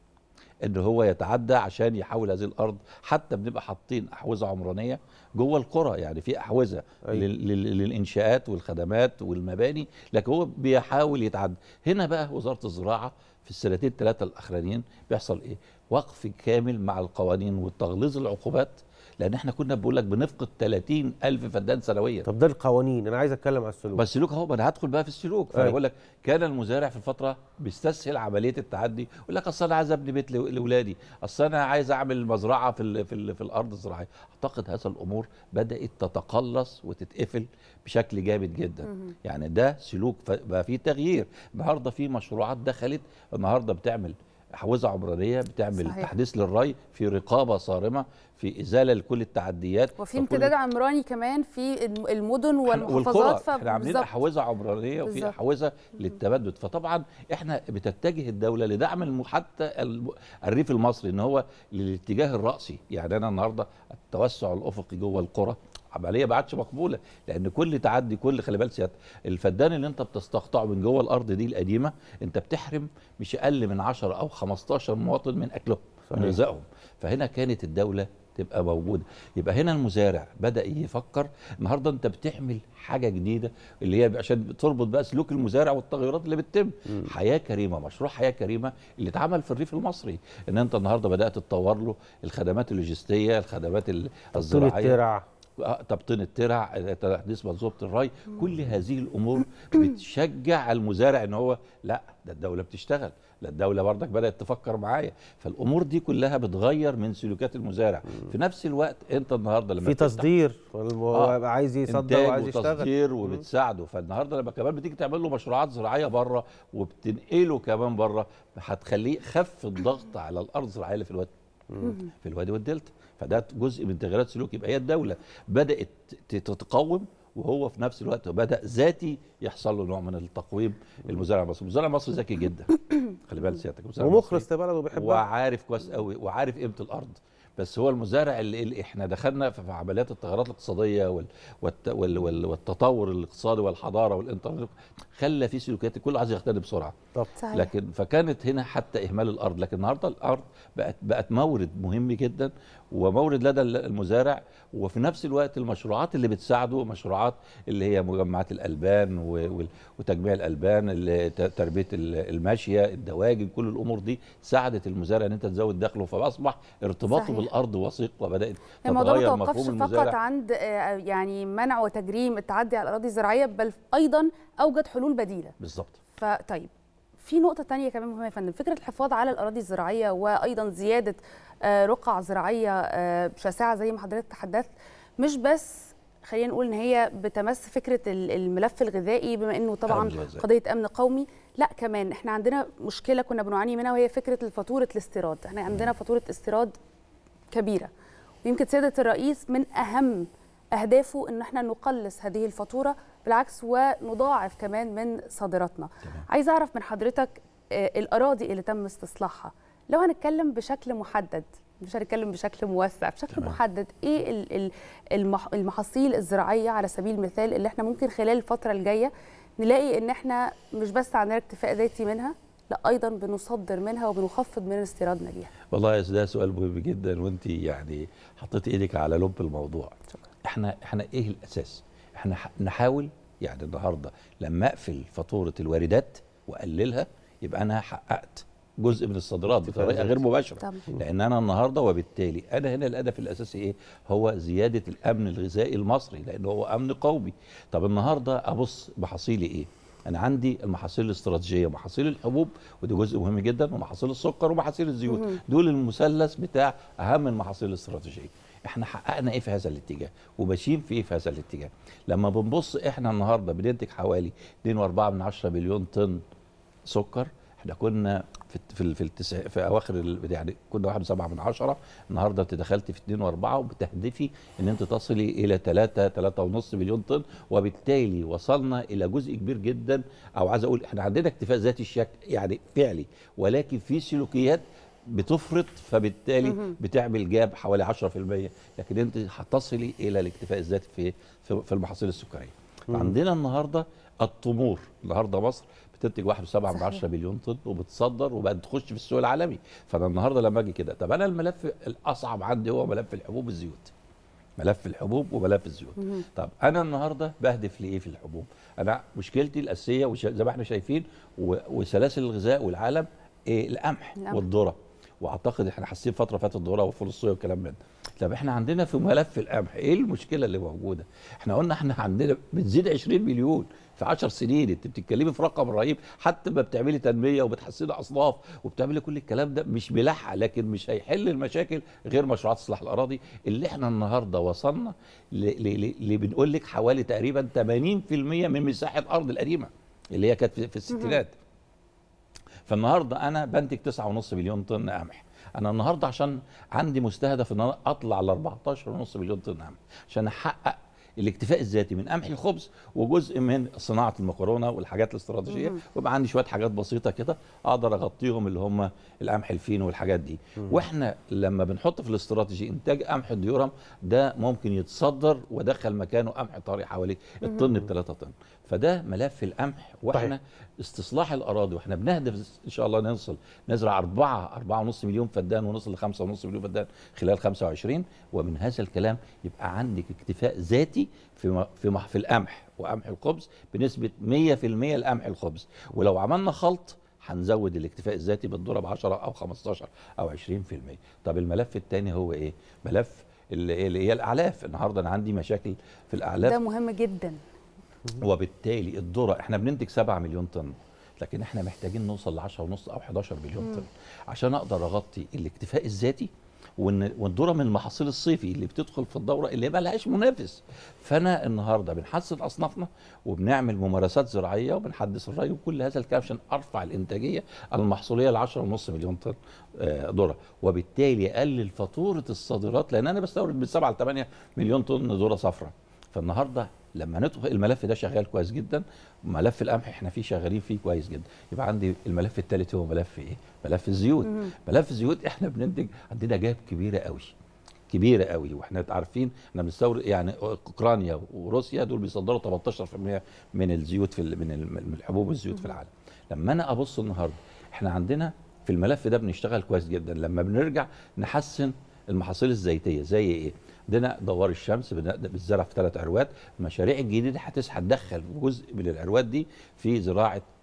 ان هو يتعدى عشان يحول هذه الارض حتى بنبقى حاطين احوزه عمرانيه جوه القرى يعني في احوزه أيوة. لل- لل- للانشاءات والخدمات والمباني لكن هو بيحاول يتعدى هنا بقى وزاره الزراعه في السنتين ثلاثه الاخرانيين بيحصل ايه وقف كامل مع القوانين وتغليظ العقوبات لان احنا كنا بقول لك بنفقد 30 الف فدان سنويا طب ده القوانين انا عايز اتكلم على السلوك بس السلوك اهو ما انا هدخل بقى في السلوك فانا أيوة. بقول لك كان المزارع في الفتره بيستسهل عمليه التعدي يقول لك اصل انا عايز ابني بيت لو- لاولادي اصل انا عايز اعمل مزرعه في ال في, ال في الارض الزراعيه اعتقد هذا الامور بدات تتقلص وتتقفل بشكل جامد جدا مهم. يعني ده سلوك ف- بقى فيه تغيير النهارده في مشروعات دخلت النهارده بتعمل حوزه عمرانيه بتعمل صحيح. تحديث للري في رقابه صارمه في ازاله لكل التعديات وفي فكل- امتداد عمراني كمان في الم- المدن والمحافظات والقرى احنا عاملين فبالظبط. احوزه عمرانيه وفي بالظبط. احوزه للتبدد فطبعا احنا بتتجه الدوله لدعم الم- حتى الم- الريف المصري ان هو للاتجاه الراسي يعني انا النهارده التوسع الافقي جوه القرى عمليه ما عادش مقبوله لان كل تعدي كل خلي بالك سيادة الفدان اللي انت بتستقطعه من جوه الارض دي القديمه انت بتحرم مش اقل من 10 او 15 مواطن من اكلهم من صحيح. غذائهم فهنا كانت الدوله تبقى موجوده يبقى هنا المزارع بدا يفكر النهارده انت بتعمل حاجه جديده اللي هي عشان تربط بقى سلوك المزارع والتغيرات اللي بتتم حياه كريمه مشروع حياه كريمه اللي اتعمل في الريف المصري ان انت النهارده بدات تطور له الخدمات اللوجستيه الخدمات ال- الزراعيه الترع. آه، تبطين الترع آه، تحديث منظومه الري كل هذه الامور بتشجع المزارع ان هو لا ده الدوله بتشتغل لا الدوله برضك بدات تفكر معايا فالامور دي كلها بتغير من سلوكات المزارع في نفس الوقت انت النهارده لما في بتفتح- تصدير هو آه، عايز يصدر إنتاج وعايز يشتغل وتصدير مم. وبتساعده فالنهارده لما كمان بتيجي تعمل له مشروعات زراعيه بره وبتنقله كمان بره هتخليه خف الضغط على الارض الزراعيه اللي في الوادي في الوادي والدلتا فده جزء من تغييرات سلوك يبقى هي الدوله بدات ت- تتقوم وهو في نفس الوقت بدا ذاتي يحصل له نوع من التقويم المزارع المصري المزارع المصري ذكي جدا خلي بالك سيادتك المزارع ومخلص المصري لبلده وبيحبها وعارف كويس قوي وعارف قيمه الارض بس هو المزارع اللي, اللي احنا دخلنا في في عمليات التغيرات الاقتصاديه وال والت وال وال والتطور الاقتصادي والحضاره والانترنت خلى في سلوكيات كله عايز يغتني بسرعه طب صحيح. لكن فكانت هنا حتى اهمال الارض لكن النهارده الارض بقت بقت مورد مهم جدا ومورد لدى المزارع وفي نفس الوقت المشروعات اللي بتساعده مشروعات اللي هي مجمعات الالبان و- وال- وتجميع الالبان اللي ت- تربيه ال- الماشيه الدواجن كل الامور دي ساعدت المزارع ان انت تزود دخله فاصبح ارتباطه صحيح. الارض وثيق وبدات الموضوع ما تتغير توقفش مفهوم فقط المزارع عند آه، يعني منع وتجريم التعدي على الاراضي الزراعيه بل ايضا اوجد حلول بديله بالظبط فطيب في نقطة تانية كمان مهمة يا فندم فكرة الحفاظ على الأراضي الزراعية وأيضا زيادة آه، رقع زراعية آه، شاسعة زي ما حضرتك تحدثت مش بس خلينا نقول ان هي بتمس فكره ال- الملف الغذائي بما انه طبعا أمن غذائي. قضيه امن قومي لا كمان احنا عندنا مشكله كنا بنعاني منها وهي فكره فاتوره الاستيراد احنا عندنا فاتوره استيراد كبيره ويمكن سياده الرئيس من اهم اهدافه ان احنا نقلص هذه الفاتوره بالعكس ونضاعف كمان من صادراتنا عايزه اعرف من حضرتك آه، الاراضي اللي تم استصلاحها لو هنتكلم بشكل محدد مش هنتكلم بشكل موسع بشكل تمام. محدد ايه ال- ال- المح- المحاصيل الزراعيه على سبيل المثال اللي احنا ممكن خلال الفتره الجايه نلاقي ان احنا مش بس عندنا اكتفاء ذاتي منها لا ايضا بنصدر منها وبنخفض من استيرادنا ليها والله يا ده سؤال مهم جدا وانت يعني حطيتي ايدك على لب الموضوع احنا احنا ايه الاساس احنا ح- نحاول يعني النهارده لما اقفل فاتوره الواردات واقللها يبقى انا حققت جزء من الصادرات بطريقه غير مباشره طبعا. لان انا النهارده وبالتالي انا هنا الهدف الاساسي ايه هو زياده الامن الغذائي المصري لان هو امن قومي طب النهارده ابص محاصيلي ايه انا عندي المحاصيل الاستراتيجيه محاصيل الحبوب ودي جزء مهم جدا ومحاصيل السكر ومحاصيل الزيوت مهم. دول المثلث بتاع اهم المحاصيل الاستراتيجيه احنا حققنا ايه في هذا الاتجاه وماشيين في ايه في هذا الاتجاه لما بنبص احنا النهارده بننتج حوالي 2.4 من 10 مليون طن سكر احنا كنا في في ال- في, التسع في اواخر ال- يعني كنا 1.7 من 10 النهارده انت دخلت في 2 و4 وبتهدفي ان انت تصلي الى 3 3.5 مليون طن وبالتالي وصلنا الى جزء كبير جدا او عايز اقول احنا عندنا اكتفاء ذاتي الشكل يعني فعلي ولكن في سلوكيات بتفرط فبالتالي مهم. بتعمل جاب حوالي 10% لكن انت هتصلي الى الاكتفاء الذاتي في في في المحاصيل السكريه مم. عندنا النهارده التمور النهارده مصر بتنتج 1.7 من صحيح. 10 مليون طن وبتصدر وبقت تخش في السوق العالمي فانا النهارده لما اجي كده طب انا الملف الاصعب عندي هو ملف الحبوب والزيوت ملف الحبوب وملف الزيوت مهم. طب انا النهارده بهدف لايه في الحبوب انا مشكلتي الاساسيه وش- زي ما احنا شايفين و- وسلاسل الغذاء والعالم إيه القمح القمح. والذره واعتقد احنا حاسين فتره فاتت الذره وفول الصويا والكلام من ده طب احنا عندنا في ملف القمح ايه المشكله اللي موجوده احنا قلنا احنا عندنا بتزيد 20 مليون في 10 سنين انت بتتكلمي في رقم رهيب حتى ما بتعملي تنميه وبتحسني اصناف وبتعملي كل الكلام ده مش ملحق لكن مش هيحل المشاكل غير مشروعات اصلاح الاراضي اللي احنا النهارده وصلنا اللي بنقول لك حوالي تقريبا 80% من مساحه الارض القديمه اللي هي كانت في في الستينات فالنهارده انا بنتج 9.5 مليون طن قمح انا النهارده عشان عندي مستهدف ان انا اطلع ل 14.5 مليون طن قمح عشان احقق الاكتفاء الذاتي من قمح الخبز وجزء من صناعه المكرونه والحاجات الاستراتيجيه مهم. ويبقى عندي شويه حاجات بسيطه كده اقدر اغطيهم اللي هم القمح الفين والحاجات دي مهم. واحنا لما بنحط في الاستراتيجي انتاج قمح الديورم ده ممكن يتصدر ودخل مكانه قمح طري حوالي مهم. الطن ب 3 طن فده ملف القمح واحنا طيب. استصلاح الاراضي واحنا بنهدف ان شاء الله نوصل نزرع 4 4.5 مليون فدان ونوصل ل 5.5 مليون فدان خلال 25 ومن هذا الكلام يبقى عندك اكتفاء ذاتي في م- في مح- في القمح وقمح الخبز بنسبه 100% لقمح الخبز ولو عملنا خلط هنزود الاكتفاء الذاتي بالذره ب 10 او 15 او 20% طب الملف الثاني هو ايه ملف اللي اللي هي الاعلاف النهارده انا عندي مشاكل في الاعلاف ده مهم جدا وبالتالي الذره احنا بننتج 7 مليون طن لكن احنا محتاجين نوصل ل 10 ونص او 11 مليون مم. طن عشان اقدر اغطي الاكتفاء الذاتي وان والذره من المحاصيل الصيفي اللي بتدخل في الدوره اللي ما لهاش منافس فانا النهارده بنحسن اصنافنا وبنعمل ممارسات زراعيه وبنحدث الري وكل هذا الكلام عشان ارفع الانتاجيه المحصوليه ل 10 ونص مليون طن آه، ذره وبالتالي اقلل فاتوره الصادرات لان انا بستورد من 7 ل 8 مليون طن ذره صفراء فالنهارده لما ندخل الملف ده شغال كويس جدا ملف القمح احنا فيه شغالين فيه كويس جدا يبقى عندي الملف الثالث هو ملف ايه ملف الزيوت مم. ملف الزيوت احنا بننتج عندنا جاب كبيره قوي كبيره قوي واحنا عارفين احنا بنستورد يعني اوكرانيا وروسيا دول بيصدروا 18% من الزيوت في ال- من ال- من الحبوب والزيوت في العالم لما انا ابص النهارده احنا عندنا في الملف ده بنشتغل كويس جدا لما بنرجع نحسن المحاصيل الزيتيه زي ايه عندنا دوار الشمس بن- بتزرع في ثلاث عروات المشاريع الجديده هتس- هتدخل جزء من العروات دي في زراعه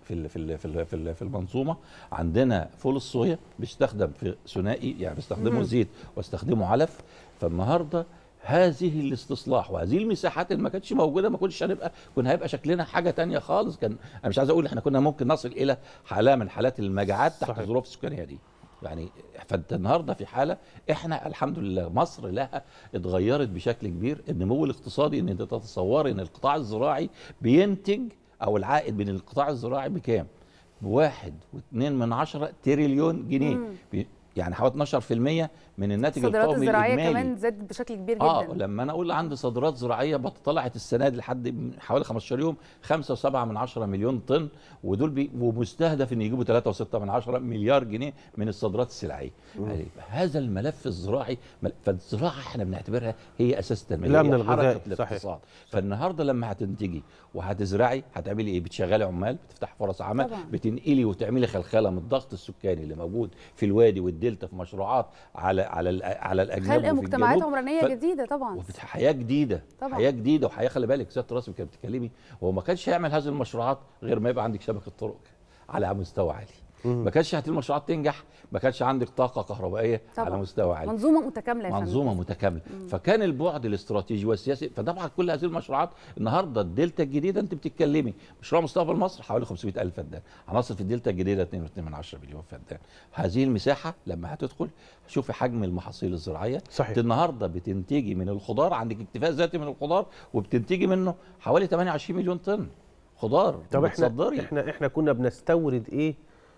في ال- في ال- في ال- في ال- في المنظومه عندنا فول الصويا بيستخدم في ثنائي يعني بيستخدموا مهم. زيت واستخدموا علف فالنهارده هذه الاستصلاح وهذه المساحات اللي ما كانتش موجوده ما كناش هنبقى كنا هيبقى شكلنا حاجه تانية خالص كان انا مش عايز اقول احنا كنا ممكن نصل الى حاله من حالات المجاعات تحت صحيح. الظروف السكانيه دي يعني فانت النهارده في حاله احنا الحمد لله مصر لها اتغيرت بشكل كبير النمو الاقتصادي ان انت تتصوري ان القطاع الزراعي بينتج او العائد من القطاع الزراعي بكام؟ بواحد واثنين من عشرة تريليون جنيه مم. بي- يعني حوالي 12% من الناتج الصادرات القومي الزراعيه الاجمالي كمان زادت بشكل كبير اه جدا لما انا اقول عندي صادرات زراعيه بط- طلعت السنه دي لحد من حوالي 15 يوم 5.7 من 10 مليون طن ودول بي ومستهدف ان يجيبوا 3.6 من 10 مليار جنيه من الصادرات السلعيه يعني هذا الملف الزراعي مل- فالزراعه احنا بنعتبرها هي اساس التنميه الأمن هي الغذائي، حركة صحيح. الاقتصاد فالنهارده لما هتنتجي وهتزرعي هتعملي ايه بتشغلي عمال بتفتح فرص عمل طبعاً. بتنقلي وتعملي خلخله من الضغط السكاني اللي موجود في الوادي والدلتا في مشروعات على على ال- على الاجنبي خلق وفي مجتمعات الجنوب. عمرانيه ف- جديده طبعا وفي حياه جديده طبعاً. حياه جديده وحياه خلي بالك سياده الرئيس كانت بتتكلمي هو ما كانش هيعمل هذه المشروعات غير ما يبقى عندك شبكه طرق على مستوى عالي ما كانش هذه المشروعات تنجح ما كانش عندك طاقه كهربائيه طبعاً. على مستوى عالي منظومه متكامله يا فندم. منظومه متكامله فكان البعد الاستراتيجي والسياسي فطبعا كل هذه المشروعات النهارده الدلتا الجديده انت بتتكلمي مشروع مستقبل مصر حوالي 500 الف فدان هنصل في الدلتا الجديده 2.2 من 10 مليون فدان هذه المساحه لما هتدخل شوفي حجم المحاصيل الزراعيه صحيح. انت النهارده بتنتجي من الخضار عندك اكتفاء ذاتي من الخضار وبتنتجي منه حوالي 28 مليون طن خضار طب احنا بتصدري. احنا احنا كنا بنستورد ايه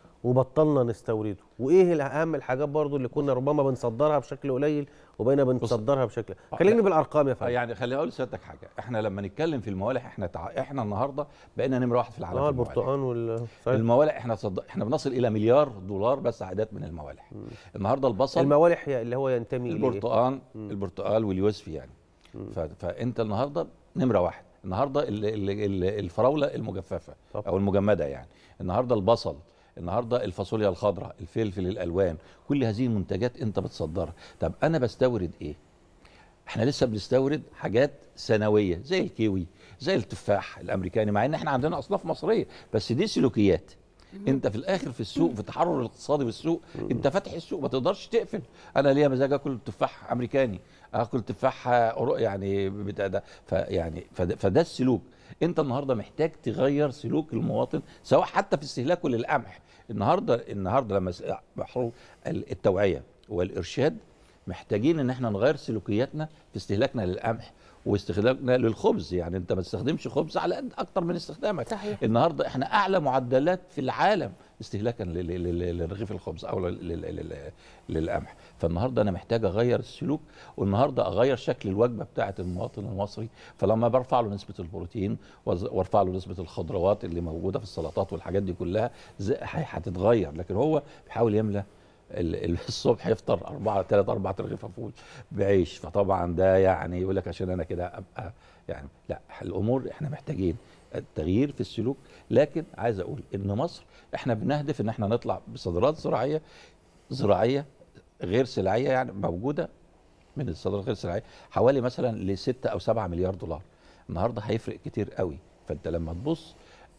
وبطلنا نستورده وايه الاهم الحاجات برضو اللي كنا ربما بنصدرها بشكل قليل وبقينا بنصدرها بشكل كلمني بالارقام يا فندم يعني خليني اقول لسيادتك حاجه احنا لما نتكلم في الموالح احنا تع... احنا النهارده بقينا نمره واحد في العالم اه في الموالح. البرتقال وال صحيح. الموالح احنا صد... احنا بنصل الى مليار دولار بس عائدات من الموالح النهارده البصل الموالح هي اللي هو ينتمي اليه البرتقال البرتقال واليوسفي يعني ف... فانت النهارده نمره واحد النهارده ال... ال... ال... الفراوله المجففه طب. او المجمده يعني النهارده البصل النهارده الفاصوليا الخضراء الفلفل الالوان كل هذه المنتجات انت بتصدرها طب انا بستورد ايه احنا لسه بنستورد حاجات سنويه زي الكيوي زي التفاح الامريكاني مع ان احنا عندنا اصناف مصريه بس دي سلوكيات انت في الاخر في السوق في التحرر الاقتصادي في السوق انت فاتح السوق ما تقدرش تقفل انا ليا مزاج اكل تفاح امريكاني اكل تفاح أورو- يعني بتاع ده فيعني فده, فده السلوك انت النهارده محتاج تغير سلوك المواطن سواء حتى في استهلاكه للقمح النهارده النهارده لما س- محروم ال- التوعيه والارشاد محتاجين ان احنا نغير سلوكياتنا في استهلاكنا للقمح واستخدامنا للخبز يعني انت ما تستخدمش خبز على قد اكتر من استخدامك صحيح. النهارده احنا اعلى معدلات في العالم استهلاكا لل- لل- لل- لرغيف الخبز او لل- لل- لل- للقمح فالنهارده انا محتاج اغير السلوك والنهارده اغير شكل الوجبه بتاعه المواطن المصري فلما برفع له نسبه البروتين وز- وارفع له نسبه الخضروات اللي موجوده في السلطات والحاجات دي كلها زي- ه- هتتغير لكن هو بيحاول يملى ال- ال- الصبح يفطر أربعة ثلاث أربعة رغيف فول بعيش فطبعا ده يعني يقول لك عشان أنا كده أبقى يعني لا الأمور إحنا محتاجين التغيير في السلوك لكن عايز أقول إن مصر إحنا بنهدف إن إحنا نطلع بصادرات زراعية زراعية غير سلعية يعني موجودة من الصادرات غير السلعية حوالي مثلا لستة أو سبعة مليار دولار النهاردة هيفرق كتير قوي فأنت لما تبص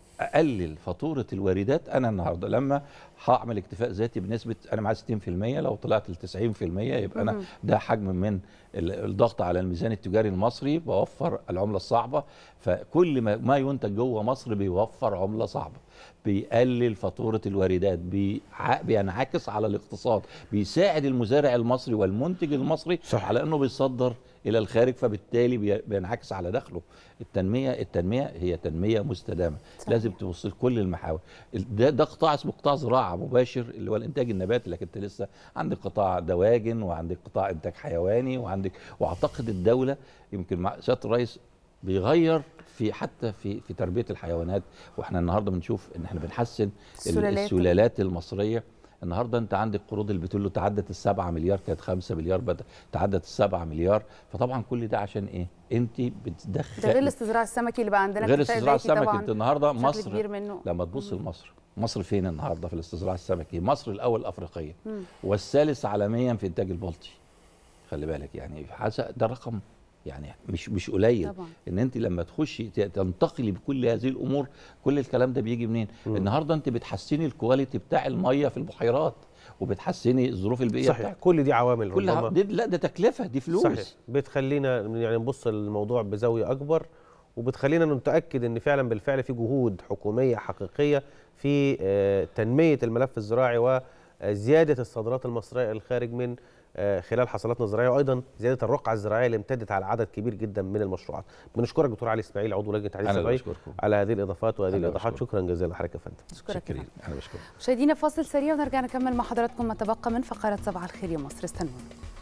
اقلل فاتوره الواردات انا النهارده لما هعمل اكتفاء ذاتي بنسبه انا معايا 60% لو طلعت ل 90% يبقى انا مهم. ده حجم من ال- الضغط على الميزان التجاري المصري بوفر العمله الصعبه فكل ما ما ينتج جوه مصر بيوفر عمله صعبه بيقلل فاتوره الواردات بيع- بينعكس على الاقتصاد بيساعد المزارع المصري والمنتج المصري صح. على انه بيصدر الى الخارج فبالتالي بي- بينعكس على دخله التنميه التنميه هي تنميه مستدامه صحيح. لازم تبص لكل المحاور ده, ده قطاع اسمه قطاع زراعه مباشر اللي هو الانتاج النباتي لكن انت لسه عندك قطاع دواجن وعندك قطاع انتاج حيواني وعندك واعتقد الدوله يمكن مع سياده الرئيس بيغير في حتى في في تربيه الحيوانات واحنا النهارده بنشوف ان احنا بنحسن ال- السلالات. السلالات المصريه النهارده انت عندك قروض البترول تعدت السبعة مليار كانت خمسة مليار بدأ تعدت السبعة مليار فطبعا كل ده عشان ايه؟ انت بتدخل ده غير الاستزراع السمكي اللي بقى عندنا غير اكتفاء الاستزراع ذاتي السمكي طبعاً انت النهارده بشكل مصر كبير منه لما تبص لمصر مصر فين النهارده في الاستزراع السمكي مصر الاول افريقيا مم. والثالث عالميا في انتاج البلطي خلي بالك يعني حسب ده رقم يعني مش مش قليل طبعاً. ان انت لما تخشي ت- تنتقلي بكل هذه الامور كل الكلام ده بيجي منين مم. النهارده انت بتحسني الكواليتي بتاع الميه في البحيرات وبتحسني الظروف البيئيه صحيح بتاعتك. كل دي عوامل كل ربما- دي لا ده تكلفه دي فلوس صحيح بتخلينا يعني نبص للموضوع بزاويه اكبر وبتخلينا نتاكد ان فعلا بالفعل في جهود حكوميه حقيقيه في آه، تنميه الملف الزراعي وزياده الصادرات المصريه الى الخارج من آه، خلال حصلاتنا الزراعيه وايضا زياده الرقعه الزراعيه اللي امتدت على عدد كبير جدا من المشروعات. بنشكرك دكتور علي اسماعيل عضو لجنه التعديل أنا اللي الزراعي بشكركم. على هذه الاضافات وهذه أنا اللي الايضاحات شكرا جزيلا لحضرتك يا فندم. أشكرك يا فندم. انا بشكرك مشاهدينا فاصل سريع ونرجع نكمل مع حضراتكم ما تبقى من فقرة صباح الخير يا مصر استنونا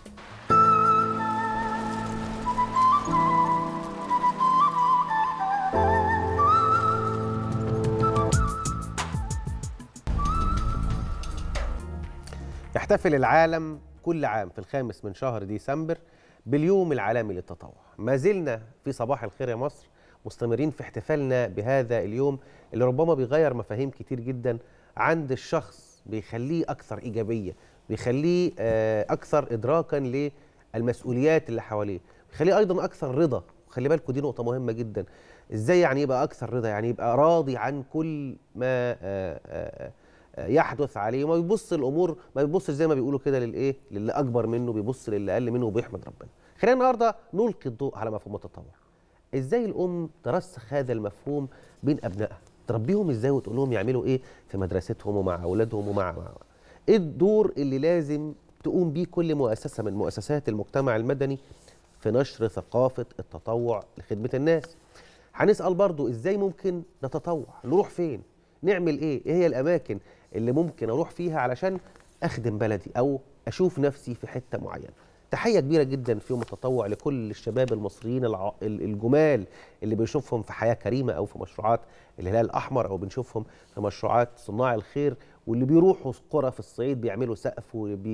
يحتفل العالم كل عام في الخامس من شهر ديسمبر باليوم العالمي للتطوع ما زلنا في صباح الخير يا مصر مستمرين في احتفالنا بهذا اليوم اللي ربما بيغير مفاهيم كتير جدا عند الشخص بيخليه أكثر إيجابية بيخليه آه، أكثر إدراكا للمسؤوليات اللي حواليه بيخليه أيضا أكثر رضا خلي بالكم دي نقطة مهمة جدا إزاي يعني يبقى أكثر رضا يعني يبقى راضي عن كل ما آه، آه، آه، يحدث عليه وما بيبص الامور ما بيبصش زي ما بيقولوا كده للايه للي اكبر منه بيبص للي اقل منه وبيحمد ربنا خلينا النهارده نلقي الضوء على مفهوم التطوع ازاي الام ترسخ هذا المفهوم بين ابنائها تربيهم ازاي وتقول لهم يعملوا ايه في مدرستهم ومع اولادهم ومع مع ايه الدور اللي لازم تقوم بيه كل مؤسسه من مؤسسات المجتمع المدني في نشر ثقافه التطوع لخدمه الناس هنسال برضو ازاي ممكن نتطوع نروح فين نعمل ايه ايه هي الاماكن اللي ممكن اروح فيها علشان اخدم بلدي او اشوف نفسي في حته معينه تحيه كبيره جدا في يوم التطوع لكل الشباب المصريين الع... ال- الجمال اللي بنشوفهم في حياه كريمه او في مشروعات الهلال الاحمر او بنشوفهم في مشروعات صناع الخير واللي بيروحوا قرى في الصعيد بيعملوا سقف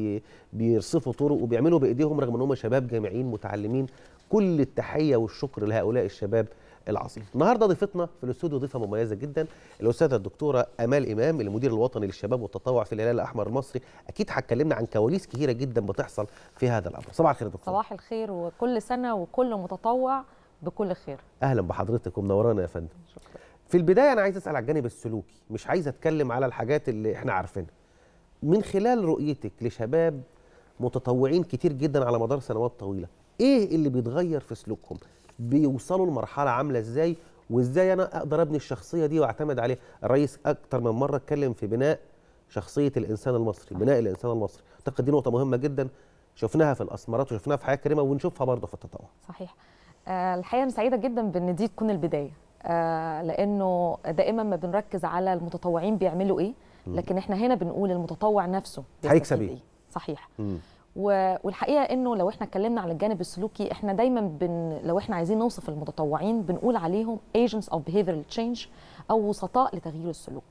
وبيرصفوا طرق وبيعملوا بايديهم رغم ان هم شباب جامعيين متعلمين كل التحيه والشكر لهؤلاء الشباب العظيم. النهارده ضيفتنا في الاستوديو ضيفه مميزه جدا الاستاذه الدكتوره امال امام المدير الوطني للشباب والتطوع في الهلال الاحمر المصري اكيد هتكلمنا عن كواليس كثيره جدا بتحصل في هذا الامر. صباح الخير يا دكتور. صباح الخير وكل سنة وكل متطوع بكل خير اهلا بحضرتك ومنورانا يا فندم. في البدايه انا عايز اسال على الجانب السلوكي مش عايز اتكلم على الحاجات اللي احنا عارفينها. من خلال رؤيتك لشباب متطوعين كتير جدا على مدار سنوات طويله ايه اللي بيتغير في سلوكهم بيوصلوا لمرحله عامله ازاي وازاي انا اقدر ابني الشخصيه دي واعتمد عليها الرئيس اكتر من مره اتكلم في بناء شخصيه الانسان المصري بناء الانسان المصري اعتقد دي نقطه مهمه جدا شفناها في الاسمرات وشفناها في حياه كريمه ونشوفها برضه في التطوع صحيح آه، الحقيقة أنا سعيدة جدا بأن دي تكون البداية آه، لأنه دائما ما بنركز على المتطوعين بيعملوا إيه مم. لكن إحنا هنا بنقول المتطوع نفسه هيكسب بيستفيد إيه؟ صحيح مم. و- والحقيقه انه لو احنا اتكلمنا على الجانب السلوكي احنا دايما بن لو احنا عايزين نوصف المتطوعين بنقول عليهم agents of behavioral change او وسطاء لتغيير السلوك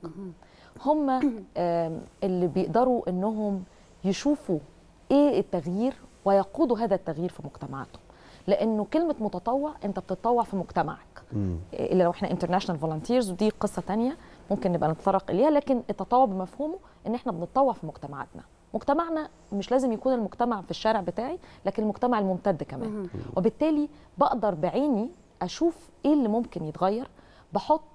هم آم، اللي بيقدروا انهم يشوفوا ايه التغيير ويقودوا هذا التغيير في مجتمعاتهم لانه كلمه متطوع انت بتتطوع في مجتمعك الا لو احنا انترناشونال فولنتيرز ودي قصه تانية ممكن نبقى نتطرق اليها لكن التطوع بمفهومه ان احنا بنتطوع في مجتمعاتنا مجتمعنا مش لازم يكون المجتمع في الشارع بتاعي لكن المجتمع الممتد كمان وبالتالي بقدر بعيني اشوف ايه اللي ممكن يتغير بحط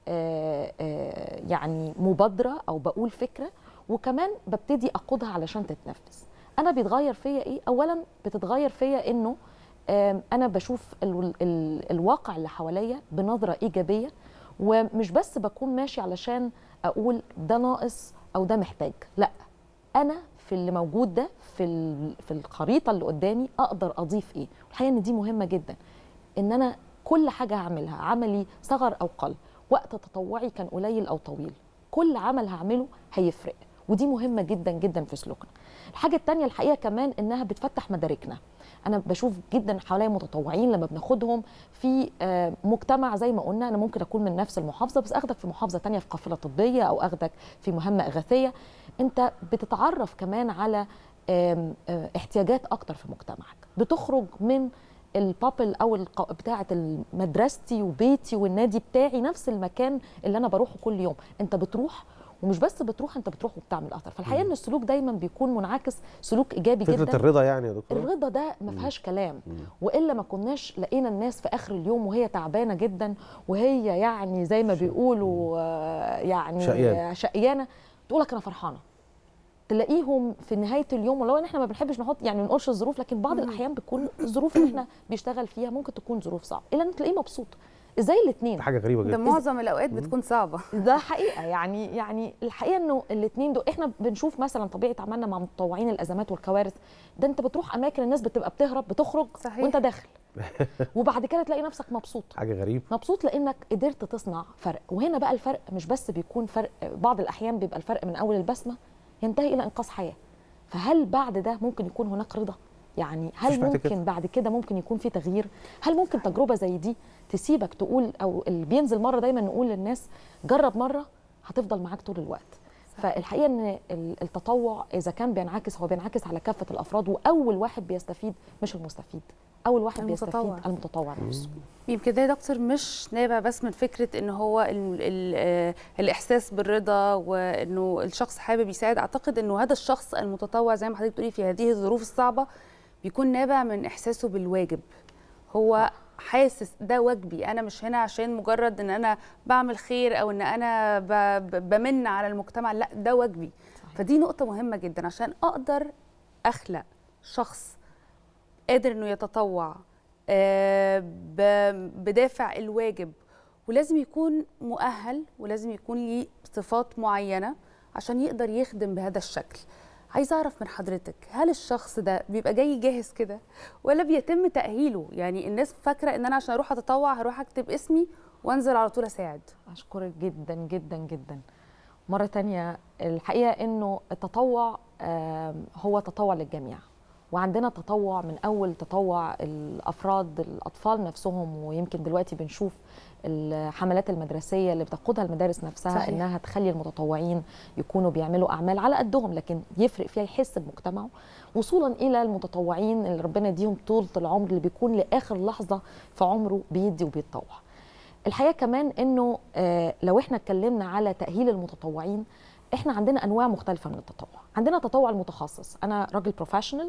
آه، آه، يعني مبادره او بقول فكره وكمان ببتدي اقودها علشان تتنفذ انا بيتغير فيا ايه اولا بتتغير فيا انه آم، انا بشوف ال ال الواقع اللي حواليا بنظره ايجابيه ومش بس بكون ماشي علشان اقول ده ناقص او ده محتاج لا انا في اللي موجود ده في ال- في الخريطه اللي قدامي اقدر اضيف ايه الحقيقه ان دي مهمه جدا ان انا كل حاجه هعملها عملي صغر او قل وقت تطوعي كان قليل او طويل كل عمل هعمله هيفرق ودي مهمه جدا جدا في سلوكنا الحاجه التانية الحقيقه كمان انها بتفتح مداركنا انا بشوف جدا حواليا متطوعين لما بناخدهم في آه، مجتمع زي ما قلنا انا ممكن اكون من نفس المحافظه بس اخدك في محافظه تانية في قافله طبيه او اخدك في مهمه اغاثيه انت بتتعرف كمان على آم، آه، احتياجات اكتر في مجتمعك بتخرج من البابل او الق- بتاعه مدرستي وبيتي والنادي بتاعي نفس المكان اللي انا بروحه كل يوم انت بتروح ومش بس بتروح انت بتروح وبتعمل اثر فالحقيقه ان السلوك دايما بيكون منعكس سلوك ايجابي فكره جدا الرضا يعني يا دكتور الرضا ده ما فيهاش كلام والا ما كناش لقينا الناس في اخر اليوم وهي تعبانه جدا وهي يعني زي ما بيقولوا آه، يعني شقيانة. شقيانه تقول لك انا فرحانه تلاقيهم في نهايه اليوم ولو ان احنا ما بنحبش نحط يعني ما نقولش الظروف لكن بعض الاحيان بتكون الظروف اللي احنا بيشتغل فيها ممكن تكون ظروف صعبه الا ان تلاقيه مبسوط ازاي الاثنين حاجه غريبه ده جدا معظم الاوقات بتكون صعبه ده حقيقه يعني يعني الحقيقه انه الاثنين دول احنا بنشوف مثلا طبيعه عملنا مع متطوعين الازمات والكوارث ده انت بتروح اماكن الناس بتبقى بتهرب بتخرج صحيح. وانت داخل وبعد كده تلاقي نفسك مبسوط حاجه غريبه مبسوط لانك قدرت تصنع فرق وهنا بقى الفرق مش بس بيكون فرق بعض الاحيان بيبقى الفرق من اول البسمه ينتهي الى انقاذ حياه فهل بعد ده ممكن يكون هناك رضا يعني مفيش هل بعد ممكن كده. بعد كده ممكن يكون في تغيير هل ممكن تجربه زي دي تسيبك تقول او اللي بينزل مره دايما نقول للناس جرب مره هتفضل معاك طول الوقت فالحقيقه ان ال- التطوع اذا كان بينعكس هو بينعكس على كافه الافراد واول واحد بيستفيد مش المستفيد اول واحد المتطوع. بيستفيد المتطوع نفسه يمكن ده يا دكتور مش نابع بس من فكره ان هو ال ال آه، الاحساس بالرضا وانه الشخص حابب يساعد اعتقد انه هذا الشخص المتطوع زي ما حضرتك بتقولي في هذه الظروف الصعبه بيكون نابع من احساسه بالواجب هو حاسس ده واجبي انا مش هنا عشان مجرد ان انا بعمل خير او ان انا ب- ب- بمن على المجتمع لا ده واجبي فدي نقطه مهمه جدا عشان اقدر اخلق شخص قادر انه يتطوع آه، ب- بدافع الواجب ولازم يكون مؤهل ولازم يكون ليه صفات معينه عشان يقدر يخدم بهذا الشكل عايزه اعرف من حضرتك هل الشخص ده بيبقى جاي جاهز كده ولا بيتم تاهيله يعني الناس فاكره ان انا عشان اروح اتطوع هروح اكتب اسمي وانزل على طول اساعد اشكرك جدا جدا جدا مره تانية الحقيقه انه التطوع آم، هو تطوع للجميع وعندنا تطوع من اول تطوع الافراد الاطفال نفسهم ويمكن دلوقتي بنشوف الحملات المدرسيه اللي بتقودها المدارس نفسها صحيح. انها تخلي المتطوعين يكونوا بيعملوا اعمال على قدهم لكن يفرق فيها يحس بمجتمعه وصولا الى المتطوعين اللي ربنا يديهم طولة العمر اللي بيكون لاخر لحظه في عمره بيدي وبيتطوع الحقيقه كمان انه آه، لو احنا اتكلمنا على تاهيل المتطوعين احنا عندنا انواع مختلفه من التطوع عندنا التطوع المتخصص انا راجل بروفيشنال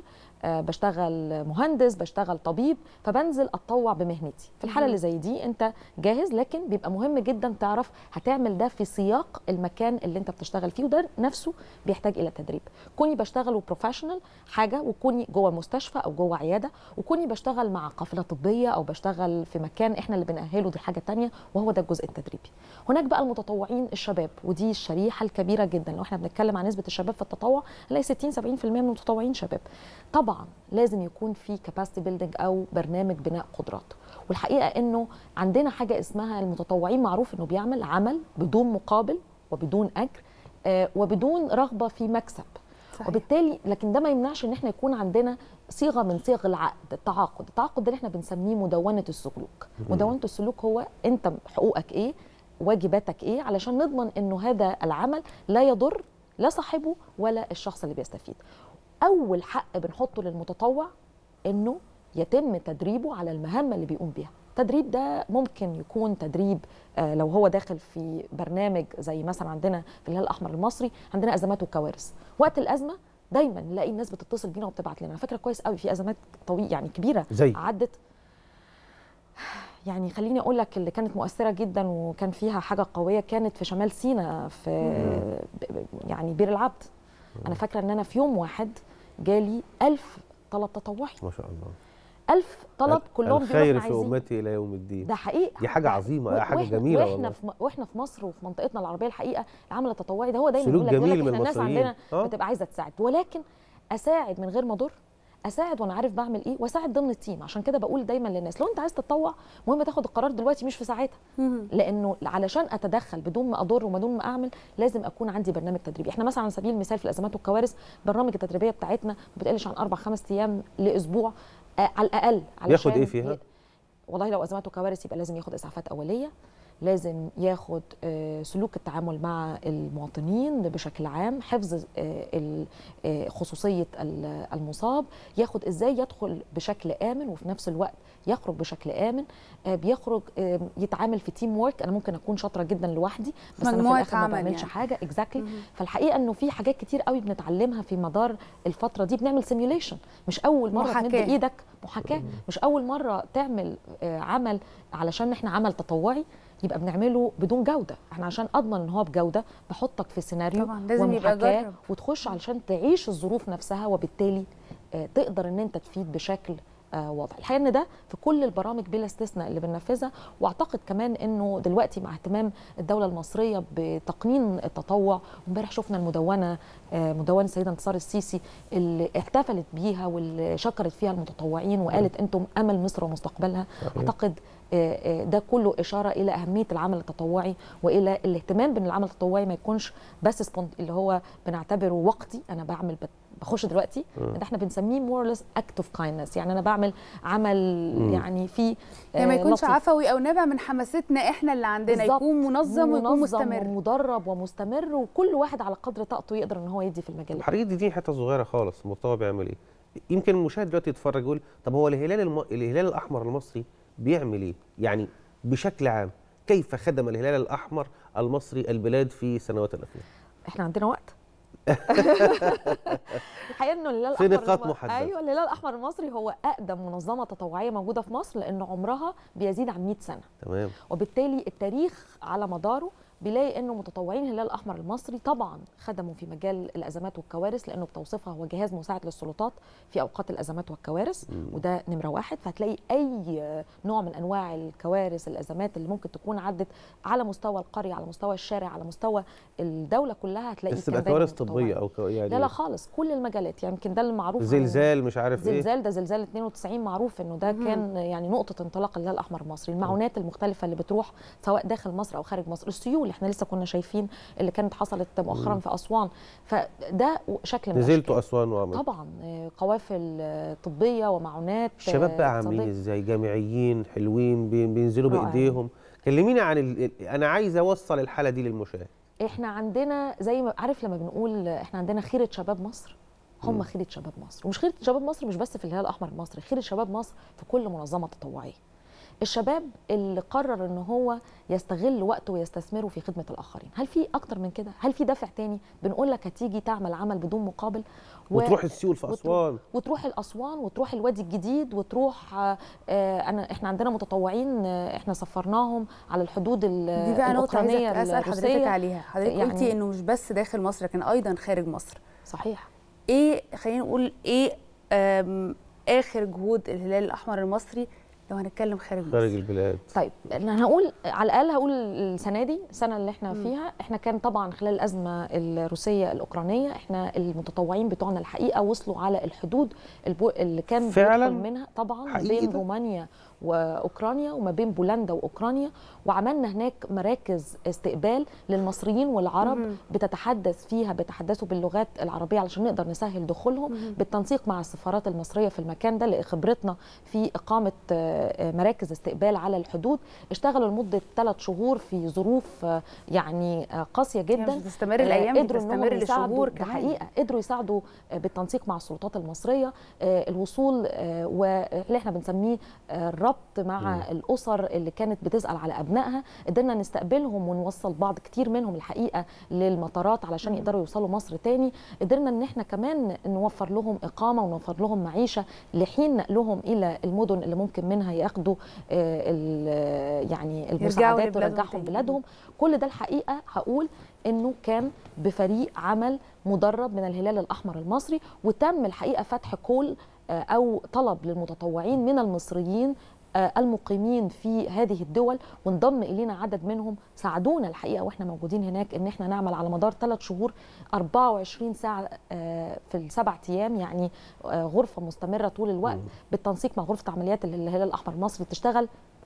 بشتغل مهندس بشتغل طبيب فبنزل اتطوع بمهنتي في الحاله مهم. اللي زي دي انت جاهز لكن بيبقى مهم جدا تعرف هتعمل ده في سياق المكان اللي انت بتشتغل فيه وده نفسه بيحتاج الى تدريب كوني بشتغل بروفيشنال حاجه وكوني جوه مستشفى او جوه عياده وكوني بشتغل مع قافله طبيه او بشتغل في مكان احنا اللي بنأهله دي حاجه تانية وهو ده الجزء التدريبي هناك بقى المتطوعين الشباب ودي الشريحه الكبيره جدا لو احنا بنتكلم عن نسبه الشباب في التطوع هنلاقي 60 70% من المتطوعين شباب طبعا لازم يكون في كاباسيتي بيلدينج او برنامج بناء قدرات والحقيقه انه عندنا حاجه اسمها المتطوعين معروف انه بيعمل عمل بدون مقابل وبدون اجر آه، وبدون رغبه في مكسب صحيح. وبالتالي لكن ده ما يمنعش ان احنا يكون عندنا صيغه من صيغ العقد التعاقد التعاقد ده اللي احنا بنسميه مدونه السلوك مدونه السلوك هو انت حقوقك ايه واجباتك ايه علشان نضمن انه هذا العمل لا يضر لا صاحبه ولا الشخص اللي بيستفيد اول حق بنحطه للمتطوع انه يتم تدريبه على المهمه اللي بيقوم بيها التدريب ده ممكن يكون تدريب آه، لو هو داخل في برنامج زي مثلا عندنا في الهلال الاحمر المصري عندنا ازمات وكوارث وقت الازمه دايما نلاقي الناس بتتصل بينا وبتبعت لنا أنا فاكره كويس قوي في ازمات طويله يعني كبيره زي؟ عدت يعني خليني اقول لك اللي كانت مؤثره جدا وكان فيها حاجه قويه كانت في شمال سيناء في ب- ب- يعني بير العبد انا فاكره ان انا في يوم واحد جالي ألف طلب تطوعي ما شاء الله ألف طلب كلهم بيقولوا الخير احنا في عايزين امتي الى يوم الدين ده حقيقه دي حاجه عظيمه و- حاجه وإحنا- جميله واحنا والله في م- واحنا في مصر وفي منطقتنا العربيه الحقيقه العمل التطوعي ده هو دايما سلوك يقول لك يقول لك جميل من احنا الناس المصريين. عندنا آه. بتبقى عايزه تساعد ولكن اساعد من غير ما اضر اساعد وانا عارف بعمل ايه واساعد ضمن التيم عشان كده بقول دايما للناس لو انت عايز تتطوع مهم تاخد القرار دلوقتي مش في ساعتها لانه علشان اتدخل بدون ما اضر وبدون ما اعمل لازم اكون عندي برنامج تدريبي احنا مثلا على سبيل المثال في الازمات والكوارث برنامج التدريبيه بتاعتنا ما بتقلش عن اربع خمس ايام لاسبوع آه على الاقل ياخد علشان ايه فيها؟ والله لو ازمات وكوارث يبقى لازم ياخد اسعافات اوليه لازم ياخد آه، سلوك التعامل مع المواطنين بشكل عام حفظ آه، ال- آه، خصوصيه ال- المصاب ياخد ازاي يدخل بشكل امن وفي نفس الوقت يخرج بشكل امن آه، بيخرج آه، يتعامل في تيم وورك انا ممكن اكون شاطره جدا لوحدي بس انا في مجموعة الاخر ما عمل بعملش يعني. حاجه اكزاكتلي فالحقيقه انه في حاجات كتير قوي بنتعلمها في مدار الفتره دي بنعمل سيميوليشن مش اول مره تمد محاكاة. ايدك محاكاه مش اول مره تعمل آه، عمل علشان احنا عمل تطوعي يبقى بنعمله بدون جوده احنا عشان اضمن ان هو بجوده بحطك في سيناريو طبعاً، لازم يبقى ومحاكاه جرب. وتخش علشان تعيش الظروف نفسها وبالتالي آه، تقدر ان انت تفيد بشكل آه، واضح الحقيقه ان ده في كل البرامج بلا استثناء اللي بننفذها واعتقد كمان انه دلوقتي مع اهتمام الدوله المصريه بتقنين التطوع وامبارح شفنا المدونه آه، مدونه السيده انتصار السيسي اللي احتفلت بيها واللي شكرت فيها المتطوعين وقالت انتم امل مصر ومستقبلها صحيح. اعتقد آه، آه، ده كله اشاره الى اهميه العمل التطوعي والى الاهتمام بان العمل التطوعي ما يكونش بس سبونت اللي هو بنعتبره وقتي انا بعمل بت- بخش دلوقتي مم. ده احنا بنسميه مورلس اكت اوف كايندنس يعني انا بعمل عمل مم. يعني فيه يعني ما آه، يكونش لطيف. عفوي او نابع من حماستنا احنا اللي عندنا بالظبط. يكون منظم ويكون مستمر ومدرب ومستمر وكل واحد على قدر طاقته يقدر ان هو يدي في المجال ده. حضرتك دي حته صغيره خالص مصطفى بيعمل ايه يمكن المشاهد دلوقتي يتفرج يقول طب هو الهلال الم... الهلال الاحمر المصري بيعمل ايه يعني بشكل عام كيف خدم الهلال الاحمر المصري البلاد في السنوات الاخيره احنا عندنا وقت الحقيقه انه الهلال في الاحمر نقاط الم- محددة. ايوه الهلال الاحمر المصري هو اقدم منظمه تطوعيه موجوده في مصر لان عمرها بيزيد عن 100 سنه تمام وبالتالي التاريخ على مداره بيلاقي انه متطوعين الهلال الاحمر المصري طبعا خدموا في مجال الازمات والكوارث لانه بتوصيفها هو جهاز مساعد للسلطات في اوقات الازمات والكوارث مم. وده نمره واحد فهتلاقي اي نوع من انواع الكوارث الازمات اللي ممكن تكون عدت على مستوى القريه على مستوى الشارع على مستوى الدوله كلها هتلاقي بس تبقى كان دايماً كوارث متطوعين. طبيه او كو- يعني لا لا خالص كل المجالات يعني يمكن ده المعروف عن- زلزال مش عارف ايه زلزال ده زلزال 92 معروف انه ده مهم. كان يعني نقطه انطلاق الهلال الاحمر المصري المعونات المختلفه اللي بتروح سواء داخل مصر او خارج مصر السيول احنا لسه كنا شايفين اللي كانت حصلت مؤخرا مم. في اسوان فده شكل من نزلتوا اسوان وعملتوا طبعا آه، قوافل آه، طبيه ومعونات آه، الشباب بقى عاملين اقتصادية. ازاي جامعيين حلوين بي- بينزلوا رائعين. بايديهم كلميني عن ال... ال- انا عايز اوصل الحاله دي للمشاهد احنا عندنا زي ما عارف لما بنقول احنا عندنا خيره شباب مصر هم مم. خيره شباب مصر ومش خيره شباب مصر مش بس في الهلال الاحمر المصري خيره شباب مصر في كل منظمه تطوعيه الشباب اللي قرر ان هو يستغل وقته ويستثمره في خدمه الاخرين هل في اكتر من كده هل في دافع تاني بنقول لك هتيجي تعمل عمل بدون مقابل و- وتروح السيول في وتروح- اسوان وتروح الاسوان وتروح الوادي الجديد وتروح آه، آه، انا احنا عندنا متطوعين آه، احنا سفرناهم على الحدود ال- دي بقى نقطه الاوكرانيه عايزه اسال حضرتك الروسيه عليها حضرتك يعني- قلتي انه مش بس داخل مصر لكن ايضا خارج مصر صحيح ايه خلينا نقول ايه آم، اخر جهود الهلال الاحمر المصري لو هنتكلم خارج مصر خارج البلاد طيب انا هقول على الاقل هقول السنه دي السنه اللي احنا مم. فيها احنا كان طبعا خلال الازمه الروسيه الاوكرانيه احنا المتطوعين بتوعنا الحقيقه وصلوا على الحدود البو... اللي كان فعلاً؟ بيدخل منها طبعا ما حقيقي بين ده؟ رومانيا واوكرانيا وما بين بولندا واوكرانيا وعملنا هناك مراكز استقبال للمصريين والعرب مهم. بتتحدث فيها بيتحدثوا باللغات العربيه علشان نقدر نسهل دخولهم مهم. بالتنسيق مع السفارات المصريه في المكان ده لخبرتنا في اقامه آه، آه، مراكز استقبال على الحدود اشتغلوا لمده ثلاث شهور في ظروف آه، يعني آه، قاسيه جدا مش بتستمر الأيام، آه، قدروا إن هم بتستمر يساعدوا- لشهور ده كمان. حقيقه قدروا يساعدوا آه، بالتنسيق مع السلطات المصريه آه، الوصول آه، واللي احنا بنسميه آه، الربط مع مم. الاسر اللي كانت بتسال على ابنائها قدرنا نستقبلهم ونوصل بعض كتير منهم الحقيقه للمطارات علشان مم. يقدروا يوصلوا مصر تاني قدرنا ان احنا كمان نوفر لهم اقامه ونوفر لهم معيشه لحين نقلهم الى المدن اللي ممكن منها ياخدوا آه، ال- يعني المساعدات لبلادهم ورجعهم تاني. بلادهم كل ده الحقيقه هقول انه كان بفريق عمل مدرب من الهلال الاحمر المصري وتم الحقيقه فتح كول آه، او طلب للمتطوعين من المصريين آه، المقيمين في هذه الدول وانضم الينا عدد منهم ساعدونا الحقيقه واحنا موجودين هناك ان احنا نعمل على مدار ثلاث شهور 24 ساعه آه، في السبع ايام يعني آه، غرفه مستمره طول الوقت بالتنسيق مع غرفه عمليات الهلال الاحمر المصري بتشتغل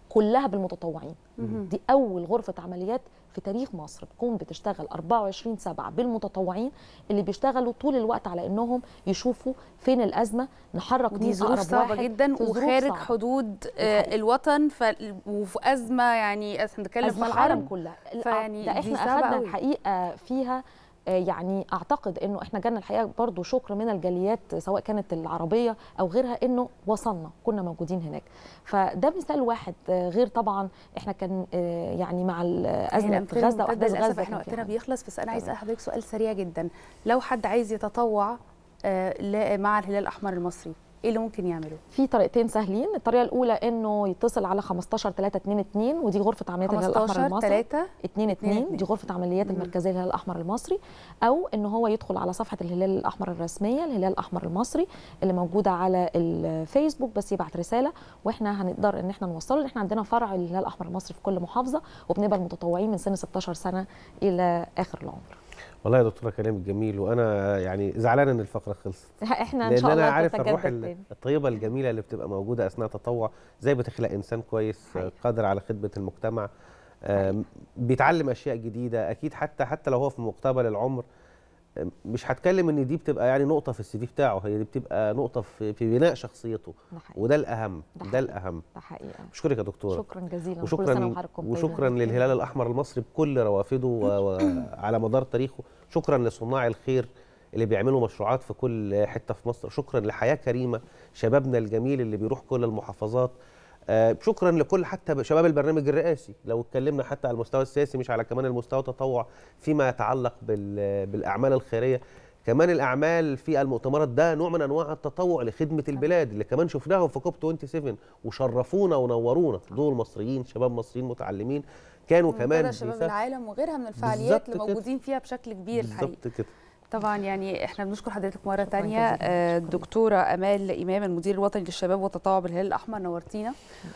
كلها بالمتطوعين مهم. دي اول غرفه عمليات في تاريخ مصر تكون بتشتغل 24 7 بالمتطوعين اللي بيشتغلوا طول الوقت على انهم يشوفوا فين الازمه نحرك ودي مين ظروف أقرب صعبة واحد جدا في ظروف وخارج صعبة. حدود آه، الوطن ف... وفي أزمة يعني احنا بنتكلم أزمة في العالم حرب كلها فيعني ده دي احنا صعبة اخذنا قوي. الحقيقه فيها آه، يعني اعتقد انه احنا جالنا الحقيقه برضو شكر من الجاليات سواء كانت العربيه او غيرها انه وصلنا كنا موجودين هناك فده مثال واحد آه، غير طبعا احنا كان آه، يعني مع ازمه الأمثلة غزه ممتدة واحداث للأسف غزه احنا كان في وقتنا حاجة. بيخلص بس أنا عايزة تمام. أسأل حضرتك سؤال سريع جدا لو حد عايز يتطوع آه، ل- مع الهلال الأحمر المصري ايه اللي ممكن يعمله؟ في طريقتين سهلين الطريقه الاولى انه يتصل على 15 3 2 2 ودي غرفه عمليات الهلال الاحمر 15 المصري 3 2 2 دي غرفه عمليات المركزيه للهلال الاحمر المصري او ان هو يدخل على صفحه الهلال الاحمر الرسميه الهلال الاحمر المصري اللي موجوده على الفيسبوك بس يبعت رساله واحنا هنقدر ان احنا نوصله لان احنا عندنا فرع للهلال الاحمر المصري في كل محافظه وبنبقى المتطوعين من سن 16 سنه الى اخر العمر والله يا دكتوره كلامك جميل وانا يعني زعلان ان الفقره خلصت احنا ان لان شاء الله انا عارف الروح تتجدد ال- تاني. الطيبه الجميله اللي بتبقى موجوده اثناء التطوع زي بتخلق انسان كويس آه، قادر على خدمه المجتمع آم، بيتعلم اشياء جديده اكيد حتى حتى لو هو في مقتبل العمر آم، مش هتكلم ان دي بتبقى يعني نقطه في السي في بتاعه هي دي بتبقى نقطه في, في بناء شخصيته ده حقيقي. وده الاهم ده ده الاهم ده حقيقه بشكرك يا دكتوره شكرا جزيلا كل سنة وشكرا وحضراتكم طيبين. وشكرا للهلال الاحمر المصري بكل روافده و- وعلى مدار تاريخه شكرا لصناع الخير اللي بيعملوا مشروعات في كل حته في مصر شكرا لحياه كريمه شبابنا الجميل اللي بيروح كل المحافظات آه، شكرا لكل حتى شباب البرنامج الرئاسي لو اتكلمنا حتى على المستوى السياسي مش على كمان المستوى التطوع فيما يتعلق بال- بالاعمال الخيريه كمان الاعمال في المؤتمرات ده نوع من انواع التطوع لخدمه البلاد اللي كمان شفناهم في كوب 27 وشرفونا ونورونا دول مصريين شباب مصريين متعلمين كانوا كمان منتدى شباب بيسا- العالم وغيرها من الفعاليات اللي بالظبط كده. موجودين فيها بشكل كبير الحقيقه بالظبط كده طبعا يعني احنا بنشكر حضرتك مره تانية آه، الدكتوره امال امام المدير الوطني للشباب والتطوع بالهلال الاحمر نورتينا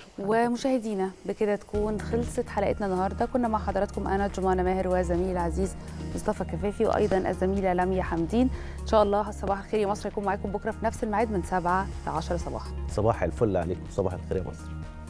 ومشاهدينا بكده تكون خلصت حلقتنا النهارده كنا مع حضراتكم انا جمانه ماهر وزميل العزيز مصطفى كفافي وايضا الزميله لميا حمدين ان شاء الله صباح الخير يا مصر يكون معاكم بكره في نفس الميعاد من 7 ل 10 صباحا صباح الفل عليكم صباح الخير يا مصر